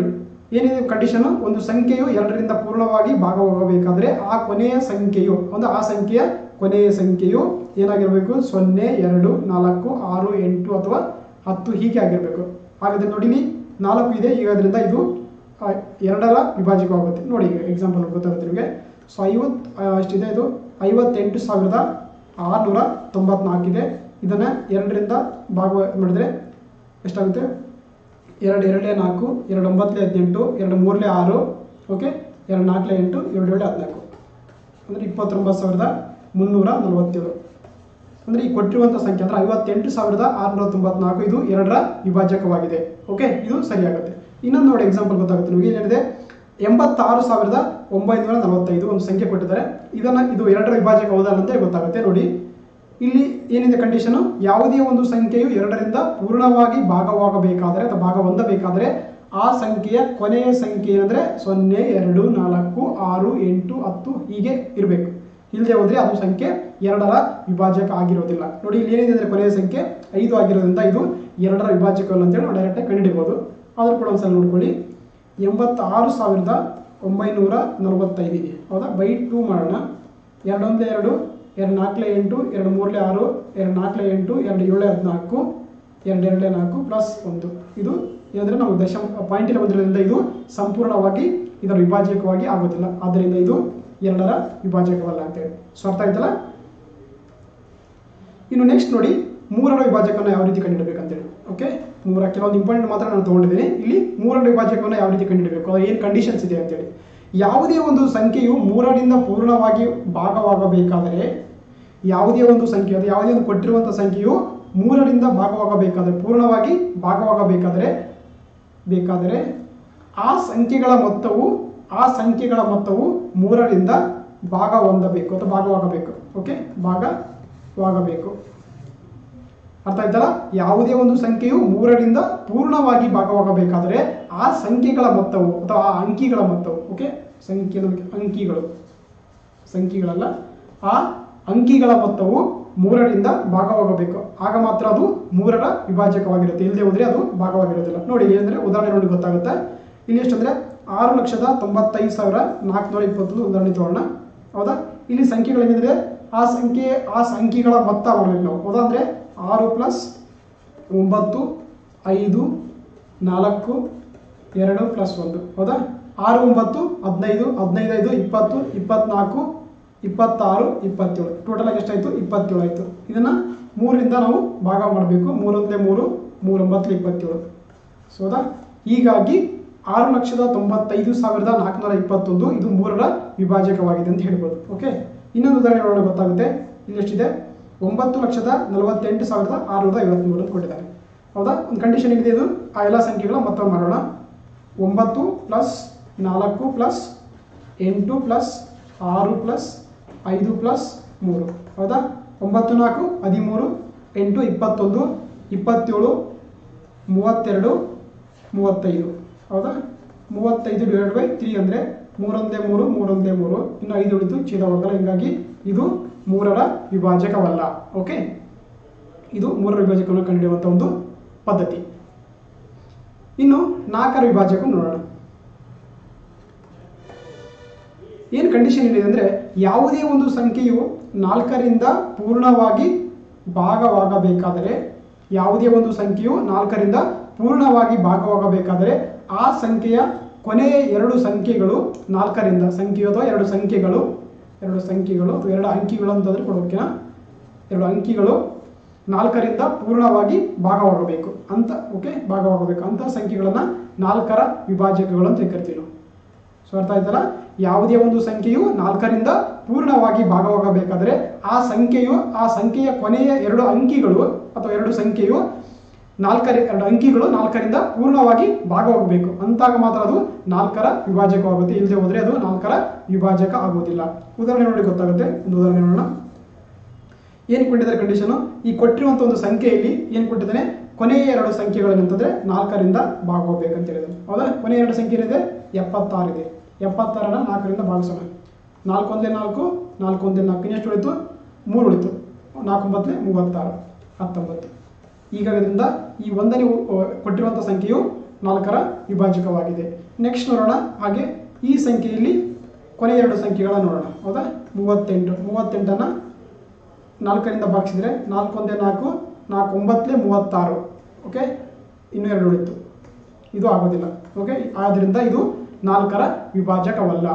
ಏನಿದೆ ಕಂಡೀಷನ್ ಒಂದು ಸಂಖ್ಯೆಯು ಎರಡರಿಂದ ಪೂರ್ಣವಾಗಿ ಭಾಗವಾಗಬೇಕಾದ್ರೆ ಆ ಕೊನೆಯ ಸಂಖ್ಯೆಯು ಒಂದು ಆ ಸಂಖ್ಯೆಯ ಕೊನೆಯ ಸಂಖ್ಯೆಯು ಏನಾಗಿರಬೇಕು ಸೊನ್ನೆ ಎರಡು ನಾಲ್ಕು ಆರು ಎಂಟು ಅಥವಾ ಹತ್ತು ಹೀಗೆ ಆಗಿರಬೇಕು ಹಾಗಾದ್ರೆ ನೋಡಿ ಇಲ್ಲಿ ನಾಲ್ಕು ಇದೆ ಈಗ ಅದರಿಂದ ಇದು ಆ, ಎರಡರ ವಿಭಾಜಕವಾಗುತ್ತೆ ನೋಡಿ ಈಗ ಎಕ್ಸಾಂಪಲ್ ಗೊತ್ತಾಗುತ್ತೆ ನಿಮಗೆ ಸೊ ಐವತ್ತು ಎಷ್ಟಿದೆ ಇದು ಐವತ್ತೆಂಟು ಸಾವಿರದ ಆರುನೂರ ತೊಂಬತ್ನಾಲ್ಕಿದೆ ಇದನ್ನು ಎರಡರಿಂದ ಭಾಗ ಮಾಡಿದ್ರೆ ಎಷ್ಟಾಗುತ್ತೆ ಎರಡು ಎರಡೇ ನಾಲ್ಕು ಎರಡು ಒಂಬತ್ತಲೇ ಹದಿನೆಂಟು ಎರಡು ಮೂರಲೇ ಆರು ಓಕೆ ಎರಡು ನಾಲ್ಕಲೇ ಎಂಟು ಎರಡು ಏಳೇ ಹದಿನಾಲ್ಕು ಅಂದರೆ ಇಪ್ಪತ್ತೊಂಬತ್ತು ಸಾವಿರದ ಮುನ್ನೂರ ನಲವತ್ತೇಳು ಅಂದರೆ ಈ ಕೊಟ್ಟಿರುವಂಥ ಸಂಖ್ಯೆ ಅಂದರೆ ಐವತ್ತೆಂಟು ಸಾವಿರದ ಆರುನೂರ ತೊಂಬತ್ನಾಲ್ಕು ಇದು ಎರಡರ ವಿಭಾಜಕವಾಗಿದೆ ಓಕೆ ಇದು ಸರಿಯಾಗುತ್ತೆ ಇನ್ನೊಂದು ನೋಡಿ ಎಕ್ಸಾಂಪಲ್ ಗೊತ್ತಾಗುತ್ತೆ ನಿಮಗೆ ಏನಿದೆ ಎಂಬತ್ತಾರು ಸಾವಿರದ ಒಂಬೈನೂರ ನಲವತ್ತೈದು ಒಂದು ಸಂಖ್ಯೆ ಕೊಟ್ಟಿದ್ದಾರೆ ಇದನ್ನು ಇದು ಎರಡರ ವಿಭಾಜಕ ಹೌದಲ್ಲ ಅಂತ ಗೊತ್ತಾಗುತ್ತೆ ನೋಡಿ ಇಲ್ಲಿ ಏನಿದೆ ಕಂಡೀಷನು ಯಾವುದೇ ಒಂದು ಸಂಖ್ಯೆಯು ಎರಡರಿಂದ ಪೂರ್ಣವಾಗಿ ಭಾಗವಾಗಬೇಕಾದರೆ ಅಥವಾ ಭಾಗ ಹೊಂದಬೇಕಾದರೆ ಆ ಸಂಖ್ಯೆಯ ಕೊನೆಯ ಸಂಖ್ಯೆ ಅಂದರೆ ಸೊನ್ನೆ ಎರಡು ನಾಲ್ಕು ಆರು ಎಂಟು ಹತ್ತು ಹೀಗೆ ಇರಬೇಕು ಇಲ್ಲದೆ ಹೋದ್ರೆ ಅದು ಸಂಖ್ಯೆ ಎರಡರ ವಿಭಾಜಕ ಆಗಿರೋದಿಲ್ಲ ನೋಡಿ ಇಲ್ಲಿ ಏನಿದೆ ಅಂದರೆ ಕೊನೆಯ ಸಂಖ್ಯೆ ಐದು ಆಗಿರೋದ್ರಿಂದ ಇದು ಎರಡರ ವಿಭಾಜಕವಲ್ಲ ಅಂತೇಳಿ ನಾವು ಡೈರೆಕ್ಟಾಗಿ ಕಂಡುಹಿಡಿಬೋದು ಆದರೂ ಕೂಡ ಒಂದ್ಸಲ ನೋಡ್ಕೊಳ್ಳಿ ಎಂಬತ್ತಾರು ಸಾವಿರದ ಒಂಬೈನೂರ ನಲವತ್ತೈದು ಇದೆ ಹೌದಾ ಬೈ ಟೂ ಮಾಡೋಣ ಎರಡೊಂದೇ ಎರಡು ಎರಡು ನಾಲ್ಕಲೇ ಎಂಟು ಎರಡು ಮೂರಲೇ ಆರು ಎರಡು ನಾಲ್ಕಲೇ ಎಂಟು ಎರಡು ಏಳೇ ಹದಿನಾಲ್ಕು ಎರಡು ಎರಡೇ ನಾಲ್ಕು ಪ್ಲಸ್ ಒಂದು ಇದು ಏನಂದರೆ ನಾವು ದಶ ಪಾಯಿಂಟಿನ ಬಂದಿರೋದ್ರಿಂದ ಇದು ಸಂಪೂರ್ಣವಾಗಿ ಇದರ ವಿಭಾಜಕವಾಗಿ ಆಗೋದಿಲ್ಲ ಆದ್ದರಿಂದ ಇದು ಎರಡರ ವಿಭಾಜಕವಲ್ಲ ಅಂತೇಳಿ ಸೊ ಅರ್ಥ ಆಯ್ತಲ್ಲ ಇನ್ನು ನೆಕ್ಸ್ಟ್ ನೋಡಿ ಮೂರರ ವಿಭಾಜಕವನ್ನು ಯಾವ ರೀತಿ ಕಂಡುಹಿಡಬೇಕಂತೇಳಿ ಓಕೆ ಮೂರ ಕೆಲವೊಂದು ಇಂಪಾರ್ಟೆಂಟ್ ಮಾತ್ರ ನಾನು ತೊಗೊಂಡಿದ್ದೀನಿ ಇಲ್ಲಿ ಮೂರರ ವಿಭಾಜಕವನ್ನು ಯಾವ ರೀತಿ ಕಂಡುಹಿಡಬೇಕು ಅದು ಏನು ಕಂಡೀಷನ್ಸ್ ಇದೆ ಅಂತೇಳಿ ಯಾವುದೇ ಒಂದು ಸಂಖ್ಯೆಯು ಮೂರರಿಂದ ಪೂರ್ಣವಾಗಿ ಭಾಗವಾಗಬೇಕಾದರೆ ಯಾವುದೇ ಒಂದು ಸಂಖ್ಯೆ ಅದು ಯಾವುದೇ ಒಂದು ಕೊಟ್ಟಿರುವಂಥ ಸಂಖ್ಯೆಯು ಮೂರರಿಂದ ಭಾಗವಾಗಬೇಕಾದರೆ ಪೂರ್ಣವಾಗಿ ಭಾಗವಾಗಬೇಕಾದರೆ ಬೇಕಾದರೆ ಆ ಸಂಖ್ಯೆಗಳ ಮೊತ್ತವು ಆ ಸಂಖ್ಯೆಗಳ ಮೊತ್ತವು ಮೂರರಿಂದ ಭಾಗ ಹೊಂದಬೇಕು ಅಥವಾ ಭಾಗವಾಗಬೇಕು ಓಕೆ ಭಾಗವಾಗಬೇಕು ಅರ್ಥ ಆಯ್ತಲ್ಲ ಯಾವುದೇ ಒಂದು ಸಂಖ್ಯೆಯು ಮೂರರಿಂದ ಪೂರ್ಣವಾಗಿ ಭಾಗವಾಗಬೇಕಾದರೆ ಆ ಸಂಖ್ಯೆಗಳ ಮೊತ್ತವು ಅಥವಾ ಆ ಅಂಕಿಗಳ ಮೊತ್ತವು ಓಕೆ ಸಂಖ್ಯೆ ಅಂಕಿಗಳು ಸಂಖ್ಯೆಗಳಲ್ಲ ಆ ಅಂಕಿಗಳ ಮೊತ್ತವು ಮೂರರಿಂದ ಭಾಗವಾಗಬೇಕು ಆಗ ಮಾತ್ರ ಅದು ಮೂರರ ವಿಭಾಜಕವಾಗಿರುತ್ತೆ ಇಲ್ಲದೆ ಹೋದ್ರೆ ಅದು ಭಾಗವಾಗಿರೋದಿಲ್ಲ ನೋಡಿ ಏನಂದ್ರೆ ಉದಾಹರಣೆ ನೋಡಿ ಗೊತ್ತಾಗುತ್ತೆ ಇಲ್ಲಿ ಎಷ್ಟಂದ್ರೆ ಆರು ಲಕ್ಷದ ತೊಂಬತ್ತೈದು ಸಾವಿರ ನಾಲ್ಕುನೂರ ಇಪ್ಪತ್ತೊಂದು ಉದಾಹರಣೆ ತಗೊಳ್ಳೋಣ ಹೌದಾ ಇಲ್ಲಿ ಸಂಖ್ಯೆಗಳೇನಿದೆ ಆ ಸಂಖ್ಯೆ ಆ ಸಂಖ್ಯೆಗಳ ಮೊತ್ತ ಮಾಡಬೇಕು ನಾವು ಹೌದಾ ಅಂದ್ರೆ ಆರು ಪ್ಲಸ್ ಒಂಬತ್ತು ಐದು ನಾಲ್ಕು ಎರಡು ಪ್ಲಸ್ ಒಂದು ಹೌದಾ ಆರು ಒಂಬತ್ತು ಹದಿನೈದು ಹದಿನೈದು ಐದು ಇಪ್ಪತ್ತು ಇಪ್ಪತ್ನಾಲ್ಕು ಇಪ್ಪತ್ತಾರು ಇಪ್ಪತ್ತೇಳು ಟೋಟಲ್ ಆಗಿ ಎಷ್ಟಾಯಿತು ಇಪ್ಪತ್ತೇಳು ಆಯಿತು ಇದನ್ನು ಮೂರರಿಂದ ನಾವು ಭಾಗ ಮಾಡಬೇಕು ಮೂರೊಂದಲೇ ಮೂರು ಮೂರೊಂಬತ್ತಲೇ ಇಪ್ಪತ್ತೇಳು ಸೊ ಹೌದಾ ಹೀಗಾಗಿ ಆರು ಲಕ್ಷದ ತೊಂಬತ್ತೈದು ಸಾವಿರದ ನಾಲ್ಕುನೂರ ಇಪ್ಪತ್ತೊಂದು ಇದು ಮೂರರ ವಿಭಾಜಕವಾಗಿದೆ ಅಂತ ಹೇಳ್ಬೋದು ಓಕೆ ಇನ್ನೊಂದು ಉದಾಹರಣೆ ನೋಡೋಣ ಗೊತ್ತಾಗುತ್ತೆ ಇಲ್ಲಿ ಎಷ್ಟಿದೆ ಒಂಬತ್ತು ಲಕ್ಷದ ನಲವತ್ತೆಂಟು ಸಾವಿರದ ಆರುನೂರ ಐವತ್ತ್ಮೂರು ಅಂತ ಕೊಟ್ಟಿದ್ದಾರೆ ಹೌದಾ ಒಂದು ಕಂಡೀಷನ್ ಏನಿದೆ ಇದು ಆ ಎಲ್ಲ ಸಂಖ್ಯೆಗಳ ಮೊತ್ತ ಮಾಡೋಣ ಒಂಬತ್ತು ಪ್ಲಸ್ ನಾಲ್ಕು ಪ್ಲಸ್ ಎಂಟು ಪ್ಲಸ್ ಆರು ಪ್ಲಸ್ ಐದು ಪ್ಲಸ್ ಮೂರು ಹೌದಾ ಒಂಬತ್ತು ನಾಲ್ಕು ಹದಿಮೂರು ಎಂಟು ಇಪ್ಪತ್ತೊಂದು ಇಪ್ಪತ್ತೇಳು ಮೂವತ್ತೆರಡು ಮೂವತ್ತೈದು ಹೌದಾ ಮೂವತ್ತೈದು ಡಿವೈಡ್ ಬೈ ತ್ರೀ ಅಂದರೆ ಮೂರೊಂದೇ ಮೂರು ಮೂರೊಂದೇ ಮೂರು ಇನ್ನು ಐದು ಉಳಿತು ಛೇದ ಹೋಗಲ್ಲ ಹೀಗಾಗಿ ಇದು ಮೂರರ ವಿಭಾಜಕವಲ್ಲ ಓಕೆ ಇದು ಮೂರರ ವಿಭಾಜಕವನ್ನು ಕಂಡುಹಿಡಿಯುವಂಥ ಒಂದು ಪದ್ಧತಿ ಇನ್ನು ನಾಲ್ಕರ ವಿಭಾಜಕ ನೋಡೋಣ ಏನು ಕಂಡೀಷನ್ ಏನಿದೆ ಅಂದರೆ ಯಾವುದೇ ಒಂದು ಸಂಖ್ಯೆಯು ನಾಲ್ಕರಿಂದ ಪೂರ್ಣವಾಗಿ ಭಾಗವಾಗಬೇಕಾದರೆ ಯಾವುದೇ ಒಂದು ಸಂಖ್ಯೆಯು ನಾಲ್ಕರಿಂದ ಪೂರ್ಣವಾಗಿ ಭಾಗವಾಗಬೇಕಾದರೆ ಆ ಸಂಖ್ಯೆಯ ಕೊನೆಯ ಎರಡು ಸಂಖ್ಯೆಗಳು ನಾಲ್ಕರಿಂದ ಸಂಖ್ಯೆ ಅಥವಾ ಎರಡು ಸಂಖ್ಯೆಗಳು ಎರಡು ಸಂಖ್ಯೆಗಳು ಅಥವಾ ಎರಡು ಅಂಕಿಗಳು ಅಂತಂದ್ರೆ ಕೊಡೋಕೆನಾ ಎರಡು ಅಂಕಿಗಳು ನಾಲ್ಕರಿಂದ ಪೂರ್ಣವಾಗಿ ಭಾಗವಾಗಬೇಕು ಅಂತ ಓಕೆ ಭಾಗವಾಗಬೇಕು ಅಂತ ಸಂಖ್ಯೆಗಳನ್ನು ನಾಲ್ಕರ ವಿಭಾಜಕಗಳು ಅಂತ ಕರಿತೀವಿ ನಾವು ಸೊ ಅರ್ಥ ಆಯ್ತಲ್ಲ ಯಾವುದೇ ಒಂದು ಸಂಖ್ಯೆಯು ನಾಲ್ಕರಿಂದ ಪೂರ್ಣವಾಗಿ ಭಾಗವಾಗಬೇಕಾದರೆ ಆ ಸಂಖ್ಯೆಯು ಆ ಸಂಖ್ಯೆಯ ಕೊನೆಯ ಎರಡು ಅಂಕಿಗಳು ಅಥವಾ ಎರಡು ಸಂಖ್ಯೆಯು ನಾಲ್ಕರ ಎರಡು ಅಂಕಿಗಳು ನಾಲ್ಕರಿಂದ ಪೂರ್ಣವಾಗಿ ಭಾಗವಾಗಬೇಕು ಅಂತಾಗ ಮಾತ್ರ ಅದು ನಾಲ್ಕರ ವಿಭಾಜಕವಾಗುತ್ತೆ ಇಲ್ಲದೆ ಹೋದರೆ ಅದು ನಾಲ್ಕರ ವಿಭಾಜಕ ಆಗುವುದಿಲ್ಲ ಉದಾಹರಣೆ ನೋಡಿ ಗೊತ್ತಾಗುತ್ತೆ ಒಂದು ಉದಾಹರಣೆ ನೋಡೋಣ ಏನು ಕೊಟ್ಟಿದ್ದಾರೆ ಕಂಡೀಷನು ಈ ಕೊಟ್ಟಿರುವಂಥ ಒಂದು ಸಂಖ್ಯೆಯಲ್ಲಿ ಏನು ಕೊಟ್ಟಿದ್ದಾನೆ ಕೊನೆಯ ಎರಡು ಸಂಖ್ಯೆಗಳೇನಂತಂದ್ರೆ ನಾಲ್ಕರಿಂದ ಭಾಗವಾಗಬೇಕಂತ ಹೇಳಿದ್ರು ಹೌದಾ ಕೊನೆಯ ಎರಡು ಸಂಖ್ಯೆ ಏನಿದೆ ಎಪ್ಪತ್ತಾರು ಇದೆ ಎಪ್ಪತ್ತಾರನ್ನ ನಾಲ್ಕರಿಂದ ಭಾಗಿಸೋಣ ನಾಲ್ಕು ಒಂದೇ ನಾಲ್ಕು ನಾಲ್ಕು ಒಂದೇ ನಾಲ್ಕು ಇನ್ನೆಷ್ಟು ಉಳಿತು ಮೂರು ಉಳಿತು ನಾಲ್ಕು ಒಂಬತ್ತಲೆ ಮೂವತ್ತಾರು ಹತ್ತೊಂಬತ್ತು ಈಗ ಇದರಿಂದ ಈ ಒಂದನೇ ಉ- ಕೊಟ್ಟಿರುವಂಥ ಸಂಖ್ಯೆಯು ನಾಲ್ಕರ ವಿಭಾಜಕವಾಗಿದೆ ನೆಕ್ಸ್ಟ್ ನೋಡೋಣ ಹಾಗೆ ಈ ಸಂಖ್ಯೆಯಲ್ಲಿ ಕೊನೆ ಎರಡು ಸಂಖ್ಯೆಗಳನ್ನು ನೋಡೋಣ ಹೌದಾ ಮೂವತ್ತೆಂಟು ಮೂವತ್ತೆಂಟನ್ನು ನಾಲ್ಕರಿಂದ ಭಾಗಿಸಿದ್ರೆ ನಾಲ್ಕು ಒಂದೇ ನಾಲ್ಕು ನಾಲ್ಕು ಒಂಬತ್ತಲೇ ಮೂವತ್ತಾರು ಓಕೆ ಇನ್ನೂ ಎರಡು ಉಳಿತು ಇದು ಆಗೋದಿಲ್ಲ ಓಕೆ ಆದ್ದರಿಂದ ಇದು ನಾಲ್ಕರ ವಿಭಾಜಕವಲ್ಲ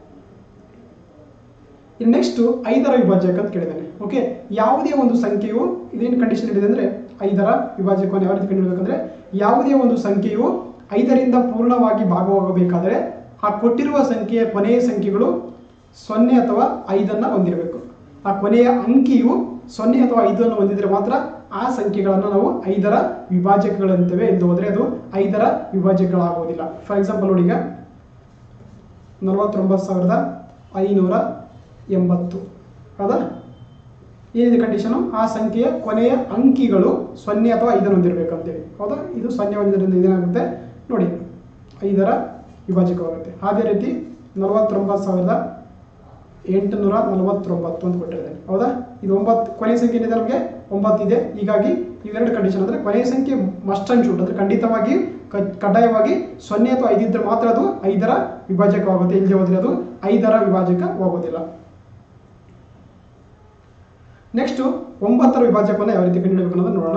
ಇನ್ನು ನೆಕ್ಸ್ಟ್ ಐದರ ವಿಭಾಜಕ ಅಂತ ಕೇಳಿದ್ದಾನೆ ಓಕೆ ಯಾವುದೇ ಒಂದು ಸಂಖ್ಯೆಯು ಇದೇನು ಕಂಡೀಷನ್ ಇದೆ ಅಂದರೆ ಐದರ ವಿಭಾಜಕವನ್ನು ಯಾವ ರೀತಿ ಕಂಡುಹಿಡಬೇಕಂದ್ರೆ ಯಾವುದೇ ಒಂದು ಸಂಖ್ಯೆಯು ಐದರಿಂದ ಪೂರ್ಣವಾಗಿ ಭಾಗವಾಗಬೇಕಾದರೆ ಆ ಕೊಟ್ಟಿರುವ ಸಂಖ್ಯೆಯ ಕೊನೆಯ ಸಂಖ್ಯೆಗಳು ಸೊನ್ನೆ ಅಥವಾ ಐದನ್ನು ಹೊಂದಿರಬೇಕು ಆ ಕೊನೆಯ ಅಂಕಿಯು ಸೊನ್ನೆ ಅಥವಾ ಐದನ್ನು ಹೊಂದಿದ್ರೆ ಮಾತ್ರ ಆ ಸಂಖ್ಯೆಗಳನ್ನು ನಾವು ಐದರ ವಿಭಾಜಕಗಳಂತೇವೆ ಎಂದು ಹೋದರೆ ಅದು ಐದರ ವಿಭಾಜಕಗಳಾಗುವುದಿಲ್ಲ ಫಾರ್ ಎಕ್ಸಾಂಪಲ್ ನೋಡಿ ಈಗ ನಲವತ್ತೊಂಬತ್ತು ಸಾವಿರದ ಐನೂರ ಎಂಬತ್ತು ಹೌದಾ ಏನಿದೆ ಕಂಡೀಷನು ಆ ಸಂಖ್ಯೆಯ ಕೊನೆಯ ಅಂಕಿಗಳು ಸೊನ್ನೆ ಅಥವಾ ಐದನ್ನು ಹೊಂದಿರಬೇಕಂತೇಳಿ ಹೌದಾ ಇದು ಸೊನ್ನೆ ಹೊಂದಿದ್ರಿಂದ ಇದೇನಾಗುತ್ತೆ ನೋಡಿ ಐದರ ವಿಭಾಜಕವಾಗುತ್ತೆ ಅದೇ ರೀತಿ ನಲವತ್ತೊಂಬತ್ತು ಸಾವಿರದ ಎಂಟುನೂರ ನಲವತ್ತೊಂಬತ್ತು ಅಂತ ಕೊಟ್ಟಿದ್ದೇನೆ ಹೌದಾ ಇದು ಒಂಬತ್ತು ಕೊನೆಯ ಸಂಖ್ಯೆ ಏನಿದೆ ನಮಗೆ ಒಂಬತ್ತಿದೆ ಹೀಗಾಗಿ ಇವೆರಡು ಕಂಡೀಷನ್ ಅಂದರೆ ಕೊನೆಯ ಸಂಖ್ಯೆ ಮಸ್ಟ್ ಅಂಡ್ ಶೂಟ್ ಅಂದರೆ ಖಂಡಿತವಾಗಿ ಕ- ಕಡ್ಡಾಯವಾಗಿ ಸೊನ್ನೆ ಅಥವಾ ಐದಿದ್ರೆ ಮಾತ್ರ ಅದು ಐದರ ವಿಭಾಜಕವಾಗುತ್ತೆ ಇಲ್ಲದೆ ಹೋದರೆ ಅದು ಐದರ ವಿಭಾಜಕವಾಗೋದಿಲ್ಲ ನೆಕ್ಸ್ಟ್ ಒಂಬತ್ತರ ವಿಭಾಜಕವನ್ನು ಯಾವ ರೀತಿ ಕಂಡುಹಿಡಬೇಕು ಅನ್ನೋದನ್ನು ನೋಡೋಣ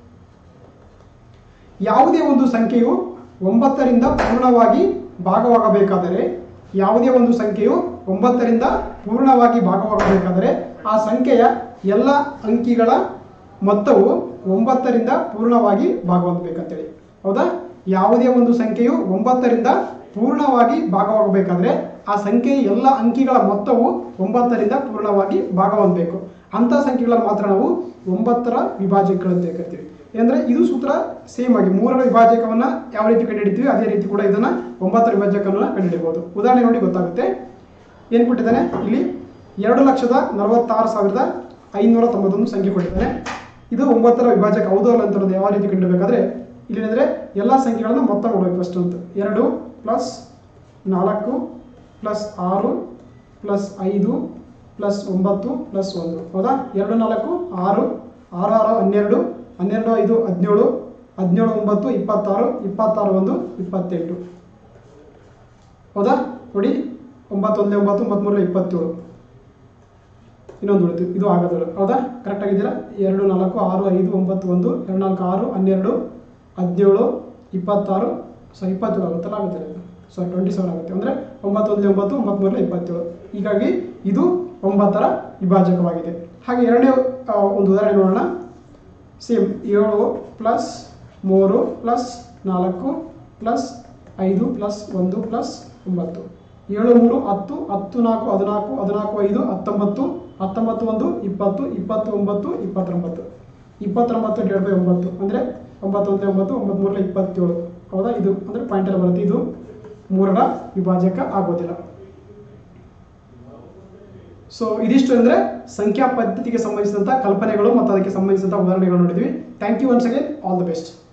ಯಾವುದೇ ಒಂದು ಸಂಖ್ಯೆಯು ಒಂಬತ್ತರಿಂದ ಪೂರ್ಣವಾಗಿ ಭಾಗವಾಗಬೇಕಾದರೆ ಯಾವುದೇ ಒಂದು ಸಂಖ್ಯೆಯು ಒಂಬತ್ತರಿಂದ ಪೂರ್ಣವಾಗಿ ಭಾಗವಾಗಬೇಕಾದರೆ ಆ ಸಂಖ್ಯೆಯ ಎಲ್ಲ ಅಂಕಿಗಳ ಮೊತ್ತವು ಒಂಬತ್ತರಿಂದ ಪೂರ್ಣವಾಗಿ ಭಾಗವಾಗಬೇಕಂತೇಳಿ ಹೌದಾ ಯಾವುದೇ ಒಂದು ಸಂಖ್ಯೆಯು ಒಂಬತ್ತರಿಂದ ಪೂರ್ಣವಾಗಿ ಭಾಗವಾಗಬೇಕಾದ್ರೆ ಆ ಸಂಖ್ಯೆಯ ಎಲ್ಲ ಅಂಕಿಗಳ ಮೊತ್ತವು ಒಂಬತ್ತರಿಂದ ಪೂರ್ಣವಾಗಿ ಭಾಗವಾಗಬೇಕು ಅಂಥ ಸಂಖ್ಯೆಗಳನ್ನು ಮಾತ್ರ ನಾವು ಒಂಬತ್ತರ ವಿಭಾಜಕಗಳಂತ ಕರಿತೀವಿ ಅಂದರೆ ಇದು ಸೂತ್ರ ಸೇಮ್ ಆಗಿ ಮೂರರ ವಿಭಾಜಕವನ್ನ ಯಾವ ರೀತಿ ಕಂಡುಹಿಡಿತೀವಿ ಅದೇ ರೀತಿ ಕೂಡ ಇದನ್ನ ಒಂಬತ್ತರ ವಿಭಾಜಕವನ್ನು ಕಂಡುಹಿಡಿಯಬಹುದು ಉದಾಹರಣೆ ನೋಡಿ ಗೊತ್ತಾಗುತ್ತೆ ಏನು ಕೊಟ್ಟಿದ್ದಾನೆ ಇಲ್ಲಿ ಎರಡು ಲಕ್ಷದ ನಲವತ್ತಾರು ಸಾವಿರದ ಐನೂರ ತೊಂಬತ್ತೊಂದು ಸಂಖ್ಯೆ ಕೊಟ್ಟಿದ್ದಾನೆ ಇದು ಒಂಬತ್ತರ ವಿಭಾಜಕ ಹೌದು ಅಲ್ಲ ಅಂತ ಅನ್ನೋದು ಯಾವ ರೀತಿ ಕಂಡುಹಿಡಬೇಕಾದ್ರೆ ಇಲ್ಲಿ ಏನಂದ್ರೆ ಎಲ್ಲ ಸಂಖ್ಯೆಗಳನ್ನ ಮೊತ್ತ ಮಾಡಬೇಕು ಫಸ್ಟ್ ಅಂತ ಎರಡು ಪ್ಲಸ್ ನಾಲ್ಕು ಪ್ಲಸ್ ಆರು ಪ್ಲಸ್ ಐದು ಪ್ಲಸ್ ಒಂಬತ್ತು ಪ್ಲಸ್ ಒಂದು ಹೌದಾ ಎರಡು ನಾಲ್ಕು ಆರು ಆರು ಆರು ಹನ್ನೆರಡು ಹನ್ನೆರಡು ಐದು ಹದಿನೇಳು ಹದಿನೇಳು ಒಂಬತ್ತು ಇಪ್ಪತ್ತಾರು ಇಪ್ಪತ್ತಾರು ಒಂದು ಇಪ್ಪತ್ತೆಂಟು ಹೌದಾ ನೋಡಿ ಒಂಬತ್ತು ಒಂದೇ ಒಂಬತ್ತು ಒಂಬತ್ಮೂರು ಇಪ್ಪತ್ತೇಳು ಇನ್ನೊಂದು ಉಳಿತು ಇದು ಆಗೋದಿಲ್ಲ ಹೌದಾ ಕರೆಕ್ಟ್ ಆಗಿದ್ದೀರಾ ಎರಡು ನಾಲ್ಕು ಆರು ಐದು ಒಂಬತ್ತು ಒಂದು ಎರಡು ನಾಲ್ಕು ಆರು ಹನ್ನೆರಡು ಹದಿನೇಳು ಇಪ್ಪತ್ತಾರು ಸೊ ಇಪ್ಪತ್ತೇಳು ಆಗುತ್ತಲ್ಲ ಆಗುತ್ತಿಲ್ಲ ಇದು ಸೊ ಟ್ವೆಂಟಿ ಸೆವೆನ್ ಆಗುತ್ತೆ ಅಂದರೆ ಒಂಬತ್ತು ಒಂದೇ ಒಂಬತ್ತು ಒಂಬತ್ತು ಮೂರನೇ ಇಪ್ಪತ್ತೇಳು ಹೀಗಾಗಿ ಇದು ಒಂಬತ್ತರ ವಿಭಾಜಕವಾಗಿದೆ ಹಾಗೆ ಎರಡನೇ ಆ, ಒಂದು ಉದಾಹರಣೆ ನೋಡೋಣ ಸೇಮ್ ಏಳು ಪ್ಲಸ್ ಮೂರು ಪ್ಲಸ್ ನಾಲ್ಕು ಪ್ಲಸ್ ಐದು ಪ್ಲಸ್ ಒಂದು ಪ್ಲಸ್ ಒಂಬತ್ತು ಏಳು ಮೂರು ಹತ್ತು ಹತ್ತು ನಾಲ್ಕು ಹದಿನಾಲ್ಕು ಹದಿನಾಲ್ಕು ಐದು ಹತ್ತೊಂಬತ್ತು ಹತ್ತೊಂಬತ್ತು ಒಂದು ಇಪ್ಪತ್ತು ಇಪ್ಪತ್ತು ಒಂಬತ್ತು ಇಪ್ಪತ್ತೊಂಬತ್ತು ಇಪ್ಪತ್ತೊಂಬತ್ತು ಡಿವೈಡ್ ಬೈ ಒಂಬತ್ತು ಅಂದರೆ ಒಂಬತ್ತು ಒಂದೇ ಒಂಬತ್ತು ಒಂಬತ್ತು ಮೂರನೇ ಇಪ್ಪತ್ತೇಳು ಹೌದಾ ಇದು ಅಂದರೆ ಪಾಯಿಂಟಲ್ಲಿ ಬರುತ್ತೆ ಇದು ಮೂರರ ವಿಭಾಜಕ ಆಗೋದಿಲ್ಲ ಸೊ ಇದಿಷ್ಟು ಅಂದರೆ ಸಂಖ್ಯಾ ಪದ್ಧತಿಗೆ ಸಂಬಂಧಿಸಿದಂಥ ಕಲ್ಪನೆಗಳು ಮತ್ತು ಅದಕ್ಕೆ ಸಂಬಂಧಿಸಿದಂಥ ಉದಾಹರಣೆಗಳು ನೋಡಿದ್ವಿ thank you once again all the best